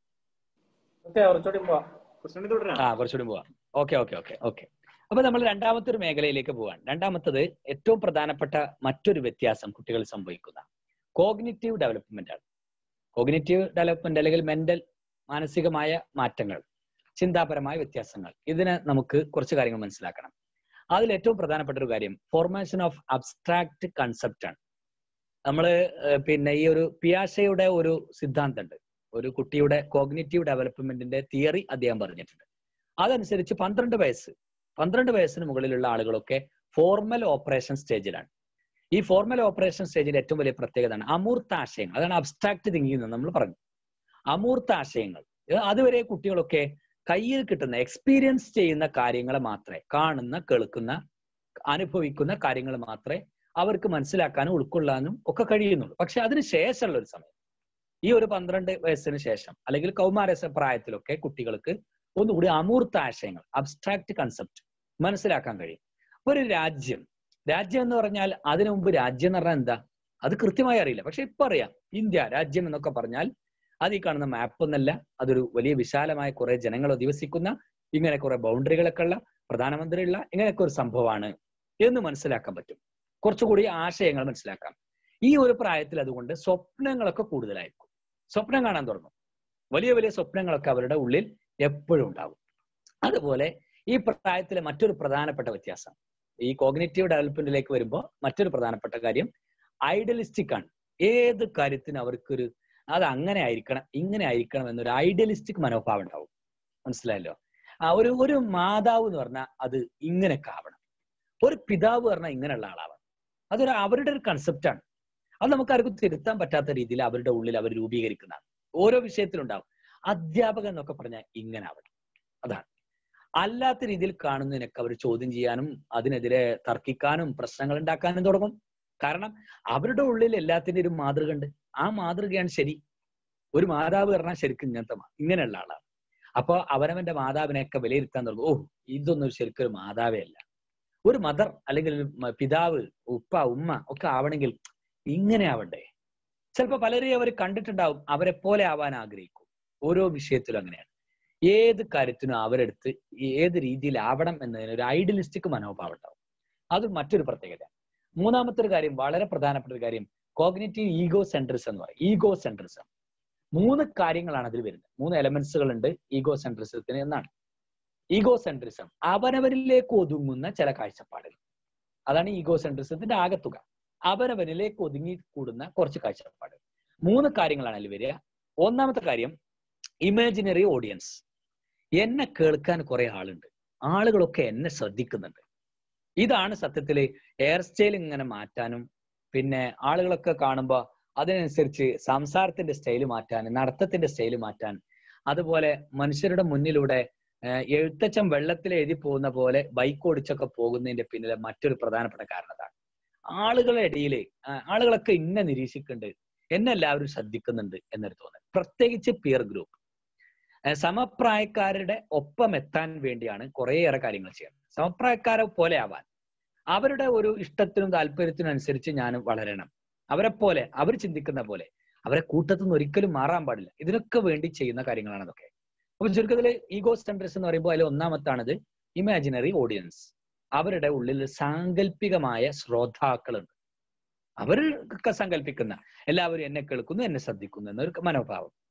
S3: ഓക്കെ കുറച്ചുകൂടി പോവാ
S1: കുറച്ചുകൂടി തുടരാം
S2: ആ കുറച്ചുകൂടി പോവാം ഓക്കെ ഓക്കെ ഓക്കെ ഓക്കെ അപ്പൊ നമ്മൾ രണ്ടാമത്തെ ഒരു മേഖലയിലേക്ക് പോവാൻ രണ്ടാമത്തത് ഏറ്റവും പ്രധാനപ്പെട്ട മറ്റൊരു വ്യത്യാസം കുട്ടികളിൽ സംഭവിക്കുന്ന കോഗ്നിറ്റീവ് ഡെവലപ്മെന്റ് ആണ് കോഗ്നിറ്റീവ് ഡെവലപ്മെന്റ് അല്ലെങ്കിൽ മെന്റൽ മാനസികമായ മാറ്റങ്ങൾ ചിന്താപരമായ വ്യത്യാസങ്ങൾ ഇതിന് നമുക്ക് കുറച്ച് കാര്യങ്ങൾ മനസ്സിലാക്കണം അതിൽ ഏറ്റവും പ്രധാനപ്പെട്ട ഒരു കാര്യം ഫോർമേഷൻ ഓഫ് അബ്സ്ട്രാക്ട് കൺസെപ്റ്റ് ആണ് നമ്മൾ പിന്നെ ഈ ഒരു പിയാഷയുടെ ഒരു സിദ്ധാന്തമുണ്ട് ഒരു കുട്ടിയുടെ കോഗ്നിറ്റീവ് ഡെവലപ്മെന്റിന്റെ തിയറി അദ്ദേഹം പറഞ്ഞിട്ടുണ്ട് അതനുസരിച്ച് പന്ത്രണ്ട് വയസ്സ് പന്ത്രണ്ട് വയസ്സിന് മുകളിലുള്ള ആളുകളൊക്കെ ഫോർമൽ ഓപ്പറേഷൻ സ്റ്റേജിലാണ് ഈ ഫോർമൽ ഓപ്പറേഷൻ സ്റ്റേജിൽ ഏറ്റവും വലിയ പ്രത്യേകതയാണ് അമൂർത്ത ആശയങ്ങൾ അതാണ് അബ്സ്ട്രാക്ട് തിങ്കിങ് എന്ന് നമ്മൾ പറഞ്ഞു അമൂർത്ത ആശയങ്ങൾ ഇത് അതുവരെ കുട്ടികളൊക്കെ കയ്യിൽ കിട്ടുന്ന എക്സ്പീരിയൻസ് ചെയ്യുന്ന കാര്യങ്ങളെ മാത്രമേ കാണുന്ന കേൾക്കുന്ന അനുഭവിക്കുന്ന കാര്യങ്ങൾ മാത്രമേ അവർക്ക് മനസ്സിലാക്കാനും ഉൾക്കൊള്ളാനും ഒക്കെ കഴിയുന്നുള്ളൂ പക്ഷെ അതിന് ശേഷമുള്ള ഒരു സമയം ഈ ഒരു പന്ത്രണ്ട് വയസ്സിന് ശേഷം അല്ലെങ്കിൽ കൗമാരസ പ്രായത്തിലൊക്കെ കുട്ടികൾക്ക് ഒന്നുകൂടി അമൂർത്ത ആശയങ്ങൾ അബ്സ്ട്രാക്ട് കൺസെപ്റ്റ് മനസ്സിലാക്കാൻ കഴിയും ഒരു രാജ്യം രാജ്യം എന്ന് പറഞ്ഞാൽ അതിനു മുമ്പ് രാജ്യം എന്ന് പറഞ്ഞാൽ എന്താ അത് കൃത്യമായി അറിയില്ല പക്ഷെ ഇപ്പൊ അറിയാം ഇന്ത്യ രാജ്യം എന്നൊക്കെ പറഞ്ഞാൽ അത് ഈ കാണുന്ന മാപ്പ് ഒന്നല്ല അതൊരു വലിയ വിശാലമായ കുറെ ജനങ്ങൾ അധിവസിക്കുന്ന ഇങ്ങനെ കുറെ ബൗണ്ടറികളൊക്കെ ഉള്ള പ്രധാനമന്ത്രിയുള്ള ഇങ്ങനെയൊക്കെ ഒരു സംഭവമാണ് എന്ന് മനസ്സിലാക്കാൻ പറ്റും കുറച്ചുകൂടി ആശയങ്ങൾ മനസ്സിലാക്കാം ഈ ഒരു പ്രായത്തിൽ അതുകൊണ്ട് സ്വപ്നങ്ങളൊക്കെ കൂടുതലായിരിക്കും സ്വപ്നം കാണാൻ തുടങ്ങും വലിയ വലിയ സ്വപ്നങ്ങളൊക്കെ അവരുടെ ഉള്ളിൽ എപ്പോഴും ഉണ്ടാവും അതുപോലെ ഈ പ്രായത്തിലെ മറ്റൊരു പ്രധാനപ്പെട്ട വ്യത്യാസം ഈ കോഗ്നേറ്റീവ് ഡെവലപ്മെന്റിലേക്ക് വരുമ്പോൾ മറ്റൊരു പ്രധാനപ്പെട്ട കാര്യം ഐഡലിസ്റ്റിക് ആണ് ഏത് കാര്യത്തിനും അവർക്കൊരു അത് അങ്ങനെ ആയിരിക്കണം ഇങ്ങനെ ആയിരിക്കണം എന്നൊരു ഐഡിയലിസ്റ്റിക് മനോഭാവം ഉണ്ടാവും മനസ്സിലായല്ലോ ആ ഒരു ഒരു മാതാവ് എന്ന് പറഞ്ഞാൽ അത് ഇങ്ങനെയൊക്കെ ആവണം ഒരു പിതാവ് പറഞ്ഞാൽ ഇങ്ങനെയുള്ള ആളാവണം അതൊരു അവരുടെ ഒരു കൺസെപ്റ്റാണ് അത് നമുക്ക് ആർക്കും തിരുത്താൻ പറ്റാത്ത രീതിയിൽ അവരുടെ ഉള്ളിൽ അവർ രൂപീകരിക്കുന്നതാണ് ഓരോ വിഷയത്തിലുണ്ടാവും അധ്യാപകൻ എന്നൊക്കെ പറഞ്ഞാൽ ഇങ്ങനെ ആവണം അതാണ് അല്ലാത്ത രീതിയിൽ കാണുന്നതിനൊക്കെ അവർ ചോദ്യം ചെയ്യാനും അതിനെതിരെ തർക്കിക്കാനും പ്രശ്നങ്ങൾ ഉണ്ടാക്കാനും തുടങ്ങും കാരണം അവരുടെ ഉള്ളിൽ എല്ലാത്തിൻ്റെ ഒരു മാതൃക ഉണ്ട് ആ മാതൃകയാണ് ശരി ഒരു മാതാവ് പറഞ്ഞാൽ ശരിക്കും ഇങ്ങനത്തെ മാ- ഇങ്ങനെയുള്ള ആളാണ് അപ്പൊ അവനവന്റെ മാതാവിനെയൊക്കെ വിലയിരുത്താൻ തുടങ്ങും ഓ ഇതൊന്നും ശരിക്കും ഒരു മാതാവേ അല്ല ഒരു മദർ അല്ലെങ്കിൽ ഒരു മ- പിതാവ് ഉപ്പ ഉമ്മ ഒക്കെ ആവണമെങ്കിൽ ഇങ്ങനെ ആവണ്ടേ ചിലപ്പോ പലരെയും അവർ കണ്ടിട്ടുണ്ടാവും അവരെ പോലെ ആവാൻ ആഗ്രഹിക്കും ഓരോ വിഷയത്തിലും അങ്ങനെയാണ് ഏത് കാര്യത്തിനും അവരെടുത്ത് ഏത് രീതിയിൽ ആവണം എന്നതിന് ഒരു ഐഡിയലിസ്റ്റിക് മനോഭാവം ഉണ്ടാവും അത് മറ്റൊരു പ്രത്യേകത മൂന്നാമത്തെ ഒരു കാര്യം വളരെ പ്രധാനപ്പെട്ട ഒരു കാര്യം കോഗ്നേറ്റീവ് ഈഗോ സെൻട്രിസം എന്ന് പറയും ഈഗോ സെൻട്രിസം മൂന്ന് കാര്യങ്ങളാണ് അതിൽ വരുന്നത് മൂന്ന് എലമെന്റ്സുകൾ ഉണ്ട് ഈഗോ സെൻട്രിസത്തിന് എന്നാണ് ഈഗോ സെൻട്രിസം അവനവരിലേക്ക് ഒതുങ്ങുന്ന ചില കാഴ്ചപ്പാടുകൾ അതാണ് ഈഗോ സെൻട്രിസത്തിന്റെ ആകത്തുക അവനവനിലേക്ക് ഒതുങ്ങി കൂടുന്ന കുറച്ച് കാഴ്ചപ്പാടുകൾ മൂന്ന് കാര്യങ്ങളാണ് അതിൽ വരിക ഒന്നാമത്തെ കാര്യം ഇമാജിനറി ഓഡിയൻസ് എന്നെ കേൾക്കാൻ കുറെ ആളുണ്ട് ആളുകളൊക്കെ എന്നെ ശ്രദ്ധിക്കുന്നുണ്ട് ഇതാണ് സത്യത്തില് ഹെയർ സ്റ്റൈൽ ഇങ്ങനെ മാറ്റാനും പിന്നെ ആളുകളൊക്കെ കാണുമ്പോൾ അതിനനുസരിച്ച് സംസാരത്തിന്റെ സ്റ്റൈല് മാറ്റാൻ നടത്തത്തിന്റെ സ്റ്റൈല് മാറ്റാൻ അതുപോലെ മനുഷ്യരുടെ മുന്നിലൂടെ ഏഹ്, എഴുത്തച്ഛൻ വെള്ളത്തിൽ എഴുതി പോകുന്ന പോലെ ബൈക്ക് ഓടിച്ചൊക്കെ പോകുന്നതിന്റെ പിന്നിലെ മറ്റൊരു പ്രധാനപ്പെട്ട കാരണം അതാണ് ആളുകളുടെ ഇടയില് ആ, ആളുകളൊക്കെ ഇന്നെ നിരീക്ഷിക്കുന്നുണ്ട് എന്നെ എല്ലാവരും ശ്രദ്ധിക്കുന്നുണ്ട് എന്നൊരു തോന്നൽ പ്രത്യേകിച്ച് പിയർ ഗ്രൂപ്പ് ഏഹ്, സമപ്രായക്കാരുടെ ഒപ്പം എത്താൻ വേണ്ടിയാണ് കുറേയേറെ കാര്യങ്ങൾ ചെയ്യുന്നത് സമപ്രായക്കാരെ പോലെ ആവാൻ അവരുടെ ഒരു ഇഷ്ടത്തിനും താല്പര്യത്തിനും അനുസരിച്ച് ഞാൻ വളരണം അവരെ പോലെ അവർ ചിന്തിക്കുന്ന പോലെ അവരെ കൂട്ടത്തിൽ നിന്ന് ഒരിക്കലും മാറാൻ പാടില്ല ഇതിനൊക്കെ വേണ്ടി ചെയ്യുന്ന കാര്യങ്ങളാണ് അതൊക്കെ അപ്പൊ ചുരുക്കത്തില് ഈഗോ സെൻട്രസ് എന്ന് പറയുമ്പോൾ അതിൽ ഒന്നാമത്താണത് ഇമാജിനറി ഓഡിയൻസ് അവരുടെ ഉള്ളിൽ സാങ്കല്പികമായ ശ്രോതാക്കളുണ്ട് അവരൊക്കെ സങ്കല്പിക്കുന്ന എല്ലാവരും എന്നെ കേൾക്കുന്നു എന്നെ ശ്രദ്ധിക്കുന്നു എന്നൊരു മനോഭാവം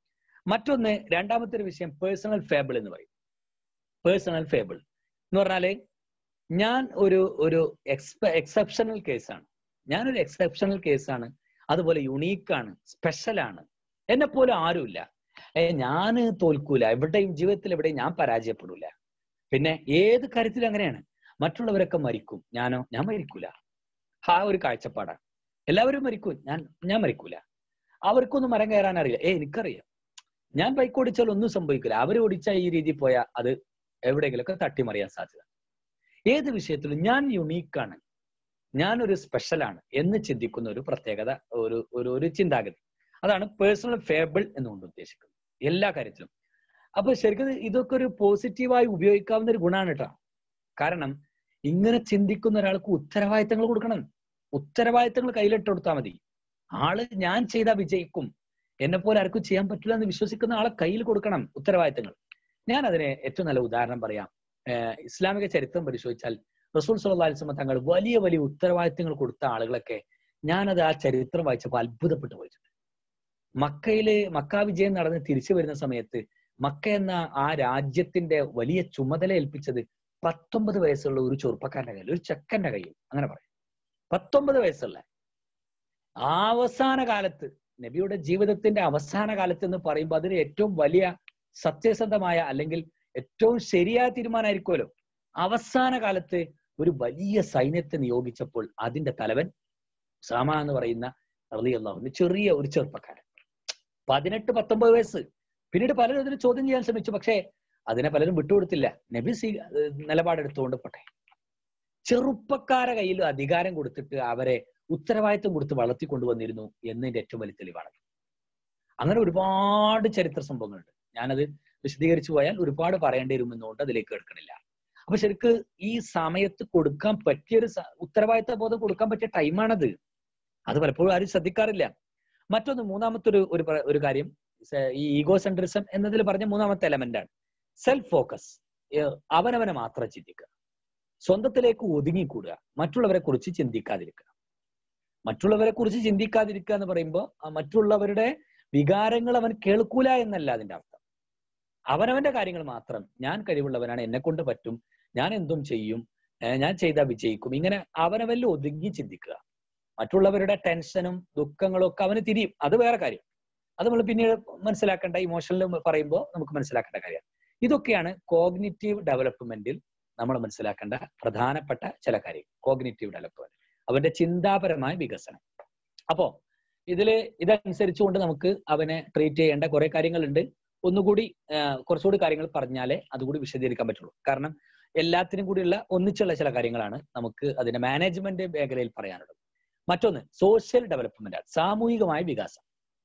S2: മറ്റൊന്ന് രണ്ടാമത്തെ ഒരു വിഷയം പേഴ്സണൽ ഫേബിൾ എന്ന് പറയും പേഴ്സണൽ ഫേബിൾ എന്ന് പറഞ്ഞാല് ഞാൻ ഒരു ഒരു എക്സ്പ എക്സെപ്ഷണൽ കേസാണ് ഞാനൊരു എക്സെപ്ഷണൽ കേസാണ് അതുപോലെ യുണീക്കാണ് സ്പെഷ്യലാണ് എന്നെ പോലെ ആരുമില്ല ഏ ഞാന് തോൽക്കൂല എവിടെയും ജീവിതത്തിൽ എവിടെയും ഞാൻ പരാജയപ്പെടൂല പിന്നെ ഏത് കാര്യത്തിലും അങ്ങനെയാണ് മറ്റുള്ളവരൊക്കെ മരിക്കും ഞാനോ ഞാൻ മരിക്കൂല ആ ഒരു കാഴ്ചപ്പാടാണ് എല്ലാവരും മരിക്കും ഞാൻ ഞാൻ മരിക്കൂല അവർക്കൊന്നും മരം കയറാൻ അറിയില്ല ഏ എനിക്കറിയാം ഞാൻ ബൈക്ക് ഓടിച്ചാൽ ഒന്നും സംഭവിക്കില്ല അവർ ഓടിച്ചാൽ ഈ രീതിയിൽ പോയാൽ അത് എവിടെയെങ്കിലുമൊക്കെ തട്ടിമറിയാൻ സാധ്യത ഏത് വിഷയത്തിലും ഞാൻ യുണീക്കാണ് ഞാനൊരു സ്പെഷ്യലാണ് എന്ന് ചിന്തിക്കുന്ന ഒരു പ്രത്യേകത ഒരു ഒരു ഒരു ചിന്താഗതി അതാണ് പേഴ്സണൽ ഫേബിൾ എന്നുകൊണ്ട് ഉദ്ദേശിക്കുന്നത് എല്ലാ കാര്യത്തിലും അപ്പൊ ശരിക്കും ഇതൊക്കെ ഒരു പോസിറ്റീവായി ഉപയോഗിക്കാവുന്ന ഒരു ഗുണമാണ് കേട്ടോ കാരണം ഇങ്ങനെ ചിന്തിക്കുന്ന ഒരാൾക്ക് ഉത്തരവാദിത്തങ്ങൾ കൊടുക്കണം ഉത്തരവാദിത്തങ്ങൾ കയ്യിലിട്ട് കൊടുത്താൽ മതി ആള് ഞാൻ ചെയ്താൽ വിജയിക്കും എന്നെ പോലെ ആർക്കും ചെയ്യാൻ പറ്റില്ല എന്ന് വിശ്വസിക്കുന്ന ആളെ കയ്യിൽ കൊടുക്കണം ഉത്തരവാദിത്തങ്ങൾ ഞാൻ അതിന് ഏറ്റവും നല്ല ഉദാഹരണം പറയാം ഏഹ് ഇസ്ലാമിക ചരിത്രം പരിശോധിച്ചാൽ റസൂൽ സല്ലല്ലാഹു അലൈഹി വസല്ലം തങ്ങൾ വലിയ വലിയ ഉത്തരവാദിത്തങ്ങൾ കൊടുത്ത ആളുകളൊക്കെ ഞാനത് ആ ചരിത്രം വായിച്ചപ്പോൾ അത്ഭുതപ്പെട്ടു പോയിട്ടുണ്ട് മക്കയില് മക്ക വിജയം നടന്ന് തിരിച്ചു വരുന്ന സമയത്ത് മക്ക എന്ന ആ രാജ്യത്തിന്റെ വലിയ ചുമതല ഏൽപ്പിച്ചത് പത്തൊമ്പത് വയസ്സുള്ള ഒരു ചെറുപ്പക്കാരന്റെ കയ്യിൽ ഒരു ചെക്കന്റെ കയ്യിൽ അങ്ങനെ പറയാം പത്തൊമ്പത് വയസ്സുള്ള അവസാന കാലത്ത് നബിയുടെ ജീവിതത്തിന്റെ അവസാന കാലത്ത് എന്ന് പറയുമ്പോൾ അതിന് ഏറ്റവും വലിയ സത്യസന്ധമായ അല്ലെങ്കിൽ ഏറ്റവും ശരിയായ തീരുമാനമായിരിക്കുമല്ലോ അവസാന കാലത്ത് ഒരു വലിയ സൈന്യത്തെ നിയോഗിച്ചപ്പോൾ അതിന്റെ തലവൻ സാമ എന്ന് പറയുന്ന അള്ളാഹുവിന്റെ ചെറിയ ഒരു ചെറുപ്പക്കാരൻ പതിനെട്ട് പത്തൊമ്പത് വയസ്സ് പിന്നീട് പലരും അതിന് ചോദ്യം ചെയ്യാൻ ശ്രമിച്ചു പക്ഷേ അതിനെ പലരും വിട്ടുകൊടുത്തില്ല നബി സീ നിലപാടെടുത്തുകൊണ്ട് പോട്ടെ ചെറുപ്പക്കാരെ കയ്യിൽ അധികാരം കൊടുത്തിട്ട് അവരെ ഉത്തരവാദിത്വം കൊടുത്ത് വളർത്തി കൊണ്ടുവന്നിരുന്നു എന്നതിന്റെ ഏറ്റവും വലിയ തെളിവാണ് അങ്ങനെ ഒരുപാട് ചരിത്ര സംഭവങ്ങളുണ്ട് ഞാനത് വിശദീകരിച്ചു പോയാൽ ഒരുപാട് പറയേണ്ടി വരുമെന്നുകൊണ്ട് അതിലേക്ക് എടുക്കണില്ല അപ്പൊ ശരിക്ക് ഈ സമയത്ത് കൊടുക്കാൻ പറ്റിയ ഒരു ഉത്തരവാദിത്ത ബോധം കൊടുക്കാൻ പറ്റിയ ടൈമാണത് അത് പലപ്പോഴും ആരും ശ്രദ്ധിക്കാറില്ല മറ്റൊന്ന് മൂന്നാമത്തെ ഒരു ഒരു ഒരു കാര്യം ഈ ഈഗോ സെൻട്രിസം എന്നതിൽ പറഞ്ഞ മൂന്നാമത്തെ എലമെന്റ് ആണ് സെൽഫ് ഫോക്കസ് അവനവനെ മാത്രം ചിന്തിക്കുക സ്വന്തത്തിലേക്ക് ഒതുങ്ങിക്കൂടുക മറ്റുള്ളവരെ കുറിച്ച് ചിന്തിക്കാതിരിക്കുക മറ്റുള്ളവരെ കുറിച്ച് ചിന്തിക്കാതിരിക്കുക എന്ന് പറയുമ്പോൾ മറ്റുള്ളവരുടെ വികാരങ്ങൾ അവൻ കേൾക്കൂല എന്നല്ല അതിന്റെ അർത്ഥം അവനവന്റെ കാര്യങ്ങൾ മാത്രം ഞാൻ കഴിവുള്ളവനാണ് എന്നെ കൊണ്ട് പറ്റും ഞാൻ എന്തും ചെയ്യും ഞാൻ ചെയ്താൽ വിജയിക്കും ഇങ്ങനെ അവനവനിൽ ഒതുങ്ങി ചിന്തിക്കുക മറ്റുള്ളവരുടെ ടെൻഷനും ദുഃഖങ്ങളും ഒക്കെ അവന് തിരിയും അത് വേറെ കാര്യം അത് നമ്മൾ പിന്നീട് മനസ്സിലാക്കേണ്ട ഇമോഷണൽ പറയുമ്പോൾ നമുക്ക് മനസ്സിലാക്കേണ്ട കാര്യമാണ് ഇതൊക്കെയാണ് കോഗ്നിറ്റീവ് ഡെവലപ്മെന്റിൽ നമ്മൾ മനസ്സിലാക്കേണ്ട പ്രധാനപ്പെട്ട ചില കാര്യങ്ങൾ കോഗ്നിറ്റീവ് ഡെവലപ്മെന്റ് അവന്റെ ചിന്താപരമായ വികസനം അപ്പോ ഇതില് ഇതനുസരിച്ചുകൊണ്ട് നമുക്ക് അവനെ ട്രീറ്റ് ചെയ്യേണ്ട കുറെ കാര്യങ്ങളുണ്ട് ഒന്നുകൂടി കുറച്ചുകൂടി കാര്യങ്ങൾ പറഞ്ഞാലേ അതുകൂടി വിശദീകരിക്കാൻ പറ്റുള്ളൂ കാരണം എല്ലാത്തിനും കൂടിയുള്ള ഒന്നിച്ചുള്ള ചില കാര്യങ്ങളാണ് നമുക്ക് അതിന്റെ മാനേജ്മെന്റ് മേഖലയിൽ പറയാനുള്ളത് മറ്റൊന്ന് സോഷ്യൽ ഡെവലപ്മെന്റ് ആണ് സാമൂഹികമായ വികാസം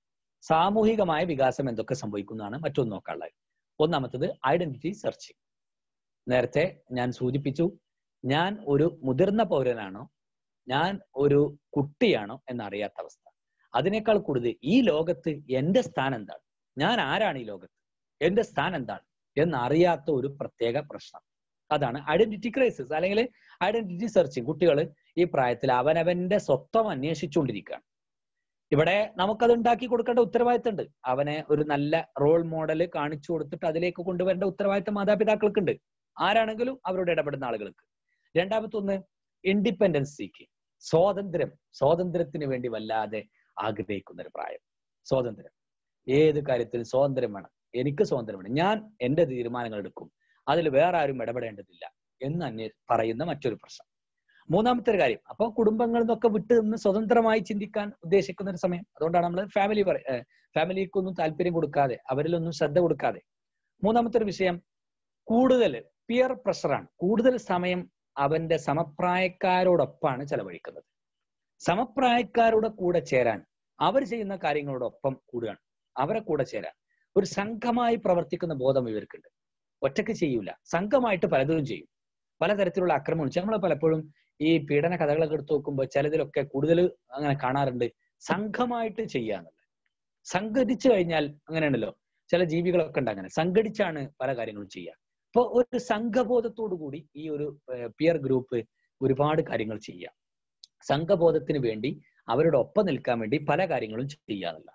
S2: സാമൂഹികമായ വികാസം എന്തൊക്കെ സംഭവിക്കുന്നതാണ് മറ്റൊന്ന് നോക്കാനുള്ളത് ഒന്നാമത്തത് ഐഡന്റിറ്റി സെർച്ചിങ് നേരത്തെ ഞാൻ സൂചിപ്പിച്ചു ഞാൻ ഒരു മുതിർന്ന പൗരനാണോ ഞാൻ ഒരു കുട്ടിയാണോ എന്നറിയാത്ത അവസ്ഥ അതിനേക്കാൾ കൂടുതൽ ഈ ലോകത്ത് എന്റെ സ്ഥാനം എന്താണ് ഞാൻ ആരാണ് ഈ ലോകത്ത് എന്റെ സ്ഥാനം എന്താണ് എന്നറിയാത്ത ഒരു പ്രത്യേക പ്രശ്നം അതാണ് ഐഡന്റിറ്റി ക്രൈസിസ് അല്ലെങ്കിൽ ഐഡന്റിറ്റി സെർച്ചിങ് കുട്ടികൾ ഈ പ്രായത്തിൽ അവനവന്റെ സ്വത്വം അന്വേഷിച്ചുകൊണ്ടിരിക്കുകയാണ് ഇവിടെ നമുക്കത് ഉണ്ടാക്കി കൊടുക്കേണ്ട ഉത്തരവാദിത്തമുണ്ട് അവനെ ഒരു നല്ല റോൾ മോഡൽ കാണിച്ചു കൊടുത്തിട്ട് അതിലേക്ക് കൊണ്ടുവരേണ്ട ഉത്തരവാദിത്തം മാതാപിതാക്കൾക്കുണ്ട് ആരാണെങ്കിലും അവരോട് ഇടപെടുന്ന ആളുകൾക്ക് രണ്ടാമത്തൊന്ന് ഇൻഡിപെൻഡൻസ് സീക്കിങ് സ്വാതന്ത്ര്യം സ്വാതന്ത്ര്യത്തിന് വേണ്ടി വല്ലാതെ ആഗ്രഹിക്കുന്ന ഒരു പ്രായം സ്വാതന്ത്ര്യം ഏത് കാര്യത്തിലും സ്വാതന്ത്ര്യം വേണം എനിക്ക് സ്വാതന്ത്ര്യം വേണം ഞാൻ എന്റെ തീരുമാനങ്ങൾ എടുക്കും അതിൽ വേറെ ആരും ഇടപെടേണ്ടതില്ല എന്ന് അന്വേ പറയുന്ന മറ്റൊരു പ്രശ്നം മൂന്നാമത്തെ ഒരു കാര്യം അപ്പൊ കുടുംബങ്ങളിൽ നിന്നൊക്കെ വിട്ട് നിന്ന് സ്വതന്ത്രമായി ചിന്തിക്കാൻ ഉദ്ദേശിക്കുന്ന ഒരു സമയം അതുകൊണ്ടാണ് നമ്മൾ ഫാമിലി പറ ഫാമിലിക്കൊന്നും താല്പര്യം കൊടുക്കാതെ അവരിലൊന്നും ശ്രദ്ധ കൊടുക്കാതെ മൂന്നാമത്തെ ഒരു വിഷയം കൂടുതൽ പിയർ പ്രഷറാണ് കൂടുതൽ സമയം അവന്റെ സമപ്രായക്കാരോടൊപ്പമാണ് ചെലവഴിക്കുന്നത് സമപ്രായക്കാരുടെ കൂടെ ചേരാൻ അവർ ചെയ്യുന്ന കാര്യങ്ങളോടൊപ്പം കൂടുകയാണ് അവരെ കൂടെ ചേരാൻ ഒരു സംഘമായി പ്രവർത്തിക്കുന്ന ബോധം ഇവർക്കുണ്ട് ഒറ്റയ്ക്ക് ചെയ്യൂല സംഘമായിട്ട് പലതും ചെയ്യും പലതരത്തിലുള്ള ആക്രമണം നമ്മൾ പലപ്പോഴും ഈ പീഡന കഥകളൊക്കെ എടുത്തു നോക്കുമ്പോൾ ചിലതിലൊക്കെ കൂടുതൽ അങ്ങനെ കാണാറുണ്ട് സംഘമായിട്ട് ചെയ്യാന്നുള്ളത് സംഘടിച്ചു കഴിഞ്ഞാൽ അങ്ങനെയാണല്ലോ ചില ജീവികളൊക്കെ ഉണ്ട് അങ്ങനെ സംഘടിച്ചാണ് പല കാര്യങ്ങളും ചെയ്യുക അപ്പൊ ഒരു സംഘബോധത്തോടു കൂടി ഈ ഒരു പിയർ ഗ്രൂപ്പ് ഒരുപാട് കാര്യങ്ങൾ ചെയ്യാം സംഘബോധത്തിന് വേണ്ടി അവരുടെ ഒപ്പം നിൽക്കാൻ വേണ്ടി പല കാര്യങ്ങളും ചെയ്യാന്നില്ല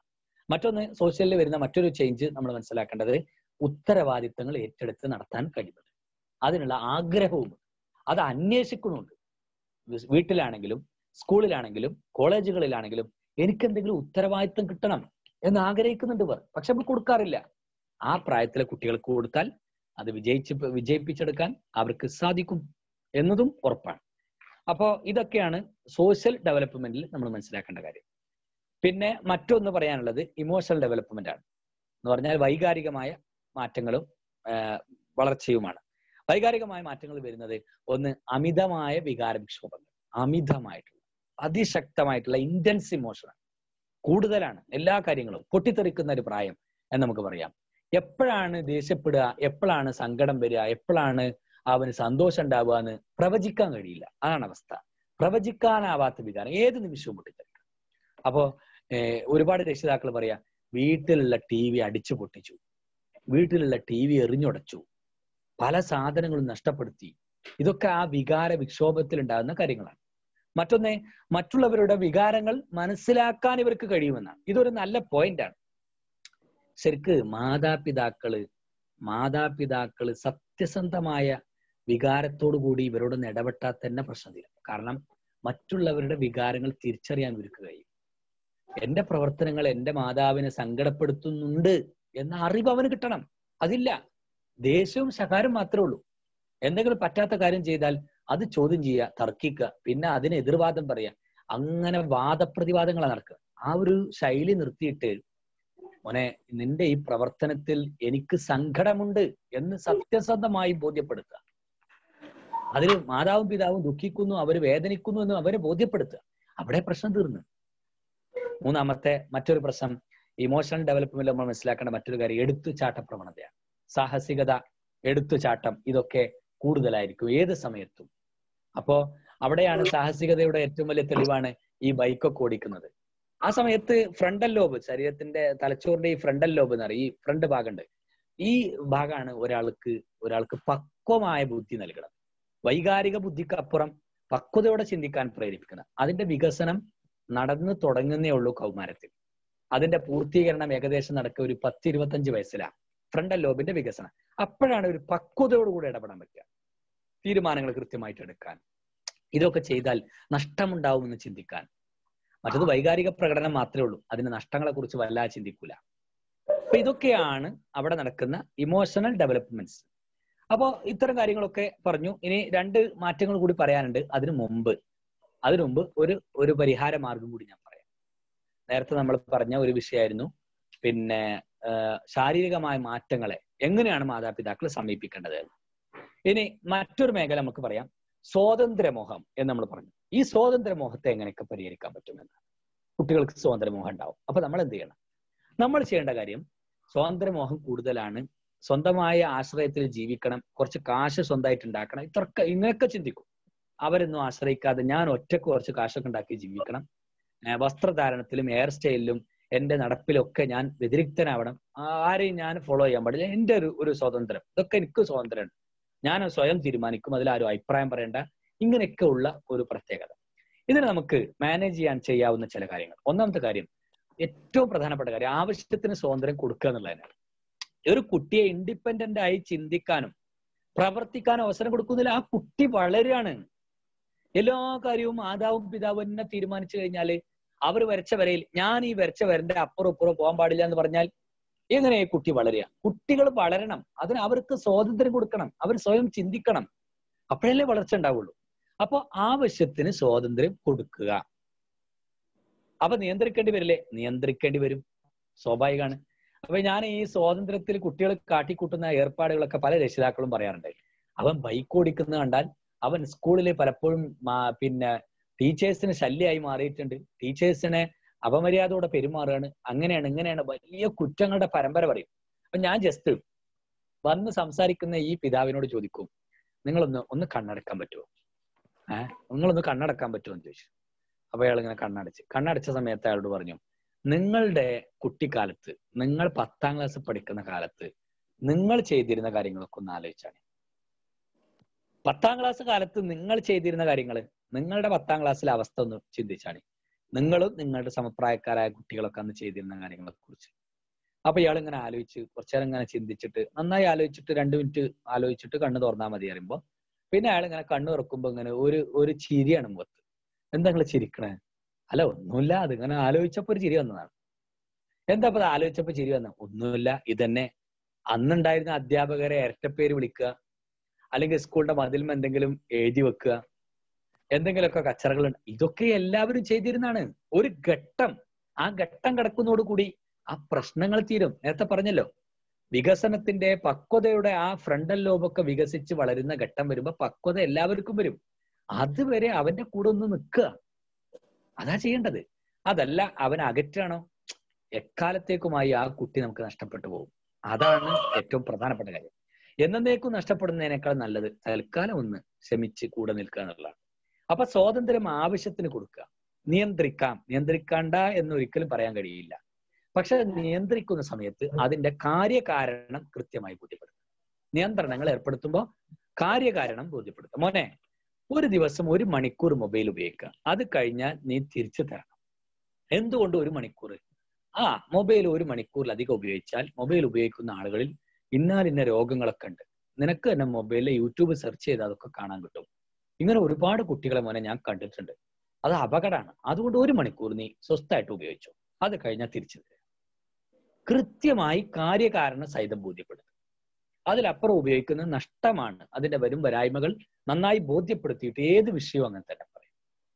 S2: മറ്റൊന്ന് സോഷ്യലിൽ വരുന്ന മറ്റൊരു ചേഞ്ച് നമ്മൾ മനസ്സിലാക്കേണ്ടത് ഉത്തരവാദിത്തങ്ങൾ ഏറ്റെടുത്ത് നടത്താൻ കഴിയുന്നത് അതിനുള്ള ആഗ്രഹവും അത് അന്വേഷിക്കുന്നുണ്ട് വീ- വീട്ടിലാണെങ്കിലും സ്കൂളിലാണെങ്കിലും കോളേജുകളിലാണെങ്കിലും എനിക്ക് എന്തെങ്കിലും ഉത്തരവാദിത്തം കിട്ടണം എന്ന് ആഗ്രഹിക്കുന്നുണ്ട് ഇവർ പക്ഷെ നമ്മൾ കൊടുക്കാറില്ല ആ പ്രായത്തിലെ കുട്ടികൾക്ക് കൊടുത്താൽ അത് വിജയിച്ച് വിജയിപ്പിച്ചെടുക്കാൻ അവർക്ക് സാധിക്കും എന്നതും ഉറപ്പാണ് അപ്പോൾ ഇതൊക്കെയാണ് സോഷ്യൽ ഡെവലപ്മെന്റിൽ നമ്മൾ മനസ്സിലാക്കേണ്ട കാര്യം പിന്നെ മറ്റൊന്ന് പറയാനുള്ളത് ഇമോഷണൽ ഡെവലപ്മെന്റ് ആണ് എന്ന് പറഞ്ഞാൽ വൈകാരികമായ മാറ്റങ്ങളും ആ, വളർച്ചയുമാണ് വൈകാരികമായ മാറ്റങ്ങൾ വരുന്നത് ഒന്ന് അമിതമായ വികാര വിക്ഷോഭങ്ങൾ അമിതമായിട്ടുള്ള അതിശക്തമായിട്ടുള്ള ഇന്റൻസ് ഇമോഷനാണ് കൂടുതലാണ് എല്ലാ കാര്യങ്ങളും പൊട്ടിത്തെറിക്കുന്ന ഒരു പ്രായം എന്ന് നമുക്ക് പറയാം എപ്പോഴാണ് ദേഷ്യപ്പെടുക എപ്പോഴാണ് സങ്കടം വരിക എപ്പോഴാണ് അവന് സന്തോഷം ഉണ്ടാവുക എന്ന് പ്രവചിക്കാൻ കഴിയില്ല അതാണ് അവസ്ഥ പ്രവചിക്കാനാവാത്ത വികാരം ഏത് നിമിഷവും പൊട്ടിത്തെറിക്കും അപ്പോ ഏർ ഒരുപാട് രക്ഷിതാക്കൾ പറയാ വീട്ടിലുള്ള ടി വി അടിച്ചു പൊട്ടിച്ചു വീട്ടിലുള്ള ടി വി എറിഞ്ഞുടച്ചു പല സാധനങ്ങളും നഷ്ടപ്പെടുത്തി ഇതൊക്കെ ആ വികാര വിക്ഷോഭത്തിൽ ഉണ്ടാകുന്ന കാര്യങ്ങളാണ് മറ്റൊന്ന് മറ്റുള്ളവരുടെ വികാരങ്ങൾ മനസ്സിലാക്കാൻ ഇവർക്ക് കഴിയുമെന്നാണ് ഇതൊരു നല്ല പോയിന്റ് ആണ് ശരിക്ക് മാതാപിതാക്കള് മാതാപിതാക്കള് സത്യസന്ധമായ വികാരത്തോടു കൂടി ഇവരോടൊന്ന് ഇടപെട്ടാൽ തന്നെ പ്രശ്നമില്ല കാരണം മറ്റുള്ളവരുടെ വികാരങ്ങൾ തിരിച്ചറിയാൻ ഇവർക്ക് കഴിയും എന്റെ പ്രവർത്തനങ്ങൾ എന്റെ മാതാവിനെ സങ്കടപ്പെടുത്തുന്നുണ്ട് എന്ന അറിവ് അവന് കിട്ടണം അതില്ല ദേഷ്യവും ശകാരം മാത്രമേ ഉള്ളൂ എന്തെങ്കിലും പറ്റാത്ത കാര്യം ചെയ്താൽ അത് ചോദ്യം ചെയ്യുക തർക്കിക്കുക പിന്നെ അതിന് എതിർവാദം പറയുക അങ്ങനെ വാദപ്രതിവാദങ്ങളാണ് നടക്കുക ആ ഒരു ശൈലി നിർത്തിയിട്ട് മോനെ നിന്റെ ഈ പ്രവർത്തനത്തിൽ എനിക്ക് സങ്കടമുണ്ട് എന്ന് സത്യസന്ധമായി ബോധ്യപ്പെടുത്തുക അതിൽ മാതാവും പിതാവും ദുഃഖിക്കുന്നു അവര് വേദനിക്കുന്നു എന്ന് അവരെ ബോധ്യപ്പെടുത്തുക അവിടെ പ്രശ്നം തീർന്നു മൂന്നാമത്തെ മറ്റൊരു പ്രശ്നം ഇമോഷണൽ ഡെവലപ്മെന്റ് നമ്മൾ മനസ്സിലാക്കേണ്ട മറ്റൊരു കാര്യം എടുത്തുചാട്ട പ്രവണതയാണ് സാഹസികത എടുത്തുചാട്ടം ഇതൊക്കെ കൂടുതലായിരിക്കും ഏത് സമയത്തും അപ്പോ അവിടെയാണ് സാഹസികതയുടെ ഏറ്റവും വലിയ തെളിവാണ് ഈ ബൈക്കൊക്കെ ഓടിക്കുന്നത് ആ സമയത്ത് ഫ്രണ്ടൽ ലോബ് ശരീരത്തിന്റെ തലച്ചോറിന്റെ ഈ ഫ്രണ്ടൽ ലോബ് എന്ന് പറയും ഈ ഫ്രണ്ട് ഭാഗമുണ്ട് ഈ ഭാഗമാണ് ഒരാൾക്ക് ഒരാൾക്ക് പക്വമായ ബുദ്ധി നൽകുന്നത് വൈകാരിക ബുദ്ധിക്ക് അപ്പുറം പക്വതയോടെ ചിന്തിക്കാൻ പ്രേരിപ്പിക്കുന്നത് അതിന്റെ വികസനം നടന്നു തുടങ്ങുന്നേ ഉള്ളൂ കൗമാരത്തിൽ അതിന്റെ പൂർത്തീകരണം ഏകദേശം നടക്കുക ഒരു പത്ത് ഇരുപത്തഞ്ച് വയസ്സിലാണ് ഫ്രണ്ടൽ ലോബിന്റെ വികസനം അപ്പോഴാണ് ഒരു പക്വതയോടുകൂടി ഇടപെടാൻ പറ്റുക തീരുമാനങ്ങൾ കൃത്യമായിട്ട് എടുക്കാൻ ഇതൊക്കെ ചെയ്താൽ നഷ്ടമുണ്ടാവുമെന്ന് ചിന്തിക്കാൻ മറ്റത് വൈകാരിക പ്രകടനം മാത്രമേ ഉള്ളൂ അതിന്റെ നഷ്ടങ്ങളെ കുറിച്ച് വല്ലാതെ ചിന്തിക്കൂല അപ്പൊ ഇതൊക്കെയാണ് അവിടെ നടക്കുന്ന ഇമോഷണൽ ഡെവലപ്മെന്റ്സ് അപ്പോ ഇത്തരം കാര്യങ്ങളൊക്കെ പറഞ്ഞു ഇനി രണ്ട് മാറ്റങ്ങൾ കൂടി പറയാനുണ്ട് അതിനു മുമ്പ് അതിനു മുമ്പ് ഒരു ഒരു പരിഹാര മാർഗം കൂടി ഞാൻ പറയാം നേരത്തെ നമ്മൾ പറഞ്ഞ ഒരു വിഷയമായിരുന്നു പിന്നെ ശാരീരികമായ മാറ്റങ്ങളെ എങ്ങനെയാണ് മാതാപിതാക്കൾ സമീപിക്കേണ്ടത് ഇനി മറ്റൊരു മേഖല നമുക്ക് പറയാം സ്വാതന്ത്ര്യമോഹം എന്ന് നമ്മൾ പറഞ്ഞു ഈ സ്വാതന്ത്ര്യമോഹത്തെ എങ്ങനെയൊക്കെ പരിഹരിക്കാൻ പറ്റുമെന്ന് കുട്ടികൾക്ക് സ്വാതന്ത്ര്യമോഹം ഉണ്ടാവും അപ്പൊ നമ്മൾ എന്ത് ചെയ്യണം നമ്മൾ ചെയ്യേണ്ട കാര്യം സ്വാതന്ത്ര്യമോഹം കൂടുതലാണ് സ്വന്തമായ ആശ്രയത്തിൽ ജീവിക്കണം കുറച്ച് കാശ് സ്വന്തമായിട്ട് ഉണ്ടാക്കണം ഇത്രക്കെ ഇങ്ങനെയൊക്കെ ചിന്തിക്കും അവരൊന്നും ആശ്രയിക്കാതെ ഞാൻ ഒറ്റക്ക് കുറച്ച് കാശൊക്കെ ഉണ്ടാക്കി ജീവിക്കണം വസ്ത്രധാരണത്തിലും ഹെയർ സ്റ്റൈലിലും എന്റെ നടപ്പിലൊക്കെ ഞാൻ വ്യതിരിക്തനാവണം ആരെയും ഞാൻ ഫോളോ ചെയ്യാൻ പാടില്ല എന്റെ ഒരു ഒരു സ്വാതന്ത്ര്യം ഇതൊക്കെ എനിക്ക് സ്വാതന്ത്ര്യമാണ് ഞാൻ സ്വയം തീരുമാനിക്കും അതിൽ ആരും അഭിപ്രായം പറയേണ്ട ഇങ്ങനെയൊക്കെ ഉള്ള ഒരു പ്രത്യേകത ഇതിന് നമുക്ക് മാനേജ് ചെയ്യാൻ ചെയ്യാവുന്ന ചില കാര്യങ്ങൾ ഒന്നാമത്തെ കാര്യം ഏറ്റവും പ്രധാനപ്പെട്ട കാര്യം ആവശ്യത്തിന് സ്വാതന്ത്ര്യം കൊടുക്കുക എന്നുള്ളതിനാണ് ഒരു കുട്ടിയെ ഇൻഡിപെൻഡന്റ് ആയി ചിന്തിക്കാനും പ്രവർത്തിക്കാനും അവസരം കൊടുക്കുന്നില്ല ആ കുട്ടി വളരുകയാണ് എല്ലാ കാര്യവും മാതാവും പിതാവും തന്നെ തീരുമാനിച്ചു കഴിഞ്ഞാല് അവർ വരച്ച വരയിൽ ഞാൻ ഈ വരച്ച വരന്റെ അപ്പുറം ഇപ്പുറം പോകാൻ പാടില്ല എന്ന് പറഞ്ഞാൽ എങ്ങനെ ഈ കുട്ടി വളരുക കുട്ടികൾ വളരണം അതിന് അവർക്ക് സ്വാതന്ത്ര്യം കൊടുക്കണം അവർ സ്വയം ചിന്തിക്കണം അപ്പോഴല്ലേ വളർച്ച ഉണ്ടാവുള്ളൂ അപ്പൊ ആവശ്യത്തിന് സ്വാതന്ത്ര്യം കൊടുക്കുക അപ്പൊ നിയന്ത്രിക്കേണ്ടി വരില്ലേ നിയന്ത്രിക്കേണ്ടി വരും സ്വാഭാവികമാണ് അപ്പൊ ഞാൻ ഈ സ്വാതന്ത്ര്യത്തിൽ കുട്ടികൾ കാട്ടിക്കൂട്ടുന്ന ഏർപ്പാടുകളൊക്കെ പല രക്ഷിതാക്കളും പറയാറുണ്ട് അവൻ ബൈക്ക് ഓടിക്കുന്ന കണ്ടാൽ അവൻ സ്കൂളിൽ പലപ്പോഴും പിന്നെ ടീച്ചേഴ്സിന് ശല്യമായി മാറിയിട്ടുണ്ട് ടീച്ചേഴ്സിനെ അപമര്യാദയോടെ പെരുമാറുകയാണ് അങ്ങനെയാണ് ഇങ്ങനെയാണ് വലിയ കുറ്റങ്ങളുടെ പരമ്പര പറയും അപ്പൊ ഞാൻ ജസ്റ്റ് വന്ന് സംസാരിക്കുന്ന ഈ പിതാവിനോട് ചോദിക്കും നിങ്ങളൊന്ന് ഒന്ന് കണ്ണടക്കാൻ പറ്റുമോ ഏഹ് നിങ്ങളൊന്ന് കണ്ണടക്കാൻ പറ്റുമോ എന്ന് ചോദിച്ചു അപ്പൊ അയാൾ ഇങ്ങനെ കണ്ണടച്ച് കണ്ണടച്ച സമയത്ത് അയാളോട് പറഞ്ഞു നിങ്ങളുടെ കുട്ടിക്കാലത്ത് നിങ്ങൾ പത്താം ക്ലാസ് പഠിക്കുന്ന കാലത്ത് നിങ്ങൾ ചെയ്തിരുന്ന കാര്യങ്ങളൊക്കെ ഒന്ന് ആലോചിച്ചാണ് പത്താം ക്ലാസ് കാലത്ത് നിങ്ങൾ ചെയ്തിരുന്ന കാര്യങ്ങൾ നിങ്ങളുടെ പത്താം ക്ലാസ്സിലെ അവസ്ഥ ഒന്ന് ചിന്തിച്ചാണ് നിങ്ങളും നിങ്ങളുടെ സമപ്രായക്കാരായ കുട്ടികളൊക്കെ അന്ന് ചെയ്തിരുന്ന കാര്യങ്ങളെ കുറിച്ച് അപ്പൊ ഇയാൾ ഇങ്ങനെ ആലോചിച്ച് കുറച്ചേരം ഇങ്ങനെ ചിന്തിച്ചിട്ട് നന്നായി ആലോചിച്ചിട്ട് രണ്ട് മിനിറ്റ് ആലോചിച്ചിട്ട് കണ്ണ് തുറന്നാൽ മതി അറിയുമ്പോ പിന്നെ അയാൾ ഇങ്ങനെ കണ്ണ് തുറക്കുമ്പോ ഇങ്ങനെ ഒരു ഒരു ചിരിയാണ് മുഖത്ത് എന്താ നിങ്ങൾ ചിരിക്കണേ അല്ല ഒന്നുമില്ല അതിങ്ങനെ ആലോചിച്ചപ്പോ ഒരു ചിരി വന്നതാണ് എന്താ ഇപ്പൊ ഇത് ആലോചിച്ചപ്പോ ചിരി വന്ന ഒന്നുമില്ല ഇതന്നെ അന്നുണ്ടായിരുന്ന അധ്യാപകരെ ഇരട്ടപ്പേര് വിളിക്കുക അല്ലെങ്കിൽ സ്കൂളിന്റെ മതിൽമ എന്തെങ്കിലും എഴുതി വെക്കുക എന്തെങ്കിലുമൊക്കെ കച്ചറകൾ ഇതൊക്കെ എല്ലാവരും ചെയ്തിരുന്നാണ് ഒരു ഘട്ടം ആ ഘട്ടം കിടക്കുന്നതോടുകൂടി ആ പ്രശ്നങ്ങൾ തീരും നേരത്തെ പറഞ്ഞല്ലോ വികസനത്തിന്റെ പക്വതയുടെ ആ ഫ്രണ്ടൽ ലോബൊക്കെ വികസിച്ച് വളരുന്ന ഘട്ടം വരുമ്പോ പക്വത എല്ലാവർക്കും വരും അതുവരെ അവന്റെ കൂടെ ഒന്ന് നിൽക്കുക അതാ ചെയ്യേണ്ടത് അതല്ല അവൻ അകറ്റാണോ എക്കാലത്തേക്കുമായി ആ കുട്ടി നമുക്ക് നഷ്ടപ്പെട്ടു പോകും അതാണ് ഏറ്റവും പ്രധാനപ്പെട്ട കാര്യം എന്നേക്കും നഷ്ടപ്പെടുന്നതിനേക്കാൾ നല്ലത് തൽക്കാലം ഒന്ന് ക്ഷമിച്ച് കൂടെ നിൽക്കുക എന്നുള്ളതാണ് അപ്പൊ സ്വാതന്ത്ര്യം ആവശ്യത്തിന് കൊടുക്കുക നിയന്ത്രിക്കാം നിയന്ത്രിക്കണ്ട എന്ന് ഒരിക്കലും പറയാൻ കഴിയില്ല പക്ഷെ നിയന്ത്രിക്കുന്ന സമയത്ത് അതിന്റെ കാര്യകാരണം കൃത്യമായി ബോധ്യപ്പെടുത്തുക നിയന്ത്രണങ്ങൾ ഏർപ്പെടുത്തുമ്പോൾ കാര്യകാരണം ബോധ്യപ്പെടുത്തുക മോനെ ഒരു ദിവസം ഒരു മണിക്കൂർ മൊബൈൽ ഉപയോഗിക്കുക അത് കഴിഞ്ഞാൽ നീ തിരിച്ചു തരണം എന്തുകൊണ്ട് ഒരു മണിക്കൂർ ആ മൊബൈൽ ഒരു മണിക്കൂറിലധികം ഉപയോഗിച്ചാൽ മൊബൈൽ ഉപയോഗിക്കുന്ന ആളുകളിൽ ഇന്നാലിന്ന രോഗങ്ങളൊക്കെ ഉണ്ട് നിനക്ക് തന്നെ മൊബൈലിൽ യൂട്യൂബ് സെർച്ച് ചെയ്ത് അതൊക്കെ കാണാൻ കിട്ടും ഇങ്ങനെ ഒരുപാട് കുട്ടികളെ മോനെ ഞാൻ കണ്ടിട്ടുണ്ട് അത് അപകടമാണ് അതുകൊണ്ട് ഒരു മണിക്കൂർ നീ സ്വസ്ഥമായിട്ട് ഉപയോഗിച്ചു അത് കഴിഞ്ഞാൽ തിരിച്ചു തരാം കൃത്യമായി കാര്യകാരണ സഹിതം ബോധ്യപ്പെടുത്തുക അതിലപ്പുറം ഉപയോഗിക്കുന്നത് നഷ്ടമാണ് അതിന്റെ വരും വരായ്മകൾ നന്നായി ബോധ്യപ്പെടുത്തിയിട്ട് ഏത് വിഷയവും അങ്ങനെ തന്നെ പറയും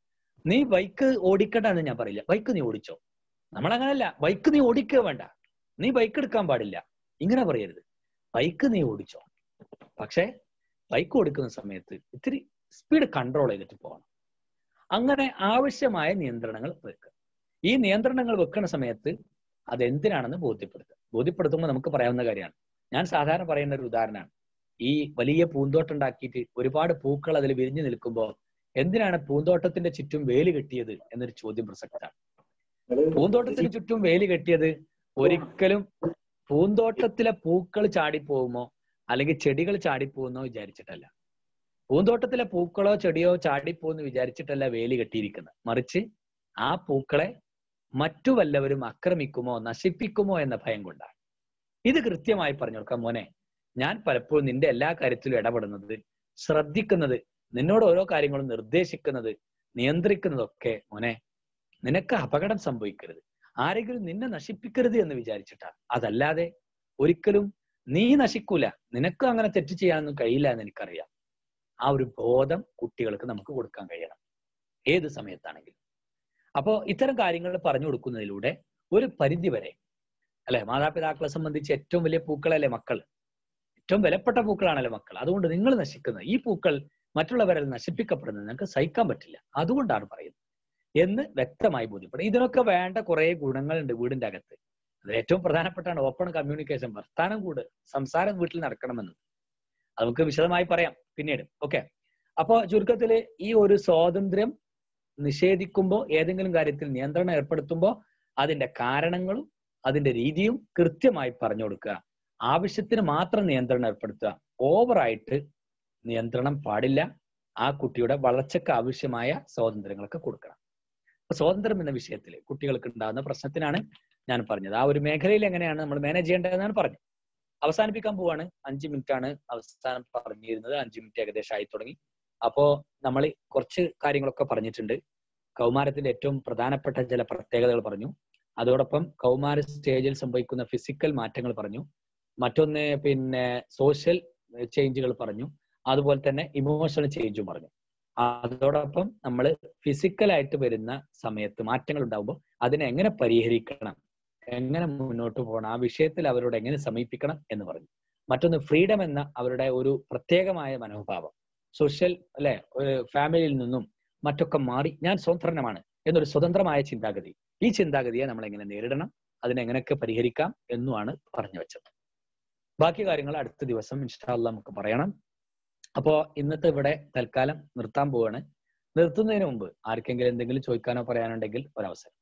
S2: നീ ബൈക്ക് ഓടിക്കണ്ട എന്ന് ഞാൻ പറയില്ല ബൈക്ക് നീ ഓടിച്ചോ നമ്മളങ്ങനല്ല ബൈക്ക് നീ ഓടിക്കുക വേണ്ട നീ ബൈക്ക് എടുക്കാൻ പാടില്ല ഇങ്ങനെ പറയരുത് ബൈക്ക് നീ ഓടിച്ചോ പക്ഷെ ബൈക്ക് ഓടിക്കുന്ന സമയത്ത് ഇത്തിരി സ്പീഡ് കൺട്രോൾ ചെയ്തിട്ട് പോകണം അങ്ങനെ ആവശ്യമായ നിയന്ത്രണങ്ങൾ വെക്കുക ഈ നിയന്ത്രണങ്ങൾ വെക്കുന്ന സമയത്ത് അത് എന്തിനാണെന്ന് ബോധ്യപ്പെടുത്തുക ബോധ്യപ്പെടുത്തുമ്പോൾ നമുക്ക് പറയാവുന്ന കാര്യമാണ് ഞാൻ സാധാരണ പറയുന്ന ഒരു ഉദാഹരണമാണ് ഈ വലിയ പൂന്തോട്ടം ഉണ്ടാക്കിയിട്ട് ഒരുപാട് പൂക്കൾ അതിൽ വിരിഞ്ഞു നിൽക്കുമ്പോൾ എന്തിനാണ് പൂന്തോട്ടത്തിന്റെ ചുറ്റും വേലി കെട്ടിയത് എന്നൊരു ചോദ്യം പ്രസക്തമാണ് പൂന്തോട്ടത്തിന് ചുറ്റും വേലി കെട്ടിയത് ഒരിക്കലും പൂന്തോട്ടത്തിലെ പൂക്കൾ ചാടിപ്പോകുമോ അല്ലെങ്കിൽ ചെടികൾ ചാടിപ്പോകുന്നോ വിചാരിച്ചിട്ടല്ല പൂന്തോട്ടത്തിലെ പൂക്കളോ ചെടിയോ ചാടിപ്പോകുന്നു വിചാരിച്ചിട്ടല്ല വേലി കെട്ടിയിരിക്കുന്നത് മറിച്ച് ആ പൂക്കളെ മറ്റു വല്ലവരും ആക്രമിക്കുമോ നശിപ്പിക്കുമോ എന്ന ഭയം കൊണ്ടാണ് ഇത് കൃത്യമായി പറഞ്ഞു കൊടുക്കാം മോനെ ഞാൻ പലപ്പോഴും നിന്റെ എല്ലാ കാര്യത്തിലും ഇടപെടുന്നത് ശ്രദ്ധിക്കുന്നത് നിന്നോട് ഓരോ കാര്യങ്ങളും നിർദ്ദേശിക്കുന്നത് നിയന്ത്രിക്കുന്നതൊക്കെ മോനെ നിനക്ക് അപകടം സംഭവിക്കരുത് ആരെങ്കിലും നിന്നെ നശിപ്പിക്കരുത് എന്ന് വിചാരിച്ചിട്ടാ അതല്ലാതെ ഒരിക്കലും നീ നശിക്കൂല നിനക്ക് അങ്ങനെ തെറ്റ് ചെയ്യാനൊന്നും കഴിയില്ല എന്ന് എനിക്കറിയാം ആ ഒരു ബോധം കുട്ടികൾക്ക് നമുക്ക് കൊടുക്കാൻ കഴിയണം ഏത് സമയത്താണെങ്കിലും അപ്പോ ഇത്തരം കാര്യങ്ങൾ പറഞ്ഞു കൊടുക്കുന്നതിലൂടെ ഒരു പരിധി വരെ അല്ലെ മാതാപിതാക്കളെ സംബന്ധിച്ച് ഏറ്റവും വലിയ പൂക്കളല്ലേ മക്കൾ ഏറ്റവും വിലപ്പെട്ട പൂക്കളാണല്ലോ മക്കൾ അതുകൊണ്ട് നിങ്ങൾ നശിക്കുന്നത് ഈ പൂക്കൾ മറ്റുള്ളവരിൽ നശിപ്പിക്കപ്പെടുന്നത് നിങ്ങൾക്ക് സഹിക്കാൻ പറ്റില്ല അതുകൊണ്ടാണ് പറയുന്നത് എന്ന് വ്യക്തമായി ബോധ്യപ്പെടും ഇതിനൊക്കെ വേണ്ട കുറെ ഗുണങ്ങളുണ്ട് വീടിന്റെ അകത്ത് അതിൽ ഏറ്റവും പ്രധാനപ്പെട്ടാണ് ഓപ്പൺ കമ്മ്യൂണിക്കേഷൻ വർത്താനം കൂട് സംസാരം വീട്ടിൽ നടക്കണമെന്ന് അത് നമുക്ക് വിശദമായി പറയാം പിന്നീട് ഓക്കെ അപ്പോ ചുരുക്കത്തില് ഈ ഒരു സ്വാതന്ത്ര്യം നിഷേധിക്കുമ്പോൾ ഏതെങ്കിലും കാര്യത്തിൽ നിയന്ത്രണം ഏർപ്പെടുത്തുമ്പോൾ അതിന്റെ കാരണങ്ങളും അതിന്റെ രീതിയും കൃത്യമായി പറഞ്ഞു കൊടുക്കുക ആവശ്യത്തിന് മാത്രം നിയന്ത്രണം ഏർപ്പെടുത്തുക ഓവറായിട്ട് നിയന്ത്രണം പാടില്ല ആ കുട്ടിയുടെ വളർച്ചയ്ക്ക് ആവശ്യമായ സ്വാതന്ത്ര്യങ്ങളൊക്കെ കൊടുക്കണം അപ്പൊ സ്വാതന്ത്ര്യം എന്ന വിഷയത്തിൽ കുട്ടികൾക്ക് ഉണ്ടാകുന്ന പ്രശ്നത്തിനാണ് ഞാൻ പറഞ്ഞത് ആ ഒരു മേഖലയിൽ എങ്ങനെയാണ് നമ്മൾ മാനേജ് ചെയ്യേണ്ടതെന്നാണ് പറഞ്ഞത് അവസാനിപ്പിക്കാൻ പോവാണ് അഞ്ച് മിനിറ്റ് ആണ് അവസാനം പറഞ്ഞിരുന്നത് അഞ്ച് മിനിറ്റ് ഏകദേശം ആയി തുടങ്ങി അപ്പോ നമ്മൾ കുറച്ച് കാര്യങ്ങളൊക്കെ പറഞ്ഞിട്ടുണ്ട് കൗമാരത്തിന്റെ ഏറ്റവും പ്രധാനപ്പെട്ട ചില പ്രത്യേകതകൾ പറഞ്ഞു അതോടൊപ്പം കൗമാര സ്റ്റേജിൽ സംഭവിക്കുന്ന ഫിസിക്കൽ മാറ്റങ്ങൾ പറഞ്ഞു മറ്റൊന്ന് പിന്നെ സോഷ്യൽ ചേഞ്ചുകൾ പറഞ്ഞു അതുപോലെ തന്നെ ഇമോഷണൽ ചേഞ്ചും പറഞ്ഞു അതോടൊപ്പം നമ്മൾ ഫിസിക്കലായിട്ട് വരുന്ന സമയത്ത് മാറ്റങ്ങൾ ഉണ്ടാകുമ്പോൾ അതിനെ എങ്ങനെ പരിഹരിക്കണം എങ്ങനെ മുന്നോട്ട് പോകണം ആ വിഷയത്തിൽ അവരോട് എങ്ങനെ സമീപിക്കണം എന്ന് പറഞ്ഞു മറ്റൊന്ന് ഫ്രീഡം എന്ന അവരുടെ ഒരു പ്രത്യേകമായ മനോഭാവം സോഷ്യൽ അല്ലെ ഒരു ഫാമിലിയിൽ നിന്നും മറ്റൊക്കെ മാറി ഞാൻ സ്വതന്ത്രനമാണ് എന്നൊരു സ്വതന്ത്രമായ ചിന്താഗതി ഈ ചിന്താഗതിയെ നമ്മൾ എങ്ങനെ നേരിടണം അതിനെങ്ങനെയൊക്കെ പരിഹരിക്കാം എന്നുമാണ് പറഞ്ഞു വെച്ചത് ബാക്കി കാര്യങ്ങൾ അടുത്ത ദിവസം ഇൻഷാല്ല നമുക്ക് പറയണം അപ്പോ ഇന്നത്തെ ഇവിടെ തൽക്കാലം നിർത്താൻ പോവാണ് നിർത്തുന്നതിന് മുമ്പ് ആർക്കെങ്കിലും എന്തെങ്കിലും ചോദിക്കാനോ പറയാനുണ്ടെങ്കിൽ ഒരവസരം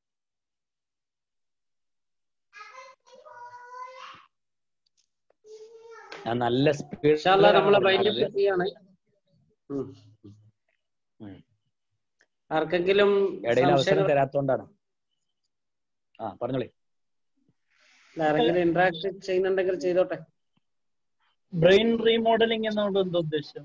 S2: ഞാൻ നല്ല
S3: ഇൻഷാല്ലാ നമ്മളെ
S2: സ്പീഡ്
S3: വൈൻഡപ്പ് ചെയ്യാണ് ഉം. ആർക്കെങ്കിലും
S2: ഇടയിൽ അവസരം
S3: സംശയങ്ങൾ
S2: തരാത്തോണ്ടാണ് ആ പറഞ്ഞോളി
S3: ആരെങ്കിലും ഇന്ററാക്ട് ചെയ്യുന്നുണ്ടെങ്കിൽ ചെയ്തോട്ടെ
S5: ബ്രെയിൻ റീമോഡലിംഗ് എന്നുകൊണ്ട് എന്താ ഉദ്ദേശം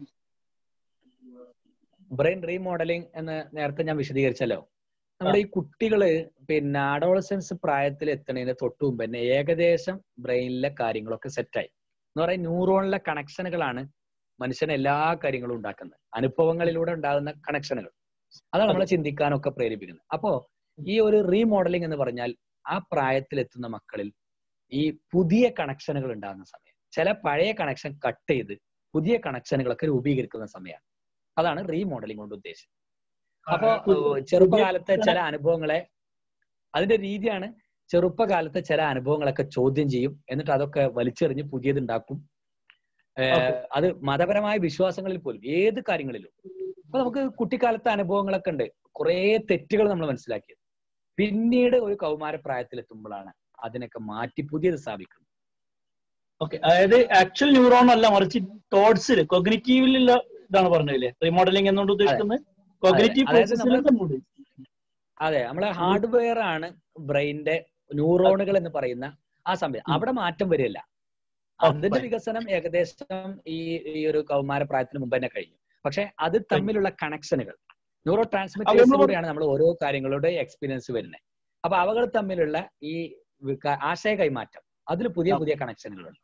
S2: ബ്രെയിൻ റീമോഡലിംഗ് എന്ന് നേരത്തെ ഞാൻ വിശദീകരിച്ചല്ലോ നമ്മുടെ ഈ കുട്ടികള് പിന്നെ അഡോളസൻസ് പ്രായത്തിൽ എത്തുന്നതിന് തൊട്ട് മുമ്പ് തന്നെ ഏകദേശം ബ്രെയിനിലെ കാര്യങ്ങളൊക്കെ സെറ്റായി എന്ന് പറയുന്നത് ന്യൂറോണിലെ കണക്ഷനുകളാണ് മനുഷ്യന് എല്ലാ കാര്യങ്ങളും ഉണ്ടാക്കുന്നത് അനുഭവങ്ങളിലൂടെ ഉണ്ടാകുന്ന കണക്ഷനുകൾ അതാണ് നമ്മളെ ചിന്തിക്കാനൊക്കെ പ്രേരിപ്പിക്കുന്നത് അപ്പോ ഈ ഒരു റീമോഡലിംഗ് എന്ന് പറഞ്ഞാൽ ആ പ്രായത്തിലെത്തുന്ന മക്കളിൽ ഈ പുതിയ കണക്ഷനുകൾ ഉണ്ടാകുന്ന സമയം ചില പഴയ കണക്ഷൻ കട്ട് ചെയ്ത് പുതിയ കണക്ഷനുകളൊക്കെ രൂപീകരിക്കുന്ന സമയമാണ് അതാണ് റീമോഡലിംഗ് കൊണ്ട് ഉദ്ദേശം അപ്പോ ഏഹ്, ചെറുപ്പകാലത്തെ ചില അനുഭവങ്ങളെ അതിന്റെ രീതിയാണ് ചെറുപ്പകാലത്തെ ചില അനുഭവങ്ങളൊക്കെ ചോദ്യം ചെയ്യും എന്നിട്ട് അതൊക്കെ വലിച്ചെറിഞ്ഞ് പുതിയത് ഉണ്ടാക്കും ഏഹ്,
S5: Okay.
S2: അത് മതപരമായ വിശ്വാസങ്ങളിൽ പോലും ഏത് കാര്യങ്ങളിലും അപ്പൊ നമുക്ക് കുട്ടിക്കാലത്തെ അനുഭവങ്ങളൊക്കെ ഉണ്ട് കുറേ തെറ്റുകൾ നമ്മൾ മനസ്സിലാക്കിയത് പിന്നീട് ഒരു കൗമാര പ്രായത്തിലെത്തുമ്പോഴാണ് അതിനൊക്കെ മാറ്റി പുതിയത് സ്ഥാപിക്കുന്നത്
S5: ഓക്കെ അതായത് ആക്ച്വൽ ന്യൂറോൺ അല്ല മറിച്ച് തോട്ട്സിൽ കൊഗ്നിറ്റീവിലുള്ള ഇതാണ് പറഞ്ഞില്ലേ റീമോഡലിംഗ് എന്നുകൊണ്ട് ഉദ്ദേശിക്കുന്നത് കൊഗ്നിറ്റീവ്
S2: അതായത്
S5: പ്രോസസ്സിലുള്ള മൂഡ്
S2: അതെ നമ്മളെ ഹാർഡ്വെയർ ആണ് ബ്രെയിനിന്റെ ന്യൂറോണുകൾ എന്ന് പറയുന്ന ആ സമയം
S5: ഉം.
S2: അവിടെ മാറ്റം വരില്ല അതിന്റെ വികസനം ഏകദേശം ഈ ഈ ഒരു കൗമാര പ്രായത്തിന് മുമ്പ് തന്നെ കഴിഞ്ഞു പക്ഷെ അത് തമ്മിലുള്ള കണക്ഷനുകൾ ന്യൂറോ ട്രാൻസ്മിറ്റേഴ്സിലൂടെയാണ് നമ്മൾ ഓരോ കാര്യങ്ങളുടെ എക്സ്പീരിയൻസ് വരുന്നത് അപ്പൊ അവകൾ തമ്മിലുള്ള ഈ വിക- ആശയ കൈമാറ്റം അതിൽ പുതിയ പുതിയ കണക്ഷനുകളുണ്ട്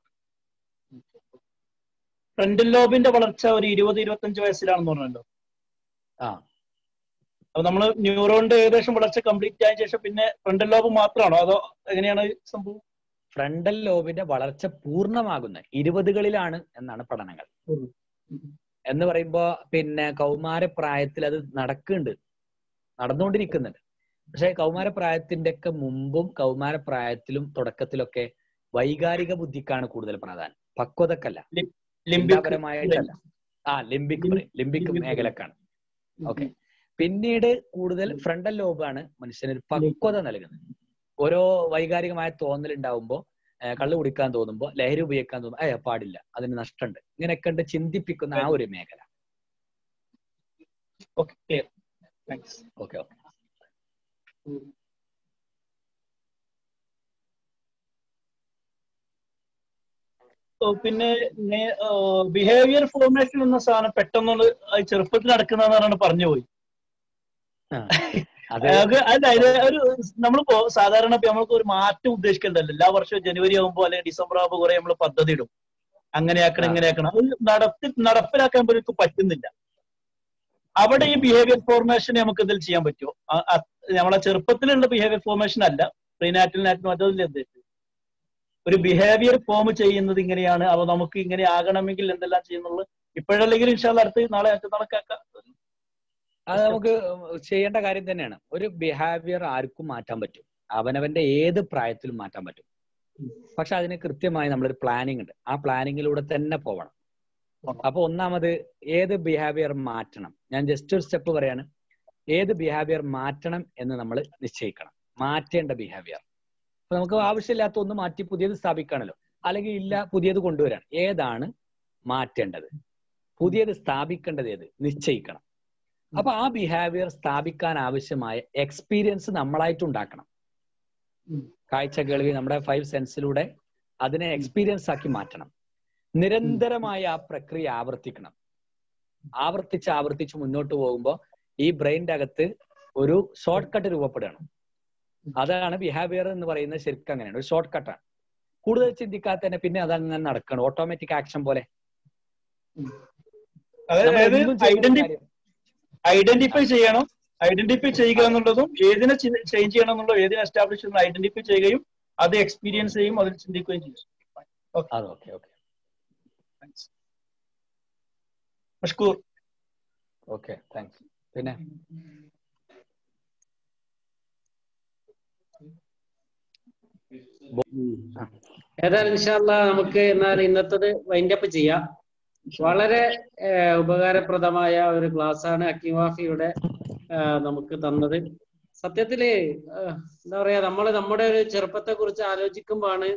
S5: ഫ്രണ്ടൽ ലോബിന്റെ വളർച്ച ഒരു ഇരുപത് ഇരുപത്തഞ്ച് വയസ്സിലാണെന്ന് പറഞ്ഞല്ലോ
S2: ആ
S5: അപ്പൊ നമ്മൾ ന്യൂറോണിന്റെ ഏകദേശം വളർച്ച കംപ്ലീറ്റ് ആയ ശേഷം പിന്നെ ഫ്രണ്ടൽ ലോബ് മാത്രമാണോ അതോ എങ്ങനെയാണ് ഈ സംഭവം
S2: ഫ്രണ്ടൽ ലോബിന്റെ വളർച്ച പൂർണ്ണമാകുന്ന ഇരുപതുകളിലാണ് എന്നാണ് പഠനങ്ങൾ
S5: ഉം.
S2: എന്ന് പറയുമ്പോ പിന്നെ കൗമാര പ്രായത്തിൽ അത് നടക്കുന്നുണ്ട് നടന്നുകൊണ്ടിരിക്കുന്നുണ്ട് പക്ഷെ കൗമാര പ്രായത്തിന്റെ ഒക്കെ മുമ്പും കൗമാര പ്രായത്തിലും തുടക്കത്തിലൊക്കെ വൈകാരിക ബുദ്ധിക്കാണ് കൂടുതൽ പ്രാധാന്യം പക്വതക്കല്ല
S5: ലിംബിക്
S2: ചിന്താപരമായിട്ടല്ല ആ ലിംബിക്
S5: ലിം-
S2: ലിംബിക്
S5: ലിംബിക്
S2: മേഖലക്കാണ് ഓക്കെ പിന്നീട് കൂടുതൽ ഫ്രണ്ടൽ ലോബാണ് മനുഷ്യന് ഒരു പക്വത നൽകുന്നത് ഓരോ വൈകാരികമായ തോന്നൽ ഉണ്ടാവുമ്പോ ഏഹ് കള്ളു കുടിക്കാൻ തോന്നുമ്പോ ലഹരി ഉപയോഗിക്കാൻ തോന്നുമ്പോ ഏ പാടില്ല അതിന് നഷ്ടമുണ്ട് ഇങ്ങനെയൊക്കെ ഉണ്ട് ചിന്തിപ്പിക്കുന്ന ആ ഒരു മേഖല
S5: okay clear thanks
S2: okay okay
S5: പിന്നെ ബിഹേവിയർ ഫോർമേഷൻ എന്ന സാധനം പെട്ടെന്ന് ചെറുപ്പത്തിൽ നടക്കുന്നതെന്നാണ് പറഞ്ഞു പോയി
S2: അത്
S5: അത് അതായത് ഒരു നമ്മളിപ്പോ സാധാരണ ഇപ്പൊ നമ്മൾക്ക് ഒരു മാറ്റം ഉദ്ദേശിക്കേണ്ടല്ലോ എല്ലാ വർഷവും ജനുവരി ആകുമ്പോൾ അല്ലെങ്കിൽ ഡിസംബർ ആകുമ്പോൾ കുറെ നമ്മൾ പദ്ധതി ഇടും അങ്ങനെയാക്കണം
S2: ആ.
S5: ഇങ്ങനെയാക്കണം അത് നടത്തി നടപ്പിലാക്കാൻ പോലും പറ്റുന്നില്ല അവിടെ ഈ ബിഹേവിയർ ഫോർമേഷൻ നമുക്ക് എന്തെങ്കിലും ചെയ്യാൻ പറ്റുമോ ആ- ആ- നമ്മളെ ചെറുപ്പത്തിലുള്ള ബിഹേവിയർ ഫോർമേഷൻ അല്ല പ്രീനാറ്റിൽ നാറ്റിൽ മറ്റതിൽ ഉദ്ദേശിച്ചത് ഒരു ബിഹേവിയർ ഫോം ചെയ്യുന്നത് ഇങ്ങനെയാണ് അവ നമുക്ക് ഇങ്ങനെ ആകണമെങ്കിൽ എന്തെല്ലാം ചെയ്യുന്നുള്ളത് ഇപ്പോഴല്ലെങ്കിൽ ഇൻഷാല്ല അടുത്ത് നാളെ മറ്റന്നാളൊക്കെ ആക്കാം
S2: അത് നമുക്ക് ചെയ്യേണ്ട കാര്യം തന്നെയാണ് ഒരു ബിഹേവിയർ ആർക്കും മാറ്റാൻ പറ്റും അവനവന്റെ ഏത് പ്രായത്തിലും മാറ്റാൻ പറ്റും പക്ഷെ അതിന് കൃത്യമായി നമ്മളൊരു പ്ലാനിങ് ഉണ്ട് ആ പ്ലാനിങ്ങിലൂടെ തന്നെ പോകണം അപ്പൊ ഒന്നാമത് ഏത് ബിഹേവിയർ മാറ്റണം ഞാൻ ജസ്റ്റ് ഒരു സ്റ്റെപ്പ് പറയാണ് ഏത് ബിഹേവിയർ മാറ്റണം എന്ന് നമ്മൾ നിശ്ചയിക്കണം മാറ്റേണ്ട ബിഹേവിയർ അപ്പൊ നമുക്ക് ആവശ്യമില്ലാത്ത ഒന്ന് മാറ്റി പുതിയത് സ്ഥാപിക്കാണല്ലോ അല്ലെങ്കിൽ ഇല്ല പുതിയത് കൊണ്ടുവരാൻ ഏതാണ് മാറ്റേണ്ടത് പുതിയത് സ്ഥാപിക്കേണ്ടത് ഏത് നിശ്ചയിക്കണം അപ്പൊ ആ ബിഹേവിയർ സ്ഥാപിക്കാൻ ആവശ്യമായ എക്സ്പീരിയൻസ് നമ്മളായിട്ട് ഉണ്ടാക്കണം
S5: ഉം.
S2: കാഴ്ച കേൾവി നമ്മുടെ ഫൈവ് സെൻസിലൂടെ അതിനെ എക്സ്പീരിയൻസ് ആക്കി മാറ്റണം നിരന്തരമായി ആ പ്രക്രിയ ആവർത്തിക്കണം ആവർത്തിച്ച് ആവർത്തിച്ച് മുന്നോട്ട് പോകുമ്പോൾ ഈ ബ്രെയിൻ്റെ അകത്ത് ഒരു ഷോർട്ട് കട്ട് രൂപപ്പെടുകയാണ് അതാണ് ബിഹേവിയർ എന്ന് പറയുന്നത് ശരിക്കും അങ്ങനെയാണ് ഒരു ഷോർട്ട് കട്ടാണ് കൂടുതൽ ചിന്തിക്കാതെ തന്നെ പിന്നെ അതങ്ങനെ നടക്കണം ഓട്ടോമാറ്റിക് ആക്ഷൻ പോലെ നമ്മൾ
S5: അതായത്
S2: ഒന്നും ചെയ്യുന്ന
S5: ഐഡന്റി
S2: കാര്യം-
S5: ഐഡന്റിഫൈ ചെയ്യണം ഐഡന്റിഫൈ ചെയ്യുക എന്നുള്ളതും ഏതിനെ ചേഞ്ച് ചെയ്യണം എന്നുള്ളതും ഏതിനെ എസ്റ്റാബ്ലിഷ് ചെയ്യുന്ന ഐഡന്റിഫൈ ചെയ്യുകയും അത് എക്സ്പീരിയൻസ് ചെയ്യും അതിൽ ചിന്തിക്കുകയും ചെയ്യും
S2: അത് okay okay
S5: Mashkoor
S2: okay thanks പിന്നെ
S3: ഏതായാലും ഇൻഷാല്ല നമുക്ക് എന്നാൽ ഇന്നത്തത് വൈൻഡപ്പ് ചെയ്യാം വളരെ ഏഹ്, ഉപകാരപ്രദമായ ഒരു ക്ലാസ് ആണ് അക്കിമാഫിയുടെ നമുക്ക് തന്നത് സത്യത്തില് ഏഹ്, എന്താ പറയാ നമ്മള് നമ്മുടെ ഒരു ചെറുപ്പത്തെ കുറിച്ച് ആലോചിക്കുമ്പോഴാണ്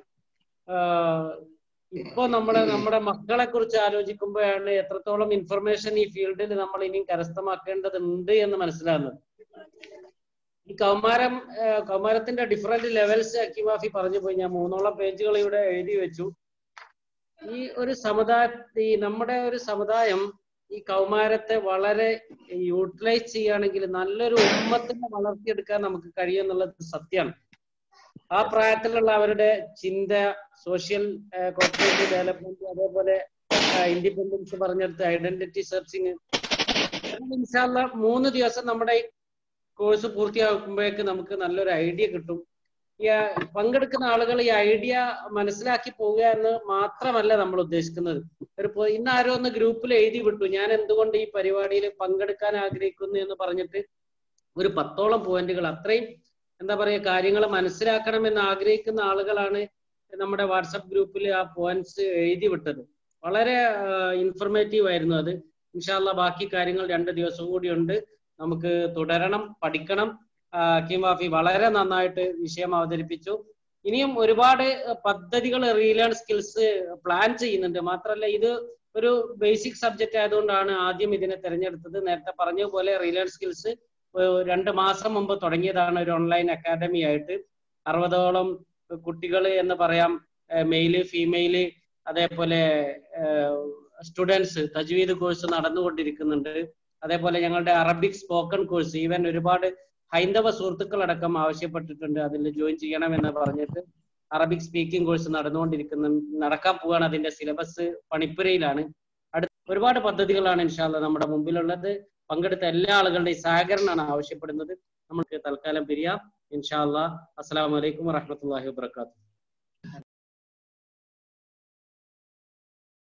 S3: ഇപ്പൊ നമ്മുടെ നമ്മുടെ മക്കളെ കുറിച്ച് ആലോചിക്കുമ്പോഴാണ് എത്രത്തോളം ഇൻഫർമേഷൻ ഈ ഫീൽഡിൽ നമ്മൾ ഇനിയും കരസ്ഥമാക്കേണ്ടതുണ്ട് എന്ന് മനസ്സിലാകുന്നത് ഈ കൗമാരം ആ, കൗമാരത്തിന്റെ ഡിഫറെന്റ് ലെവൽസ് അക്കിമാഫി പറഞ്ഞു പോയി ഞാൻ മൂന്നോളം പേജുകൾ ഇവിടെ എഴുതി വെച്ചു ഈ ഒരു സമുദായ ഈ നമ്മുടെ ഒരു സമുദായം ഈ കൗമാരത്തെ വളരെ യൂട്ടിലൈസ് ചെയ്യുകയാണെങ്കിൽ നല്ലൊരു ഉമ്മത്തിനെ വളർത്തിയെടുക്കാൻ നമുക്ക് കഴിയുമെന്നുള്ളത് സത്യമാണ് ആ പ്രായത്തിലുള്ള അവരുടെ ചിന്ത സോഷ്യൽ കോപ്പറേറ്റീവ് ഡെവലപ്മെന്റ് അതേപോലെ ഇൻഡിപെൻഡൻസ് പറഞ്ഞെടുത്ത് ഐഡന്റിറ്റി സെർച്ചിങ് ഇൻഷാല്ല മൂന്ന് ദിവസം നമ്മുടെ ഈ കോഴ്സ് പൂർത്തിയാക്കുമ്പോഴേക്ക് നമുക്ക് നല്ലൊരു ഐഡിയ കിട്ടും ഈ ആ, പങ്കെടുക്കുന്ന ആളുകൾ ഈ ഐഡിയ മനസ്സിലാക്കി പോവുക എന്ന് മാത്രമല്ല നമ്മൾ ഉദ്ദേശിക്കുന്നത് ഒരു പൊ- ഇന്ന് ആരോ ഒന്ന് ഗ്രൂപ്പിൽ എഴുതി വിട്ടു ഞാൻ എന്തുകൊണ്ട് ഈ പരിപാടിയിൽ പങ്കെടുക്കാൻ ആഗ്രഹിക്കുന്നു എന്ന് പറഞ്ഞിട്ട് ഒരു പത്തോളം പോയിന്റുകൾ അത്രയും എന്താ പറയുക കാര്യങ്ങൾ മനസ്സിലാക്കണമെന്ന് ആഗ്രഹിക്കുന്ന ആളുകളാണ് നമ്മുടെ വാട്സപ്പ് ഗ്രൂപ്പിൽ ആ പോയിന്റ്സ് എഴുതി വിട്ടത് വളരെ ഇൻഫർമേറ്റീവ് ആയിരുന്നു അത് ഇൻഷാല്ല ബാക്കി കാര്യങ്ങൾ രണ്ട് ദിവസം കൂടി ഉണ്ട് നമുക്ക് തുടരണം പഠിക്കണം കിമാഫി വളരെ നന്നായിട്ട് വിഷയം അവതരിപ്പിച്ചു ഇനിയും ഒരുപാട് പദ്ധതികൾ റീലേൺ സ്കിൽസ് പ്ലാൻ ചെയ്യുന്നുണ്ട് മാത്രമല്ല ഇത് ഒരു ബേസിക് സബ്ജക്റ്റ് ആയതുകൊണ്ടാണ് ആദ്യം ഇതിനെ തിരഞ്ഞെടുത്തത് നേരത്തെ പറഞ്ഞ പോലെ റീലേൺ സ്കിൽസ് രണ്ട് മാസം മുമ്പ് തുടങ്ങിയതാണ് ഒരു ഓൺലൈൻ അക്കാദമി ആയിട്ട് അറുപതോളം കുട്ടികൾ എന്ന് പറയാം മെയില് ഫീമെയില് അതേപോലെ സ്റ്റുഡൻസ് തജ്വീദ് കോഴ്സ് നടന്നുകൊണ്ടിരിക്കുന്നുണ്ട് അതേപോലെ ഞങ്ങളുടെ അറബിക് സ്പോക്കൺ കോഴ്സ് ഈവൻ ഒരുപാട് ഹൈന്ദവ സുഹൃത്തുക്കളടക്കം ആവശ്യപ്പെട്ടിട്ടുണ്ട് അതിൽ ജോയിൻ ചെയ്യണമെന്ന് പറഞ്ഞിട്ട് അറബിക് സ്പീക്കിംഗ് കോഴ്സ് നടന്നുകൊണ്ടിരിക്കുന്ന നടക്കാൻ പോവാണ് അതിന്റെ സിലബസ് പണിപ്പുരയിലാണ് അടുത്ത ഒരുപാട് പദ്ധതികളാണ് ഇൻഷാല്ല നമ്മുടെ മുമ്പിലുള്ളത് പങ്കെടുത്ത എല്ലാ ആളുകളുടെയും സഹകരണമാണ് ആവശ്യപ്പെടുന്നത് നമുക്ക് തൽക്കാലം പിരിയാം ഇൻഷാല്ല അസ്സലാമു അലൈക്കും വറഹമത്തല്ലാഹി വാബർക്കാത്തു